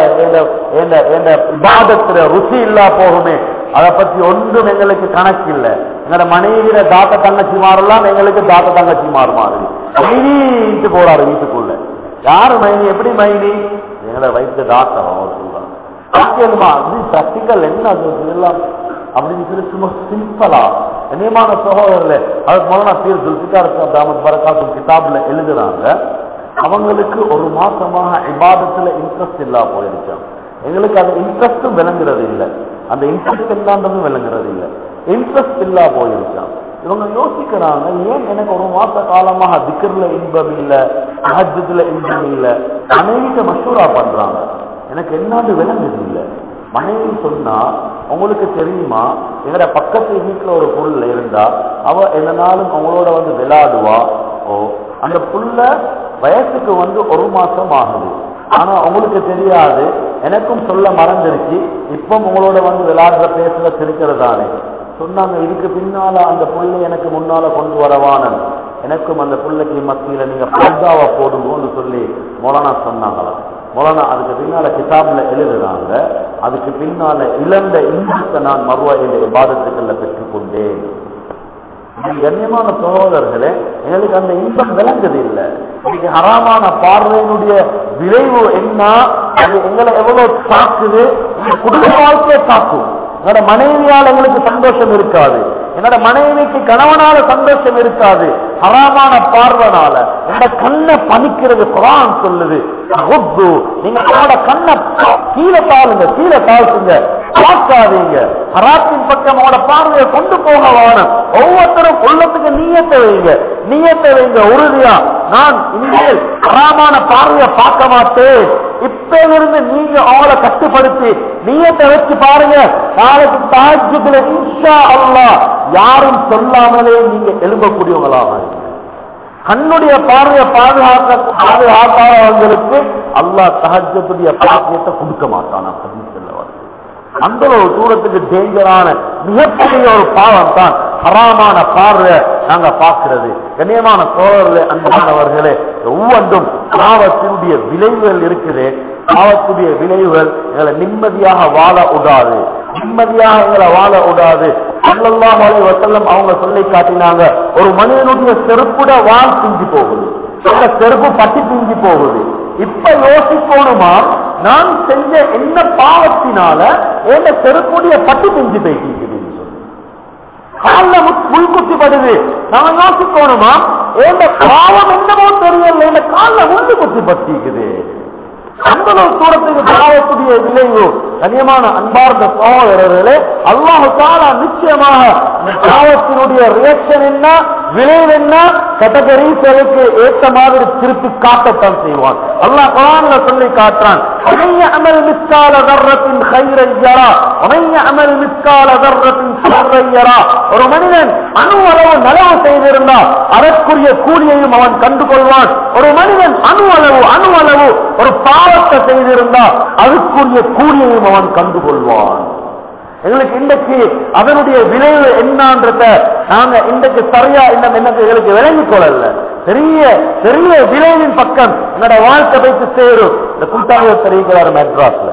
விவாதத்துல ருசி இல்லா போகுமே அதை பத்தி ஒன்றும் எங்களுக்கு கணக்கு இல்லை எங்களோட மனைவியில தாத்த தங்கச்சி மாறலாம் எங்களுக்கு தாத்த தங்கச்சி மாறு மாதிரி மைனிட்டு போறாரு வீட்டுக்குள்ள யாரு மைனி எப்படி மைனி எங்களை வைத்த தாத்தம் அவர் சொல்றாங்க சாத்தியமா அது பிராக்டிக்கல் என்ன அது இதெல்லாம் அப்படின்னு சொல்லி சும்மா சிம்பிளா கண்ணியமான சகோதரர்களே அதுக்கு முதல்ல நான் பேர் துல்பிகார் தாமத் பரகாசும் கிதாப்ல எழுதுறாங்க அவங்களுக்கு ஒரு மாசமாக இபாதத்துல இன்ட்ரெஸ்ட் இல்லா போயிருச்சான் எங்களுக்கு அந்த இன்ட்ரெஸ்டும் விளங்குறது இல்லை அந்த இன்ட்ரெஸ்ட் இல்லாண்டதும் விளங்குறது இல்லை இன்ட்ரெஸ்ட் இல்லா போயிருச்சான் இவங்க யோசிக்கிறாங்க ஏன் எனக்கு ஒரு மாச காலமாக திக்கர்ல இன்பம் இல்லை ஹஜ்ஜத்துல இன்பம் இல்லை மனைவிட்ட மஷூரா பண்றாங்க எனக்கு என்னாண்டு விளங்குது இல்லை மனைவி சொன்னா உங்களுக்கு தெரியுமா எங்கட பக்கத்து வீட்டுல ஒரு புள்ள இருந்தா அவ என்னாலும் அவங்களோட வந்து விளையாடுவா ஓ அந்த புள்ள வயசுக்கு வந்து ஒரு மாசம் ஆகுது ஆனா உங்களுக்கு தெரியாது எனக்கும் சொல்ல மறந்துருச்சு இப்போ உங்களோட வந்து விளையாடுற பேசுற சிரிக்கிறதானே சொன்னாங்க இதுக்கு பின்னால அந்த புள்ளை எனக்கு முன்னால கொண்டு வரவானன் எனக்கும் அந்த புள்ளைக்கு மத்தியில நீங்க பர்தாவை போடுங்கன்னு சொல்லி மொலனா சொன்னாங்களாம் மொலனா அதுக்கு பின்னால கிதாப்ல எழுதுறாங்க அதுக்கு பின்னால இழந்த இன்பத்தை நான் மறுவா இந்த பாதத்துக்களை பெற்றுக்கொண்டேன் கண்ணியமான சகோதரர்களே எங்களுக்கு அந்த இன்பம் விளங்குது இல்லை இன்னைக்கு ஹராமான பார்வையினுடைய விளைவு என்ன அது எங்களை எவ்வளவு தாக்குது குடும்ப வாழ்க்கையை தாக்கும் என்னோட மனைவியால் எங்களுக்கு சந்தோஷம் இருக்காது என்னோட மனைவிக்கு கணவனால சந்தோஷம் இருக்காது ஹராமான பார்வனால என்னோட கண்ணை பணிக்கிறது குரான் சொல்லுது தகுத்து. நீங்க உங்களோட கண்ணை கீழே தாழுங்க கீழே தாழ்த்துங்க பார்க்காதீங்க ஹராத்தின் பக்கம் உங்களோட பார்வையை கொண்டு போக வேணும் ஒவ்வொருத்தரும் உள்ளத்துக்கு நீயத்தை வைங்க நீயத்தை வைங்க உறுதியா நான் இனிமேல் ஹராமான பார்வையை பார்க்க மாட்டேன் இப்ப இருந்து நீங்க அவங்கள கட்டுப்படுத்தி நீயத்தை வச்சு பாருங்க நாளைக்கு தாஜ்யத்துல இன்ஷா அல்லாஹ் யாரும் சொல்லாமலே நீங்க எழும்பக்கூடியவங்களாக இருங்க. கண்ணுடைய பார்வையை பாதுகாக்க பாதுகாக்காதவங்களுக்கு அல்லாஹ் தஹஜத்துடைய பாக்கியத்தை கொடுக்க மாட்டான் ஹதீஸ்ல வருது அந்த ஒரு தூரத்துக்கு டேஞ்சரான மிகப்பெரிய ஒரு பாவம் தான் ஹராமான பார்வை நாங்க பார்க்கிறது கண்ணியமான சோழர்களே அன்பானவர்களே ஒவ்வொன்றும் பாவத்தினுடைய விளைவுகள் இருக்குது பாவத்துடைய விளைவுகள் எங்களை நிம்மதியாக வாழ விடாது நிம்மதியாக எங்களை வாழ விடாது ஸல்லல்லாஹு அலைஹி வஸல்லம் அவங்க சொல்லி காட்டினாங்க ஒரு மனிதனுடைய செருப்புட வால் பிஞ்சு போகுது அந்த செருப்பு பட்டி பிஞ்சு போகுது இப்ப யோசிக்கணுமா நான் செஞ்ச என்ன பாவத்தினால என் செருப்புடைய பட்டி பிஞ்சு போய்க்குதுன்னு சொல்லி கால்ல முத்- முள் குத்தி படுது நான் யோசிக்கணுமா என் பாவம் என்னமோ தெரியல என் கால்ல முள்ளு குத்தி பட்டிக்குது அந்த ஒரு தூரத்துக்கு பாவத்துடைய விளைவு கனியமான அன்பார்ந்த சகோதரர்களே அல்லாஹு தாலா நிச்சயமாக இந்த பாவத்தினுடைய ரியாக்ஷன் என்ன விளைவு என்ன கேட்டகரிகளுக்கு ஏற்ற மாதிரி திருப்பி காட்டத்தான் செய்வான் அல்லாஹ் குரான்ல சொல்லி காட்டுறான் ومن يعمل مثقال ذرة خيرا يرى ومن يعمل مثقال ذرة شرا يرى ஒரு மனிதன் அணு அளவு நலவு செய்திருந்தா அதற்குரிய கூலியையும் அவன் கண்டு கொள்வான் ஒரு மனிதன் அணு அளவு அணு அளவு ஒரு பாவத்தை செய்திருந்தா அதுக்குரிய கூலியையும் அவன் கண்டு கொள்வான் எங்களுக்கு இன்றைக்கு அதனுடைய விளைவு என்னன்றத நாங்க இன்றைக்கு சரியா இன்னும் என்ன எங்களுக்கு விளங்கிக் கொள்ளல பெரிய பெரிய விளைவின் பக்கம் என்னோட வாழ்க்கை வைத்து சேரும் இந்த கூட்டாளியை தெரிவிக்கிறார் மெட்ராஸ்ல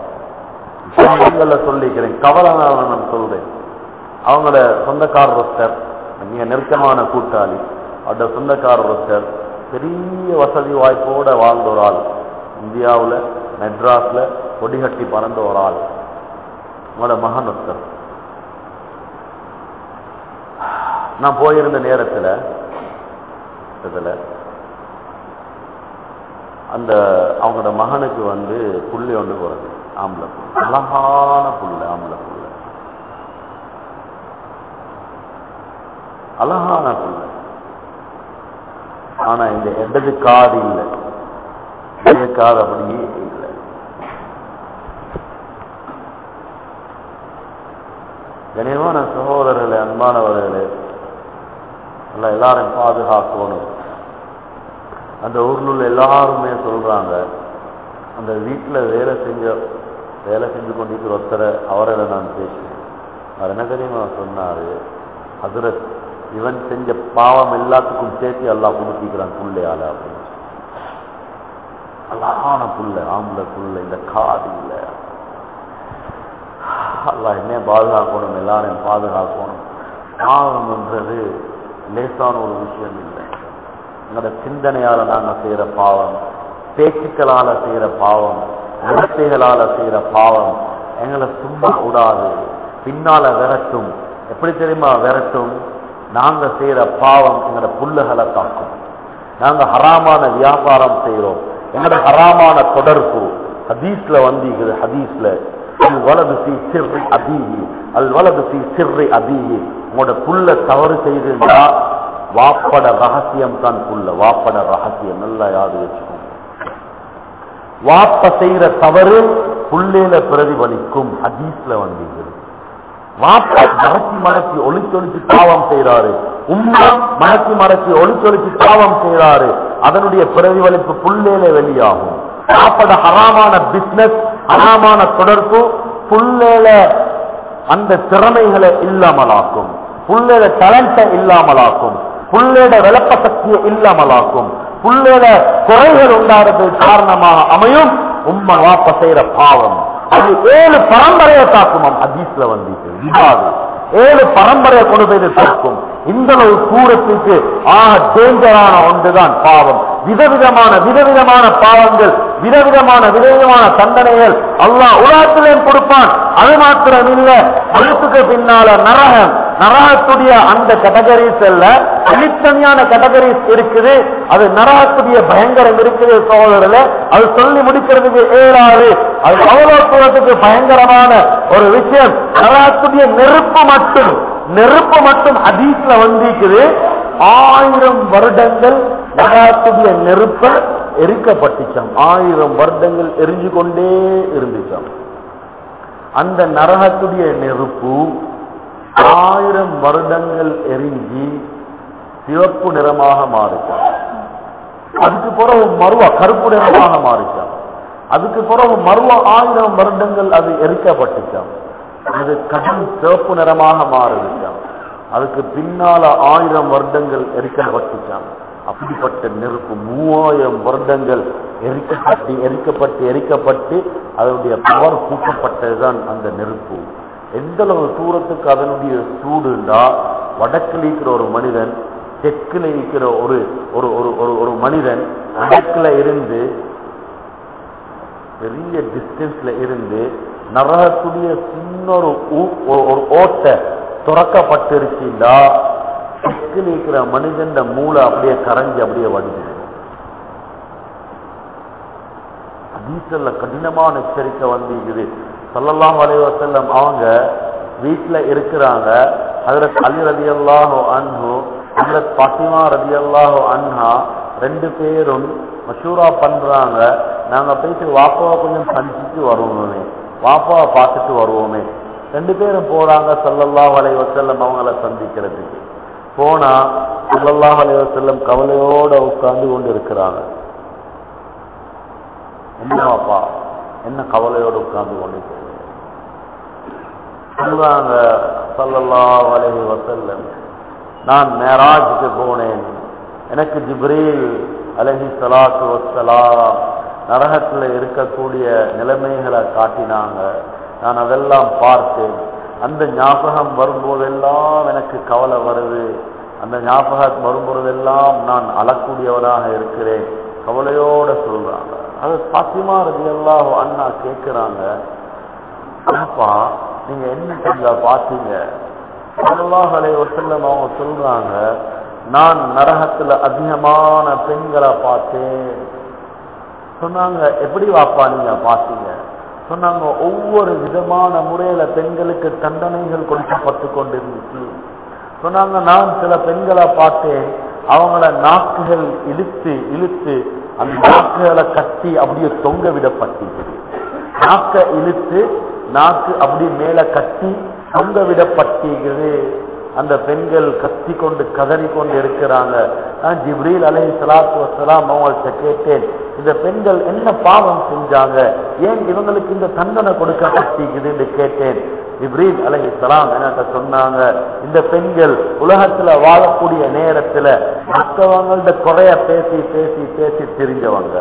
விஷயங்கள்ல சொல்லிக்கிறேன் கவலை நான் சொல்றேன் அவங்களோட சொந்தக்காரர் ஒருத்தர் மிக நெருக்கமான கூட்டாளி அவரோட சொந்தக்காரர் ஒருத்தர் பெரிய வசதி வாய்ப்போட வாழ்ந்த ஒரு ஆள் இந்தியாவுல மெட்ராஸ்ல கொடிகட்டி பறந்த ஒரு ஆள் உங்களோட மகன் ஒருத்தர் நான் போயிருந்த நேரத்துல இதுல அந்த அவங்களோட மகனுக்கு வந்து புள்ளி ஒன்று போறது ஆம்பளை புள்ள அழகான புள்ள ஆம்பளை புள்ள அழகான புள்ள ஆனா இந்த இடது காது இல்லை இடது காது அப்படியே இல்லை கனியமான சகோதரர்களே அன்பானவர்களே எல்லாம் எல்லாரும் பாதுகாக்கணும் அந்த ஊர்ல உள்ள எல்லாருமே சொல்றாங்க அந்த வீட்டுல வேலை செஞ்ச வேலை செஞ்சு கொண்டிருக்கிற ஒருத்தரை அவரை நான் பேசினேன் அவர் என்ன தெரியுமா சொன்னாரு ஹசரத் இவன் செஞ்ச பாவம் எல்லாத்துக்கும் சேர்த்து எல்லாம் கொடுத்திக்கிறான் புள்ளையால அப்படின்னு அழகான புள்ள ஆம்பளை புள்ள இந்த காது இல்லை அல்லாஹ் என்ன பாதுகாக்கணும் எல்லாரையும் பாதுகாக்கணும் பாவம்ன்றது லேசான ஒரு விஷயம் இல்லை எங்களோட சிந்தனையால நாங்க செய்யற பாவம் பேச்சுக்களால செய்யற பாவம் நடத்தைகளால செய்யற பாவம் எங்களை சும்மா விடாது பின்னால விரட்டும் எப்படி தெரியுமா விரட்டும் நாங்க செய்யற பாவம் எங்களோட புல்லுகளை தாக்கும் நாங்க ஹராமான வியாபாரம் செய்யறோம் எங்களோட ஹராமான தொடர்பு ஹதீஸ்ல வந்திருக்குது ஹதீஸ்ல அல் வலது சி சிறு அதீகி அல் வலது சி சிறு அதீகி உங்களோட புல்ல தவறு செய்திருந்தா வாப்பட ரகசியம் தான் புல்ல வாப்பட ரகசியம் நல்லா யாரு வச்சுக்கோங்க வாப்ப செய்யற தவறு புல்லேல பிரதிபலிக்கும் ஹதீஸ்ல வந்திருக்குது வாப்ப மடக்கி மடக்கி ஒளிச்சொலிச்சு பாவம் செய்யறாரு உம்மா மடக்கி மடக்கி ஒளிச்சொலிச்சு பாவம் செய்யறாரு அதனுடைய பிரதிபலிப்பு புல்லேல வெளியாகும் வாப்பட ஹராமான பிசினஸ் ஹராமான தொடர்பு புல்லேல அந்த திறமைகளை இல்லாமலாக்கும் புல்லேல டேலண்ட இல்லாமலாக்கும் புல்லேட விளப்ப சக்தியை இல்லாமலாக்கும் புல்லேல குறைகள் உண்டாறது காரணமாக அமையும் உம்மா வாப்ப செய்யற பாவம் அது ஏழு பரம்பரையை தாக்குமாம் ஹதீஸ்ல வந்துட்டு விவாது ஏழு பரம்பரையை கொண்டு போய் இது தாக்கும் இந்த ஒரு தூரத்துக்கு ஆக டேஞ்சரான ஒன்றுதான் பாவம் விதவிதமான விதவிதமான பாவங்கள் விதவிதமான விதவிதமான தண்டனைகள் அல்லாஹ் உலகத்திலேயும் கொடுப்பான் அது மாத்திரம் இல்ல மனசுக்கு பின்னால நரகம் நரகத்துடைய அந்த கேட்டகரிஸ் அல்ல தனித்தனியான கேட்டகரிஸ் இருக்குது அது நரகத்துடைய பயங்கரம் இருக்குது சகோதரர்களே அது சொல்லி முடிக்கிறதுக்கு ஏறாது அது அவ்வளவு தூரத்துக்கு பயங்கரமான ஒரு விஷயம் நரகத்துடைய நெருப்பு மட்டும் நெருப்பு மட்டும் அதீஸ்ல வந்திருக்குது ஆயிரம் வருடங்கள் நரகத்துடைய நெருப்ப எரிக்கப்பட்டுச்சாம் ஆயிரம் வருடங்கள் எரிஞ்சு கொண்டே இருந்துச்சாம் அந்த நரகத்துடைய நெருப்பு ஆயிரம் வருடங்கள் எரிஞ்சி சிவப்பு நிறமாக மாறிச்சான் அதுக்கு பிறகு மருவா கருப்பு நிறமாக மாறிச்சான் அதுக்கு பிறகு மருவா ஆயிரம் வருடங்கள் அது எரிக்கப்பட்டுச்சான் அது கடும் சிவப்பு நிறமாக மாறிச்சான் அதுக்கு பின்னால ஆயிரம் வருடங்கள் எரிக்கப்பட்டுச்சான் அப்படிப்பட்ட நெருப்பு மூவாயிரம் வருடங்கள் எரிக்கப்பட்டு எரிக்கப்பட்டு எரிக்கப்பட்டு அதனுடைய பவர் கூட்டப்பட்டதுதான் அந்த நெருப்பு எந்த அளவு தூரத்துக்கு அதனுடைய சூடுண்டா வடக்கில் இருக்கிற ஒரு மனிதன் தெற்குல இருக்கிற ஒரு ஒரு ஒரு ஒரு ஒரு மனிதன் வடக்குல இருந்து பெரிய டிஸ்டன்ஸ்ல இருந்து நரகத்துடைய சின்ன ஒரு ஊ- ஒரு- ஒரு ஓட்டை துறக்கப்பட்டிருச்சுண்டா தெற்கில் இருக்கிற மனிதன் மூளை அப்படியே கரைஞ்சு அப்படியே வடிஞ்சிடும் ஹதீஸ்ல கடினமான எச்சரிக்கை வந்திருக்குது ஸல்லல்லாஹு அலைஹி வஸல்லம் அவங்க வீட்டுல இருக்கிறாங்க ஹஜரத் அலி ரலியல்லாஹு அன்ஹு ஹஜரத் பாத்திமா ரலியல்லாஹு அன்ஹா ரெண்டு பேரும் மஷூரா பண்றாங்க நாங்க போயிட்டு வாப்பாவை கொஞ்சம் சந்திச்சுட்டு வருவோமே வாப்பாவை பார்த்துட்டு வருவோமே ரெண்டு பேரும் போறாங்க ஸல்லல்லாஹு அலைஹி வஸல்லம் அவங்கள சந்திக்கிறதுக்கு போனா ஸல்லல்லாஹு அலைஹி வஸல்லம் கவலையோட உட்கார்ந்து கொண்டு இருக்கிறாங்க என்னவாப்பா என்ன கவலையோடு உட்கார்ந்து கொண்டிருக்கிறீங்க சொல்றாங்க ஸல்லல்லாஹு அலைஹி வஸல்லம் நான் மேராஜுக்கு போனேன் எனக்கு ஜிப்ரீல் அலைஹி ஸலாத்து வஸ்ஸலாம் நரகத்துல இருக்கக்கூடிய நிலைமைகளை காட்டினாங்க நான் அதெல்லாம் பார்த்தேன் அந்த ஞாபகம் வரும்போதெல்லாம் எனக்கு கவலை வருது அந்த ஞாபகம் வரும்போதெல்லாம் நான் அழக்கூடியவனாக இருக்கிறேன் கவலையோட சொல்றாங்க அது பாத்திமா ரதியல்லாஹு அண்ணா கேட்கிறாங்க அப்பா நீங்க என்ன செஞ்சா பாத்தீங்க ஸல்லல்லாஹு அலைஹி வஸல்லம் அவங்க சொல்றாங்க நான் நரகத்துல அதிகமான பெண்களை பார்த்தேன் சொன்னாங்க எப்படி வாப்பா நீங்க பார்த்தீங்க சொன்னாங்க ஒவ்வொரு விதமான முறையில பெண்களுக்கு தண்டனைகள் கொடுக்கப்பட்டு கொண்டிருந்துச்சு சொன்னாங்க நான் சில பெண்களை பார்த்தேன் அவங்கள நாக்குகள் இழுத்து இழுத்து அந்த நாக்குகளை கட்டி அப்படியே தொங்க விடப்பட்டிருக்குது நாக்க இழுத்து நாக்கு அப்படி மேல கட்டி தொங்க விடப்பட்டிருக்குது அந்த பெண்கள் கத்தி கொண்டு கதறி கொண்டு இருக்கிறாங்க நான் ஜிப்ரீல் அலை சலாத்து வசலாம் அவங்கள்ட்ட கேட்டேன் இந்த பெண்கள் என்ன பாவம் செஞ்சாங்க ஏன் இவங்களுக்கு இந்த தண்டனை கொடுக்கப்பட்டிருக்குதுன்னு கேட்டேன் ஜிப்ரீல் அலை சலாம் என்கிட்ட சொன்னாங்க இந்த பெண்கள் உலகத்துல வாழக்கூடிய நேரத்துல மற்றவங்கள்ட்ட குறைய பேசி பேசி பேசி தெரிஞ்சவங்க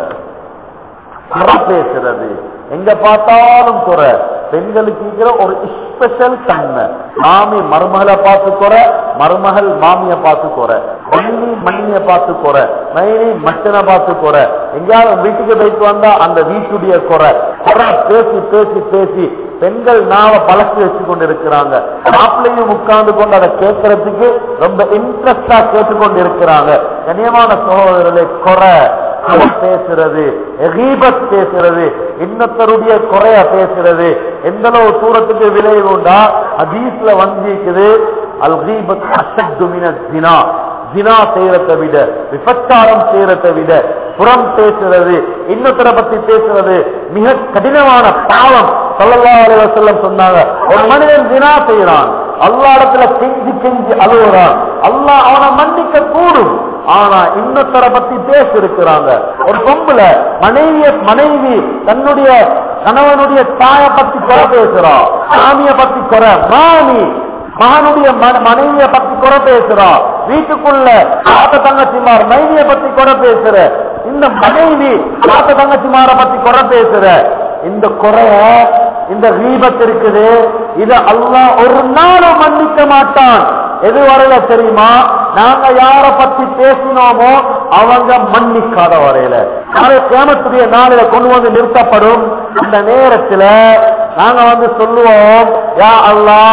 குறை பேசுறது எங்க பார்த்தாலும் குறை பெண்களுக்கு இருக்கிற ஒரு ஸ்பெஷல் தன்மை மாமி மருமகளை பார்த்து குறை மருமகள் மாமிய பார்த்து குறை மைனி மண்ணிய பார்த்து குறை மைனி மச்சனை பார்த்து குறை எங்கேயாவது வீட்டுக்கு போயிட்டு வந்தா அந்த வீட்டுடைய குறை குறை பேசி பேசி பேசி பெண்கள் நாவ பழக்கி வச்சு கொண்டு இருக்கிறாங்க மாப்பிள்ளையும் உட்கார்ந்து கொண்டு அதை கேட்கறதுக்கு ரொம்ப இன்ட்ரெஸ்டா கேட்டுக்கொண்டு இருக்கிறாங்க கனியமான சகோதரர்களே குறை குறை பேசுறது எகீபத் பேசுறது இன்னத்தருடைய குறைய பேசுறது எந்த அளவு தூரத்துக்கு விளைவு உண்டா ஹதீஸ்ல வந்திருக்குது அல் கீபத் அஷத்து மின ஜினா ஜினா செய்யறதை விட விபச்சாரம் செய்யறதை விட புறம் பேசுறது இன்னொருத்தரை பத்தி பேசுறது மிக கடினமான பாவம் ஸல்லல்லாஹு அலைஹி வஸல்லம் சொன்னாங்க ஒரு மனிதன் ஜினா செய்யறான் அல்லாஹ் இடத்துல கெஞ்சி கெஞ்சி அழுகுறான் அல்லாஹ் அவனை மன்னிக்க கூடும் ஆனா இன்னொருத்தரை பத்தி பேச இருக்கிறாங்க ஒரு பொம்புல மனைவிய மனைவி தன்னுடைய கணவனுடைய தாயை பத்தி குறை பேசுறா சாமிய பத்தி குறை மாமி மகனுடைய ம- மனைவிய பத்தி குறை பேசுறா வீட்டுக்குள்ள தாத்த தங்கச்சிமார் மனைவிய பத்தி குறை பேசுற இந்த மனைவி தாத்த தங்கச்சிமார பத்தி குறை பேசுற இந்த குறைய இந்த ரீபத் இருக்குது இத அல்லாஹ் ஒரு நாளும் மன்னிக்க மாட்டான் எது வரையில தெரியுமா நாங்க யார பத்தி பேசினோமோ அவங்க மன்னிக்காத வரையில நாளை கேமத்துடைய நாளில கொண்டு வந்து நிறுத்தப்படும் அந்த நேரத்துல நாங்க வந்து சொல்லுவோம் யா அல்லாஹ்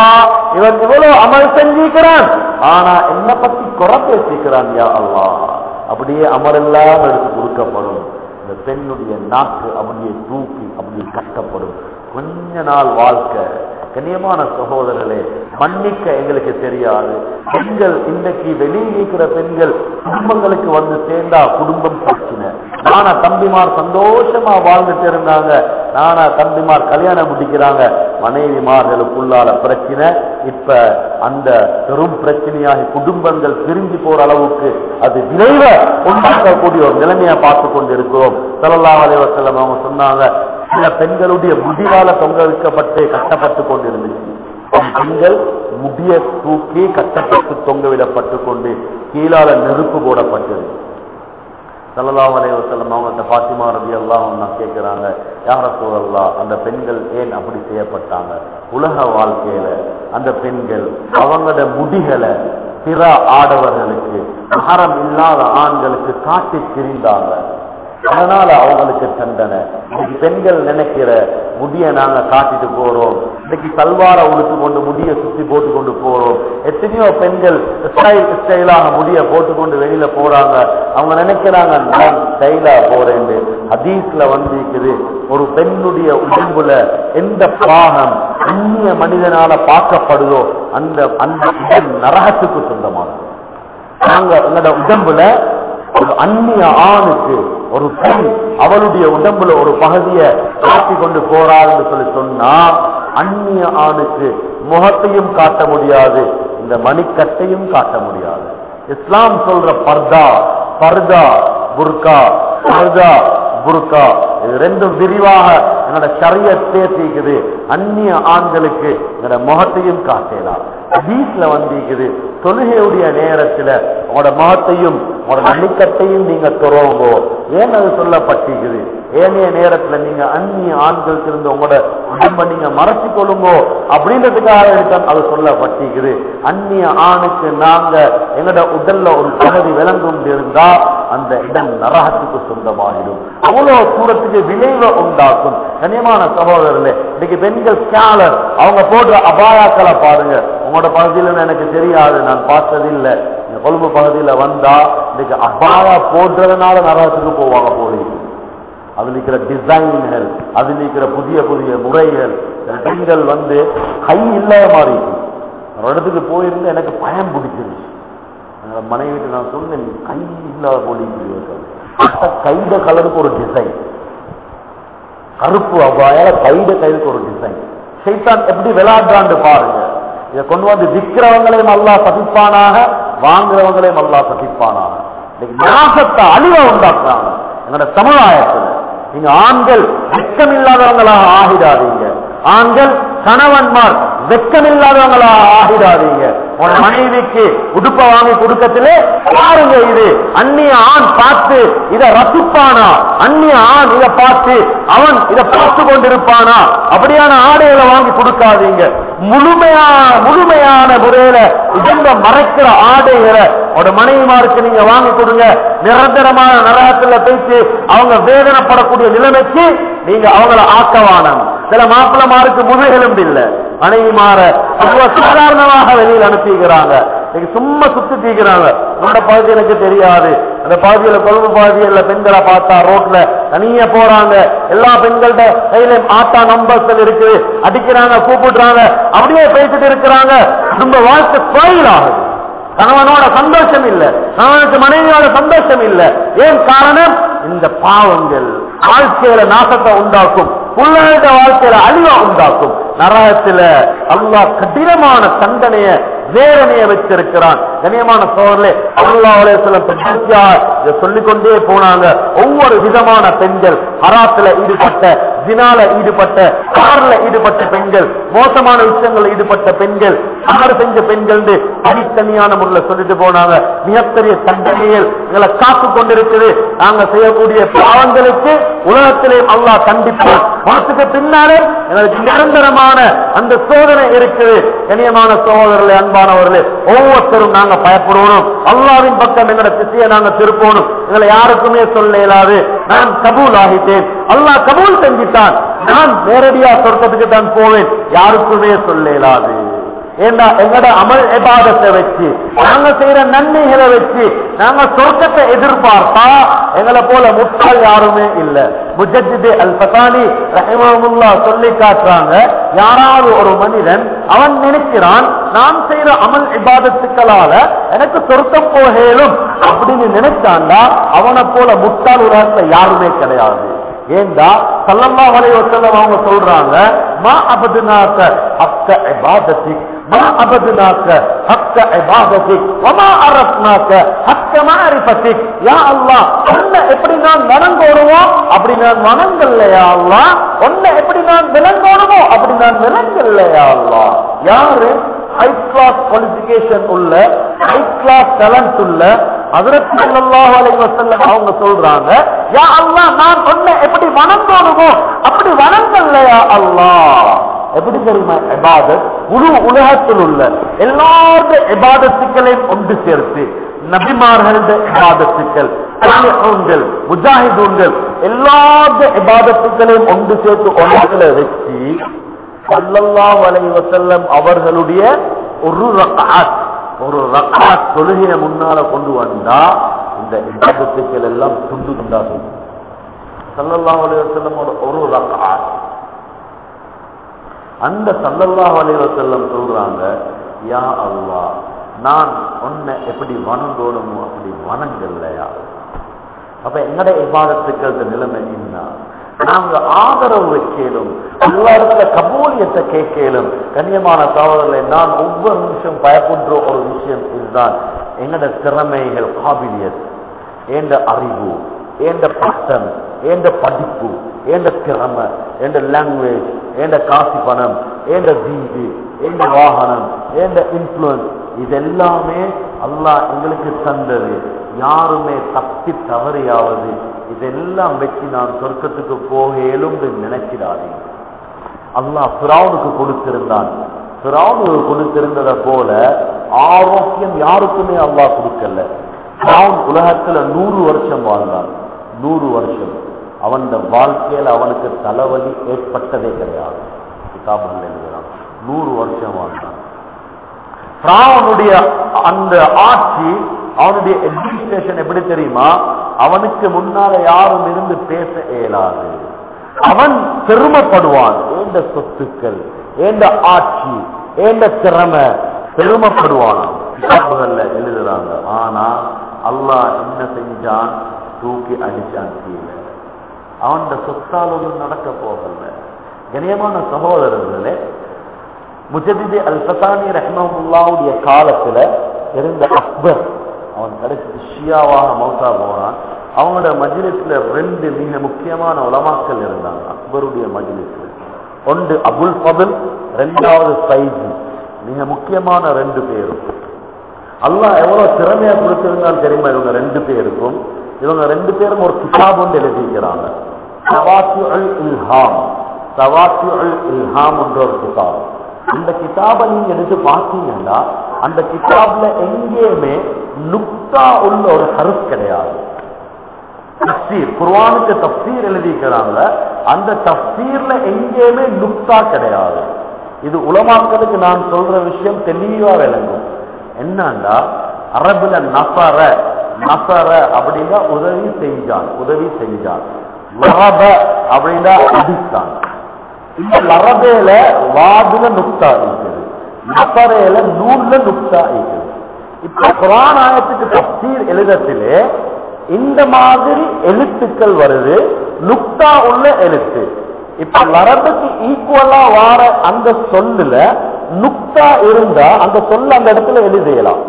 இவன் இவ்வளவு அமல் செஞ்சிருக்கிறான் ஆனா என்ன பத்தி குறை பேசிக்கிறான் யா அல்லாஹ் அப்படியே அமரெல்லாம் எடுத்து கொடுக்கப்படும் இந்த பெண்ணுடைய நாக்கு அப்படியே தூக்கி அப்படியே கட்டப்படும் கொஞ்ச நாள் வாழ்க்கை கண்ணியமான சகோதரர்களே மன்னிக்க எங்களுக்கு தெரியாது பெண்கள் இன்றைக்கு வெளியே இருக்கிற பெண்கள் குடும்பங்களுக்கு வந்து சேர்ந்தா குடும்பம் பிரச்சனை நானா தம்பிமார் சந்தோஷமா வாழ்ந்துட்டு இருந்தாங்க நானா தம்பிமார் கல்யாணம் முடிக்கிறாங்க மனைவிமார்களுக்குள்ளால பிரச்சனை இப்ப அந்த பெரும் பிரச்சனையாகி குடும்பங்கள் பிரிஞ்சு போற அளவுக்கு அது விரைவ உண்டாக்கக்கூடிய ஒரு நிலைமையை பார்த்து கொண்டு இருக்கிறோம் சல்லல்லாஹு அலைஹி வஸல்லம் அவங்க சொன்னாங்க சில பெண்களுடைய முடிவால தொங்க வைக்கப்பட்டு கட்டப்பட்டு கொண்டிருந்துச்சு பெண்கள் முடிய தூக்கி கட்டப்பட்டு தொங்க விடப்பட்டு கொண்டு கீழால நெருப்பு போடப்பட்டது சல்லல்லாஹு அலைஹி வஸல்லம் அவங்கள்ட்ட பாத்திமா ரதி அல்லாஹ் கேட்கிறாங்க யார சூழல்லா அந்த பெண்கள் ஏன் அப்படி செய்யப்பட்டாங்க உலக வாழ்க்கையில அந்த பெண்கள் அவங்களோட முடிகளை பிற ஆடவர்களுக்கு மகரம் இல்லாத ஆண்களுக்கு காட்டி திரிந்தாங்க அதனால அவங்களுக்கு தண்டனை இன்னைக்கு பெண்கள் நினைக்கிற முடிய நாங்க காட்டிட்டு போறோம் இன்னைக்கு சல்வார உடுத்து கொண்டு முடிய சுத்தி போட்டு கொண்டு போறோம் எத்தனையோ பெண்கள் ஸ்டைல் ஸ்டைலாக முடிய போட்டு கொண்டு வெளியில போறாங்க அவங்க நினைக்கிறாங்க நான் ஸ்டைலா போறேன் ஹதீஸ்ல வந்து இருக்குது ஒரு பெண்ணுடைய உடம்புல எந்த பாகம் அந்நிய மனிதனால பார்க்கப்படுதோ அந்த அந்த உடல் நரகத்துக்கு சொந்தமானது நாங்க எங்களோட உடம்புல ஒரு அந்நிய ஆணுக்கு ஒரு பெண் அவளுடைய உடம்புல ஒரு பகுதியை காட்டி கொண்டு போறாள்னு சொல்லி சொன்னா அந்நிய ஆணுக்கு முகத்தையும் காட்ட முடியாது இந்த மணிக்கட்டையும் காட்ட முடியாது இஸ்லாம் சொல்ற பர்தா பர்தா புர்கா பர்தா புர்கா இது ரெண்டும் விரிவாக என்னோட சரிய சேர்த்திக்குது அந்நிய ஆண்களுக்கு என்னோட முகத்தையும் காட்டலாம் வீட்டுல வந்திருக்குது தொழுகையுடைய நேரத்துல உங்களோட முகத்தையும் உங்களோட நன்னிக்கட்டையும் நீங்க துறவுங்கோ ஏன் அது சொல்லப்பட்டிருக்குது ஏனைய நேரத்துல நீங்க அந்நிய ஆண்களுக்கு இருந்து உங்களோட உடம்ப நீங்க மறைச்சு கொள்ளுங்கோ அப்படின்றதுக்காக இருக்க அது சொல்லப்பட்டிருக்குது அந்நிய ஆணுக்கு நாங்க எங்களோட உடல்ல ஒரு பகுதி விளங்கும் இருந்தா அந்த இடம் நரகத்துக்கு சொந்தமாகிடும் அவ்வளவு தூரத்துக்கு விளைவை உண்டாக்கும் கனியமான சகோதரர்களே இன்னைக்கு பெண்கள் கேலர் அவங்க போடுற அபாயாக்களை பாருங்க உங்களோட பகுதியில எனக்கு தெரியாது நான் பார்த்ததில்லை இந்த கொழும்பு பகுதியில வந்தா இன்னைக்கு அபாயா போடுறதுனால நரகத்துக்கு போவாங்க போலீஸ் அதுல இருக்கிற டிசைன்கள் அதுல இருக்கிற புதிய புதிய முறைகள் சில பெண்கள் வந்து கை இல்லாத மாதிரி இருக்கு. ஒரு இடத்துக்கு போயிருந்து எனக்கு பயம் பிடிச்சிருச்சு என்னோட மனைவிட்டு நான் சொன்னேன் "நீ கை இல்லாத போலீஸ் கைத கலருக்கு ஒரு டிசைன் கருப்பு அவ்வாயால கைத கைதுக்கு ஒரு டிசைன் சைத்தான் எப்படி விளையாடுறான்னு பாருங்க இதை கொண்டு வந்து விற்கிறவங்களையும் அல்லா சதிப்பானாக வாங்குறவங்களையும் அல்லா சதிப்பானாக இன்னைக்கு நாசத்தை அழிவை உண்டாக்குறாங்க என்னோட சமுதாயத்துல நீங்க ஆண்கள் வெட்கமில்லாதவங்களாக ஆகிடாதீங்க ஆண்கள் கணவன்மார் வெட்கமில்லாதவங்களாக ஆகிடாதீங்க உன் மனைவிக்கு உடுப்ப வாங்கி கொடுக்கத்திலே பாருங்க இது அந்நிய ஆண் பார்த்து இத ரசிப்பானா அந்நிய ஆண் இத பார்த்து அவன் இத பார்த்து கொண்டிருப்பானா அப்படியான ஆடைகளை வாங்கி கொடுக்காதீங்க முழுமையா முழுமையான முறையில உடம்ப மறைக்கிற ஆடைகளை ஒரு மனைவிமாருக்கு நீங்க வாங்கி கொடுங்க நிரந்தரமான நரகத்துல பேசி அவங்க வேதனைப்படக்கூடிய நிலைமைக்கு நீங்க அவங்கள ஆக்கவானம் சில மாப்பிளமாருக்கு முதுகெலும்பு இல்ல மனைவிமார சர்வ சாதாரணமாக வெளியில் அனுப்பிக்கிறாங்க இன்னைக்கு சும்மா சுத்தி தீக்கிறாங்க அந்த பகுதி எனக்கு தெரியாது அந்த பகுதியில கொழும்பு பகுதியில பெண்களை பார்த்தா ரோட்ல தனியா போறாங்க எல்லா பெண்கள்ட கையில ஆட்டா நம்பர்ஸ் இருக்குது அடிக்கிறாங்க கூப்பிடுறாங்க அப்படியே பேசிட்டு இருக்கிறாங்க குடும்ப வாழ்க்கை கோயில் ஆகுது கணவனோட சந்தோஷம் இல்ல கணவனுக்கு மனைவியோட சந்தோஷம் இல்ல ஏன் காரணம் இந்த பாவங்கள் வாழ்க்கையில நாசத்தை உண்டாக்கும் புள்ளக வாழ்க்கையில அழிவா உண்டாக்கும் நரகத்துல அல்லாஹ் கடினமான தண்டனைய வேதனைய வச்சிருக்கிறான் கண்ணியமான சோழர்களே அல்லாஹ் சில தொடர்ச்சியா இதை சொல்லிக்கொண்டே போனாங்க ஒவ்வொரு விதமான பெண்கள் ஹராத்துல ஈடுபட்ட ஜினால ஈடுபட்ட கார்ல ஈடுபட்ட பெண்கள் மோசமான விஷயங்கள்ல ஈடுபட்ட பெண்கள் தவறு செஞ்ச பெண்கள் தனித்தனியான முறையில் சொல்லிட்டு போனாங்க மிகப்பெரிய தண்டனைகள் எங்களை காத்து கொண்டிருக்குது நாங்க செய்யக்கூடிய பாவங்களுக்கு உலகத்திலே அல்லாஹ் கண்டிப்பான் மனசுக்கு பின்னாலே எங்களுக்கு நிரந்தரமான அந்த சோதனை இருக்குது கனியமான சகோதரர்களே அன்பானவர்களே ஒவ்வொருத்தரும் நாங்க பயப்படணும் அல்லாவின் பக்கம் எங்களோட திசையை நாங்க திருப்பணும் எங்களை யாருக்குமே சொல்ல இயலாது நான் கபூல் ஆகிட்டேன் அல்லாஹ் கபூல் செஞ்சிட்டான் நான் நேரடியா சொர்க்கத்துக்கு தான் போவேன் யாருக்குமே சொல்ல இயலாது ஏன்னா எங்கட அமல் எபாதத்தை வச்சு நாங்க செய்யற நன்மைகளை வச்சு நாங்க சொர்க்கத்தை எதிர்பார்த்தா எங்களை போல முட்டாள் யாருமே இல்ல முஜத்திதே அல் பசானி ரஹிமமுல்லா சொல்லி காட்டுறாங்க யாராவது ஒரு மனிதன் அவன் நினைக்கிறான் நான் செய்யற அமல் இபாதத்துக்களால எனக்கு சொர்க்கம் போகலும் அப்படின்னு நினைச்சாண்டா அவனை போல முட்டாள் உலகத்துல யாருமே கிடையாது ஏண்டா சல்லல்லா வலைய வசல்லம் அவங்க சொல்றாங்க மா அபதுனாக்க அக்க இபாதத்திக் மா அபதுனாக்க ஹக்க இபாதத்திக் வமா அரஸ்னாக்க ஹக்க மாரிஃபத்திக் யா அல்லாஹ் உன்னை எப்படி நான் வணங்கோடுமோ அப்படி நான் வணங்கலையா அல்லாஹ் உன்னை எப்படி நான் விளங்கோடுமோ அப்படி நான் விளங்கலையா அல்லாஹ் யாரு ஹை கிளாஸ் குவாலிபிகேஷன் உள்ள ஹை கிளாஸ் டேலண்ட் உள்ள ஹஜரத் ஸல்லல்லாஹு அலைஹி வஸல்லம் அவங்க சொல்றாங்க யா அல்லாஹ் நான் உன்னை எப்படி வணங்கணுமோ அப்படி வணங்கலையா அல்லாஹ் எப்படி தெரியுமா இபாதத் முழு உலகத்தில் உள்ள எல்லாருடைய இபாதத்துக்களையும் ஒன்று சேர்த்து நபிமார்களுடைய இபாதத்துக்கள் சாலிஹூன்கள், முஜாஹிதூன்கள் எல்லாருடைய இபாதத்துக்களையும் ஒன்று சேர்த்து ஒன்றுல வச்சு ஸல்லல்லாஹு அலைஹி வஸல்லம் அவர்களுடைய ஒரு ரக்அத் ஒரு ரக்அத் தொழுகையை முன்னால கொண்டு வந்தா இந்த இபாதத்துக்கள் எல்லாம் துண்டு துண்டா செய்யும் ஸல்லல்லாஹு அலைஹி வஸல்லம் ஒரு ரக்அத் அந்த ஸல்லல்லாஹு அலைஹி வஸல்லம் சொல்றாங்க யா அல்லாஹ் நான் உன்னை எப்படி வணங்கணுமோ அப்படி வணங்கலையா அப்ப எங்கட இபாதத்துக்கள் நிலைமை என்ன நாங்க ஆதரவு வைக்கலும் எல்லாருக்குள்ள கபூலியத்தை கேட்கலும் கண்ணியமான சகோதரர்களை நான் ஒவ்வொரு நிமிஷம் பயப்படுற ஒரு விஷயம் இதுதான் எங்கட திறமைகள் காபிலியத் ஏண்ட அறிவு ஏண்ட பட்டம் ஏண்ட படிப்பு ஏண்ட திறமை ஏண்ட லாங்குவேஜ் ஏண்ட காசு பணம் ஏண்ட வீடு ஏண்ட வாகனம் ஏண்ட இன்ஃபுளுன்ஸ் இதெல்லாமே அல்லாஹ் எங்களுக்கு தந்தது யாருமே தப்பி தவறியாவது இதெல்லாம் வச்சு நான் சொர்க்கத்துக்கு போக இயலும்னு நினைக்கிறாதீங்க அல்லாஹ் பிராவுனுக்கு கொடுத்திருந்தான் பிராவுனுக்கு கொடுத்திருந்ததை போல ஆரோக்கியம் யாருக்குமே அல்லாஹ் கொடுக்கல பிராவுன் உலகத்துல நூறு வருஷம் வாழ்ந்தான் நூறு வருஷம் அவன் வாழ்க்கையில அவனுக்கு தலைவலி ஏற்பட்டதே கிடையாது கிதாபுகள் எழுதுகிறான் நூறு வருஷம் வாழ்ந்தான் பிராவனுடைய அந்த ஆட்சி அவனுடைய அட்மினிஸ்ட்ரேஷன் எப்படி தெரியுமா அவனுக்கு முன்னால யாரும் இருந்து பேச இயலாது அவன் பெருமைப்படுவான் ஏண்ட சொத்துக்கள் ஏண்ட ஆட்சி ஏண்ட திறமை பெருமைப்படுவான் கிதாபுகள்ல எழுதுறாங்க ஆனா அல்லாஹ் என்ன செஞ்சான் தூக்கி அடிச்சான் கீழே அவன் சொத்தால் ஒன்றும் நடக்க போகல கணியமான சகோதரர்களே முஜதிதி அல் ஃபசானி ரஹ்மஹுல்லாவுடைய காலத்துல இருந்த அக்பர் அவன் கடைசி ஷியாவாக மௌசா போனான் அவங்களோட மஜிலிஸ்ல ரெண்டு மிக முக்கியமான உலமாக்கள் இருந்தாங்க அக்பருடைய மஜிலிஸ்ல ஒன்று அபுல் ஃபபல் ரெண்டாவது சைஜி மிக முக்கியமான ரெண்டு பேரும் அல்லாஹ் எவ்வளவு திறமையா கொடுத்திருந்தாலும் தெரியுமா இவங்க ரெண்டு பேருக்கும் இவங்க ரெண்டு பேரும் ஒரு கிதாப் ஒன்று எழுதிக்கிறாங்க சவாத்து அல் இல்ஹாம் சவாத்து அல் இல்ஹாம் என்ற ஒரு கிதாப் அந்த கிதாபை நீங்க எடுத்து பார்த்தீங்கன்னா அந்த கிதாப்ல எங்கேயுமே நுக்தா உள்ள ஒரு கருத்து கிடையாது தப்சீர் குர்வானுக்கு தப்சீர் எழுதிக்கிறாங்க அந்த தப்சீர்ல எங்கேயுமே நுக்தா கிடையாது இது உலமாக்களுக்கு நான் சொல்ற விஷயம் தெளிவா விளங்கும் என்னன்னா அரபுல நசர நசர அப்படின்னா உதவி செஞ்சான் உதவி செஞ்சான் லரப அப்படின்னா அடித்தான் இந்த லரபேல வாதுல நுக்தா இருக்குது நசரேல நூல்ல நுக்தா இருக்குது இப்ப குரான் ஆயத்துக்கு தப்சீர் எழுதத்திலே இந்த மாதிரி எழுத்துக்கள் வருது நுக்தா உள்ள எழுத்து இப்ப லரபுக்கு ஈக்குவலா வார அந்த சொல்லுல நுக்தா இருந்தா அந்த சொல்ல அந்த இடத்துல எழுதியலாம்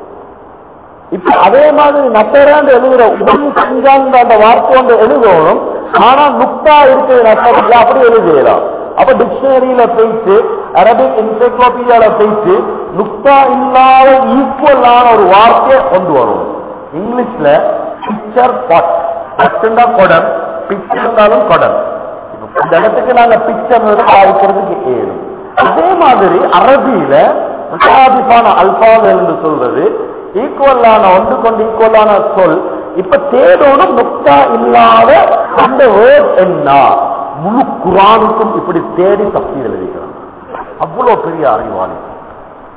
இப்ப அதே மாதிரி நட்டராண்டு எழுதுற உடன் செஞ்சாங்க அந்த வார்த்தை வந்து எழுதணும் ஆனா நுக்தா இருக்கிற நட்டத்துல அப்படி எழுதியலாம் அப்ப டிக்ஷனரியில போயிட்டு அரபிக் என்சைக்ளோபீடியால போயிட்டு நுக்தா இல்லாத ஈக்குவலான ஒரு வார்த்தையை கொண்டு வரும் இங்கிலீஷ்ல பிக்சர் பாட் பட்டுண்டா கொடம் பிக்சர் இருந்தாலும் கொடம் இந்த இடத்துக்கு நாங்க பிக்சர் பாதிக்கிறதுக்கு ஏழும் அதே மாதிரி அரபியில முசாதிப்பான அல்பால் என்று சொல்றது ஈக்குவலான ஒன்று கொண்டு ஈக்குவலான சொல் இப்ப தேடோடும் நுக்தா இல்லாத அந்த வேர்ட் என்ன முழு குரானுக்கும் இப்படி தேடி தப்பி எழுதிக்கிறான் அவ்வளவு பெரிய அறிவாளி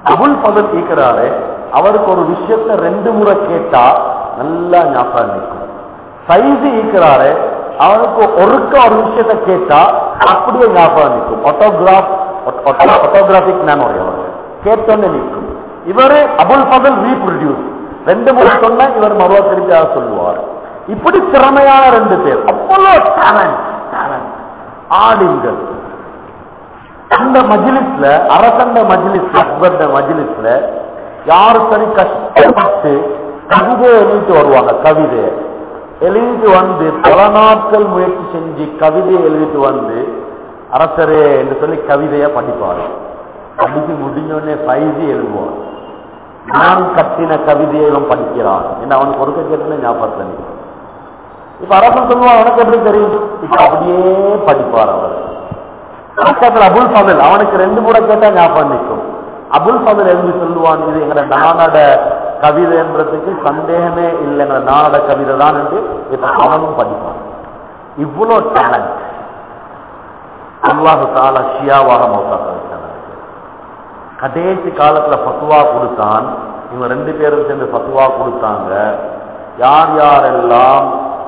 அபுல் பதல் ஈக்கிறாரு அவருக்கு ஒரு விஷயத்த ரெண்டு முறை கேட்டா நல்லா ஞாபகம் நிற்கும் சைது ஈக்கிறாரு அவனுக்கு ஒருக்க ஒரு விஷயத்த கேட்டா அப்படியே ஞாபகம் நிற்கும் ஆட்டோகிராஃப் ஆட்டோகிராபிக் மெமரி அவருக்கு கேட்டோன்னு நிற்கும் இவரு அபுல் பதல் ரீப்ரொடியூஸ் ரெண்டு முறை சொன்னா இவர் மறுவா திருப்பியாக சொல்லுவார் இப்படி திறமையான ரெண்டு பேர் அவ்வளவு டேலண்ட் டேலண்ட் ஆடிங்கள் அந்த மஜிலிஸ்ல அரசண்ட மஜிலிஸ்ல அக்பர்ட மஜிலிஸ்ல யாரு சரி கஷ்டப்பட்டு கவிதை எழுதிட்டு வருவாங்க கவிதை எழுதிட்டு வந்து பல நாட்கள் முயற்சி செஞ்சு கவிதையை எழுதிட்டு வந்து அரசரே என்று சொல்லி கவிதைய படிப்பாரு படிச்சு முடிஞ்சோடனே பைசி எழுதுவார் நான் கட்டின கவிதையை இவன் படிக்கிறான் என்ன அவனுக்கு கொடுக்க கேட்டு ஞாபகத்தில் நிற்கும். இப்ப அரசன் சொல்லுவான் உனக்கு எப்படி தெரியும் இப்ப அப்படியே படிப்பார் அவர் பக்கத்துல அபுல் ஃபதல் அவனுக்கு ரெண்டு முறை கேட்டா ஞாபகம் நிற்கும் அபுல் ஃபதல் எழுதி சொல்லுவான் இது எங்கட நானட கவிதைன்றதுக்கு சந்தேகமே இல்லை எங்கட நானட கவிதை தான் என்று இப்ப அவனும் படிப்பான் இவ்வளவு டேலண்ட் அல்லாஹு தாலா ஷியாவாக மௌத்தாக்க வச்சாங்க கடைசி காலத்துல பத்துவா கொடுத்தான் இவங்க ரெண்டு பேரும் சேர்ந்து பத்துவா கொடுத்தாங்க யார் யாரெல்லாம்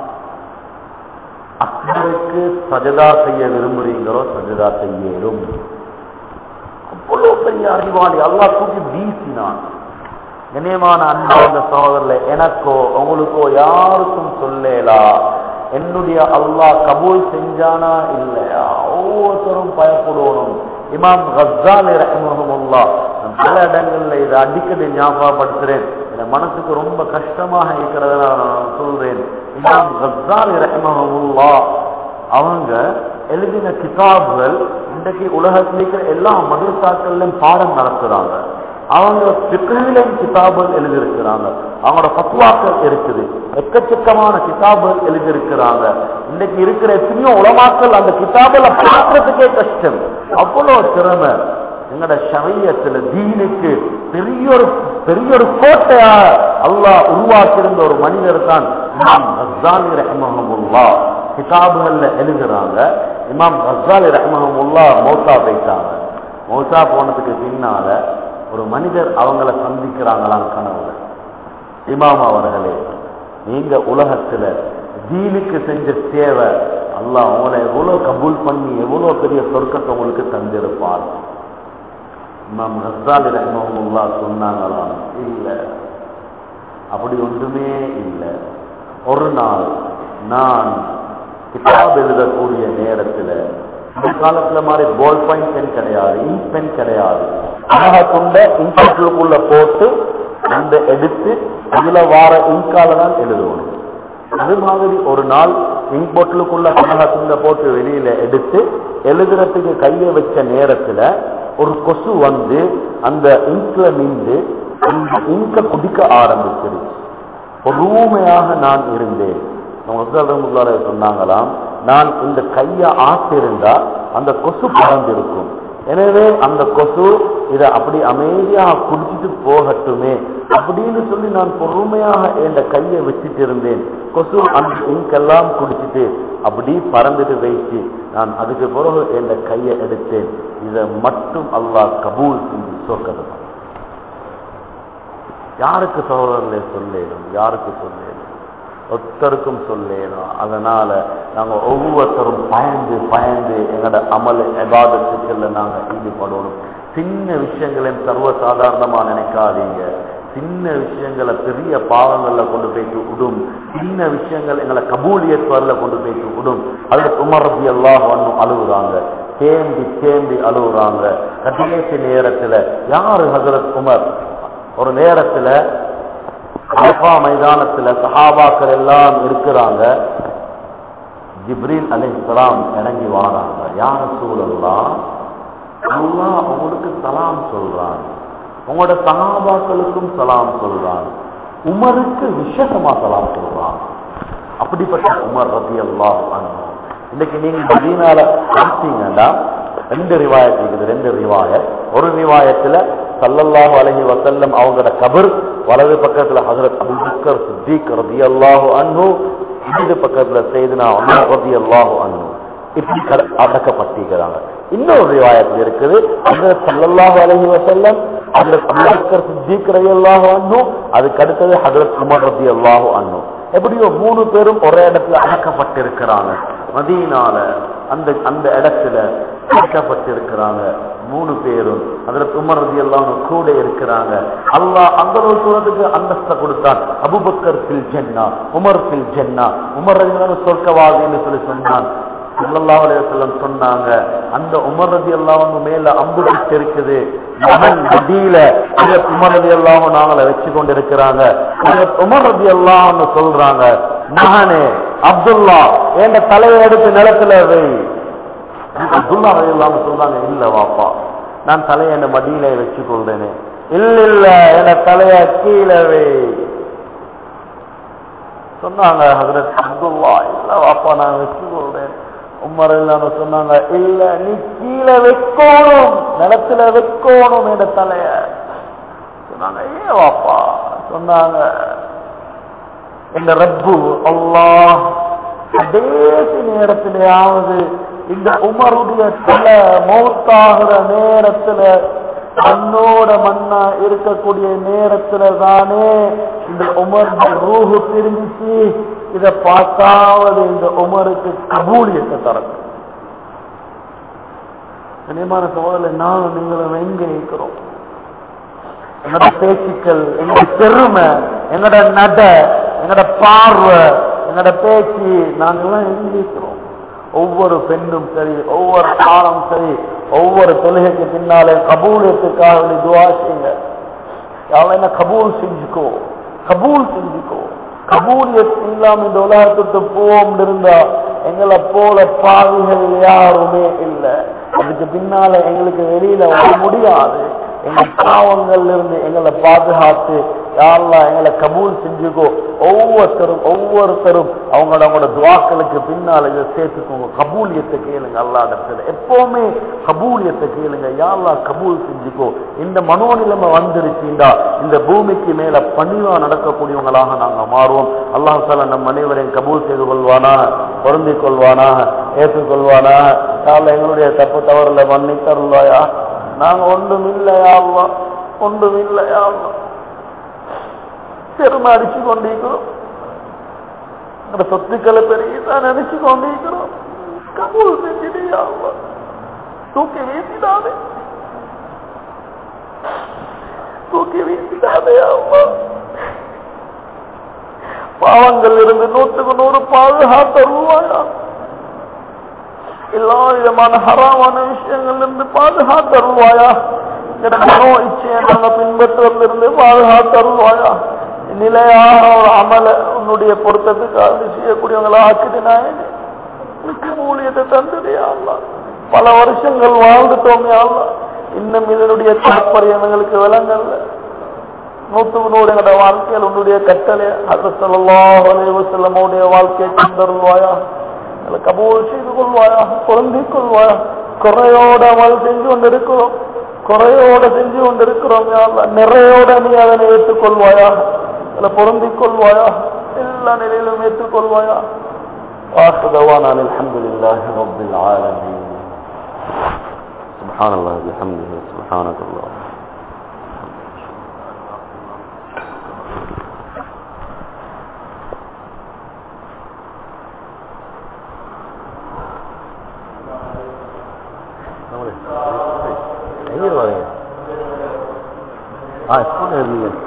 அக்பருக்கு சஜதா செய்ய விரும்புறீங்களோ சஜதா செய்யலும் அவ்வளவு பெரிய அறிவாளி அல்லாஹ் தூக்கி வீசினான் கண்ணியமான அன்பார்ந்த சகோதரர்ல எனக்கோ உங்களுக்கோ யாருக்கும் சொல்லலா என்னுடைய அல்லாஹ் கபூல் செஞ்சானா இல்லையா ஒவ்வொருத்தரும் பயப்படணும் இமாம் கஸ்ஸாலி ரஹ்மஹமுல்லா நான் பல இடங்கள்ல இதை அடிக்கடி ஞாபகப்படுத்துறேன் என் மனசுக்கு ரொம்ப கஷ்டமாக இருக்கிறத நான் சொல்றேன் இமாம் கஸ்ஸாலி ரஹ்மஹமுல்லா அவங்க எழுதின கிதாபுகள் இன்றைக்கு உலகத்தில் இருக்கிற எல்லா மதரசாக்கள்லையும் பாடம் நடத்துறாங்க அவங்க பிக்ரிலையும் கிதாபுகள் எழுதியிருக்கிறாங்க அவங்களோட பத்துவாக்கள் இருக்குது எக்கச்சக்கமான கிதாபுகள் எழுதியிருக்கிறாங்க இன்னைக்கு இருக்கிற எத்தனையோ உலமாக்கள் அந்த கிதாபுல பார்க்கறதுக்கே கஷ்டம் அவ்வளவு திறமை எங்கட ஷரியத்துல தீனுக்கு பெரிய ஒரு பெரிய ஒரு கோட்டையா அல்லாஹ் உருவாக்கியிருந்த ஒரு மனிதர் தான் இமாம் ஹஸ்ஸாலி ரஹ்மஹமுல்லா கிதாபுகள்ல எழுதுறாங்க இமாம் ஹஸ்ஸாலி ரஹ்மஹமுல்லா மௌத்தா போயிட்டாங்க மௌத்தா போனதுக்கு பின்னால ஒரு மனிதர் அவங்கள சந்திக்கிறாங்களாம் கனவுல இமாம் அவர்களே நீங்க உலகத்துல தீனுக்கு செஞ்ச சேவை அல்லாஹ் உங்களை எவ்வளவு கபூல் பண்ணி எவ்வளவு பெரிய சொர்க்கத்தை உங்களுக்கு தந்திருப்பார் இமாம் ஹஸ்ஸாலி ரஹ்மஹமுல்லா சொன்னாங்களாம் இல்ல அப்படி ஒன்றுமே இல்லை ஒரு நாள் நான் கிதாப் எழுதக்கூடிய நேரத்துல இந்த காலத்துல மாதிரி பால் பாயிண்ட் பென் கிடையாது இங்க் பென் கிடையாது அழகா துண்ட இங்க்குள்ள போட்டு அந்த எடுத்து அதுல வார இங்கால தான் எழுதணும் அது மாதிரி ஒரு நாள் இங்க் போட்டலுக்குள்ள கனகா துண்டை போட்டு வெளியில எடுத்து எழுதுறதுக்கு கையை வச்ச நேரத்துல ஒரு கொசு வந்து அந்த இங்க்ல நின்று அந்த இங்க குடிக்க ஆரம்பிச்சிருச்சு பொறுமையாக நான் இருந்தேன் முதல்ல சொன்னாங்களாம் நான் இந்த கைய ஆசிருந்தா அந்த கொசு பறந்திருக்கும் எனவே அந்த கொசு இதை அப்படி அமைதியாக குடிச்சிட்டு போகட்டுமே அப்படின்னு சொல்லி நான் பொறுமையாக என் கையை வச்சுட்டு இருந்தேன் கொசு அந்த இங்கெல்லாம் குடிச்சிட்டு அப்படி பறந்துட்டு வைத்து நான் அதுக்கு பிறகு என் கையை எடுத்தேன் இதை மட்டும் அல்லாஹ் கபூல் செஞ்சு சொர்க்கத்தை யாருக்கு சகோதரர்களே சொல்லேனும் யாருக்கு சொல்லேனும் ஒருத்தருக்கும் சொல்லேனும் அதனால நாங்க ஒவ்வொருத்தரும் பயந்து பயந்து எங்களோட அமல் எபாதத்துக்குள்ள நாங்க ஈடுபடணும் சின்ன விஷயங்களையும் சர்வசாதாரணமா நினைக்காதீங்க சின்ன விஷயங்களை பெரிய பாவங்கள்ல கொண்டு போயிட்டு விடும் சின்ன விஷயங்கள் எங்களை கபூலியத்வரில் கொண்டு போயிட்டு விடும் அதுல உமர் ரபி எல்லாம் ஒன்றும் அழுகுறாங்க தேம்பி தேம்பி அழுகுறாங்க கடைசி நேரத்துல யாரு ஹசரத் உமர் ஒரு நேரத்துல அரபா மைதானத்துல சஹாபாக்கள் எல்லாம் இருக்கிறாங்க ஜிப்ரீல் அலைஹிஸ்ஸலாம் இறங்கி வாராங்க யார சூழல்லாம் அல்லாஹ் உங்களுக்கு சலாம் சொல்றான் உங்களோட சஹாபாக்களுக்கும் சலாம் சொல்றான் உமருக்கு விசேஷமா சலாம் சொல்றான் அப்படிப்பட்ட உமர் ரதி அல்லாஹ் இன்னைக்கு நீங்க மதீனால பார்த்தீங்கன்னா ரெண்டு ரிவாயத் இருக்குது ரெண்டு ரிவாயத் ஒரு ரிவாயத்துல சல்லல்லாஹு அலைஹி வஸல்லம் அவங்களோட கபர் வலது பக்கத்துல ஹஜரத் அபூபக்கர் சித்திக் ரலியல்லாஹு அன்ஹு இடது பக்கத்துல செய்தனா உமர் ரலியல்லாஹு அன்ஹு இப்படி கட- அடக்கப்பட்டிருக்கிறாங்க இன்னொரு ரிவாயத்தில் இருக்குது அந்த சல்லல்லாஹு அலைஹி வஸல்லம் ஹஜரத் அபூபக்கர் சித்திக் ரலியல்லாஹு அன்ஹு அதுக்கு அடுத்தது ஹஜரத் உமர் ரலியல்லாஹு அன்ஹு எப்படியோ மூணு பேரும் ஒரே இடத்துல அடக்கப்பட்டிருக்கிறாங்க மதீனால அந்த அந்த இடத்துல அடக்கப்பட்டிருக்கிறாங்க மூணு பேரும் ஹஜரத் உமர் ரலியல்லாஹு அன்ஹு கூட இருக்கிறாங்க அல்லாஹ் அந்த ஒரு சூரத்துக்கு அந்தஸ்தை கொடுத்தான் அபூபக்கர் ஃபில் ஜன்னா உமர் ஃபில் ஜன்னா உமர் ரலியல்லாஹு அன்ஹு சொர்க்கவாதின்னு சொல்லி சொன்னான் ஸல்லல்லாஹு அலைஹி வஸல்லம் சொன்னாங்க அந்த உமர் ரலியல்லாஹு அன்ஹு மேல அம்பு விட்டு இருக்குது மகன் மடியில ஹஜரத் உமர் ரலியல்லாஹு அன்ஹு நாங்கள வச்சு கொண்டு இருக்கிறாங்க ஹஜரத் உமர் ரலியல்லாஹு அன்ஹு சொல்றாங்க மகனே அப்துல்லா என் தலையை எடுத்து நிலத்துல வை அப்துல்லா ரலியல்லாஹு அன்ஹு சொல்றாங்க இல்ல வாப்பா நான் தலையை என்ன மடியில வச்சு கொள்றேனே இல்ல இல்ல என் தலைய கீழே வை சொன்னாங்க ஹசரத் அப்துல்லா இல்ல வாப்பா நான் வச்சு கொள்றேன் உமர் இல்லாம சொன்னாங்க இல்ல நீ கீழே வைக்கணும் நிலத்துல வைக்கணும் என்ற தலைய சொன்னாங்க ஏன் வாப்பா சொன்னாங்க எங்க ரப்பு அல்லாஹ் கடைசி நேரத்திலேயாவது இந்த உமருடைய தலை மௌத்தாகிற நேரத்துல மண்ணோட மண்ணா இருக்கக்கூடிய நேரத்துல தானே இந்த உமர் ரூஹு பிரிஞ்சிச்சு இத பார்த்தாவது இந்த உமருக்கு கபூலியத்தை தரணும் கனியமான சோதரில் நானும் நீங்களும் எங்க இருக்கிறோம் எங்களோட பேச்சுக்கள் எங்களோட பெருமை எங்களோட நட எங்களோட பார்வை எங்களோட பேச்சு நாங்கெல்லாம் எங்க இருக்கிறோம் ஒவ்வொரு பெண்ணும் சரி ஒவ்வொரு ஆணும் சரி ஒவ்வொரு தொழுகைக்கு பின்னாலே கபூலியத்துக்காக வேண்டி துவா செய்யுங்க யாரும் என்ன கபூல் செஞ்சுக்கோ கபூல் செஞ்சுக்கோ கபூலியத் இல்லாம இந்த உலகத்துக்கு போவோம் இருந்தா எங்களை போல பாவிகள் யாருமே இல்லை அதுக்கு பின்னால எங்களுக்கு வெளியில வர முடியாது எங்க பாவங்கள்ல இருந்து எங்களை பாதுகாத்து யாரெல்லாம் எங்களை கபூல் செஞ்சுக்கோ ஒவ்வொருத்தரும் ஒவ்வொருத்தரும் அவங்களோட அவங்களோட துவாக்களுக்கு பின்னால இதை சேர்த்துக்கோங்க கபூலியத்தை கேளுங்க அல்லா இடத்துல எப்பவுமே கபூலியத்தை கேளுங்க யாரெல்லாம் கபூல் செஞ்சுக்கோ இந்த மனோநிலைமை வந்துருச்சுண்டா இந்த பூமிக்கு மேல பணிவா நடக்கக்கூடியவங்களாக நாங்க மாறுவோம் அல்லாஹ் சால நம் அனைவரையும் கபூல் செய்து கொள்வானா பொருந்திக் கொள்வானா ஏற்றுக்கொள்வானா யாரில் எங்களுடைய தப்பு தவறுல மன்னித்தருள்வாயா நாங்க ஒன்றும் இல்லையா ஒன்றும் இல்லையா பெருமை அடிச்சு கொண்டிருக்கிறோம் அந்த சொத்துக்களை பெரியதான் நினைச்சு கொண்டிருக்கிறோம் கபூல் செஞ்சிடையா தூக்கி வீசிடாதே தூக்கி வீசிடாதே அம்மா பாவங்கள் இருந்து நூற்றுக்கு நூறு பாதுகாத்தருவாயா எல்லா விதமான ஹராமான விஷயங்கள்ல இருந்து பாதுகாத்தருவாயா மனோ இச்சையை நாங்க பின்பற்றுவதிலிருந்து பாதுகாத்தருவாயா நிலையான ஒரு அமல உன்னுடைய பொருத்தத்துக்காக செய்யக்கூடியவங்களா ஆக்கிட்டு நான் ஊழியத்தை தந்துடையா பல வருஷங்கள் வாழ்ந்துட்டோம் யாழ்லா இன்னும் இதனுடைய தாற்பயம் எங்களுக்கு விளங்கல்ல நூத்துக்கு நூறு எங்களோட வாழ்க்கையில் உன்னுடைய கட்டளை அது சொல்லலாம் செல்லமுடைய வாழ்க்கையை தந்தருள்வாயா எங்களை கபூல் செய்து கொள்வாயா பொருந்திக் கொள்வாயா குறையோட அமல் செஞ்சு கொண்டிருக்கிறோம் குறையோட செஞ்சு கொண்டிருக்கிறோம் நிறையோட நீ அதனை ஏற்றுக்கொள்வாயா அதில் பொருந்திக் கொள்வாயா எல்லா நிலையிலும் ஏற்றுக்கொள்வாயா واخذوانا الحمد لله رب العالمين سبحان الله بحمده سبحانك الله எங்க வரீங்க ஆ ஸ்கூல் எழுதுங்க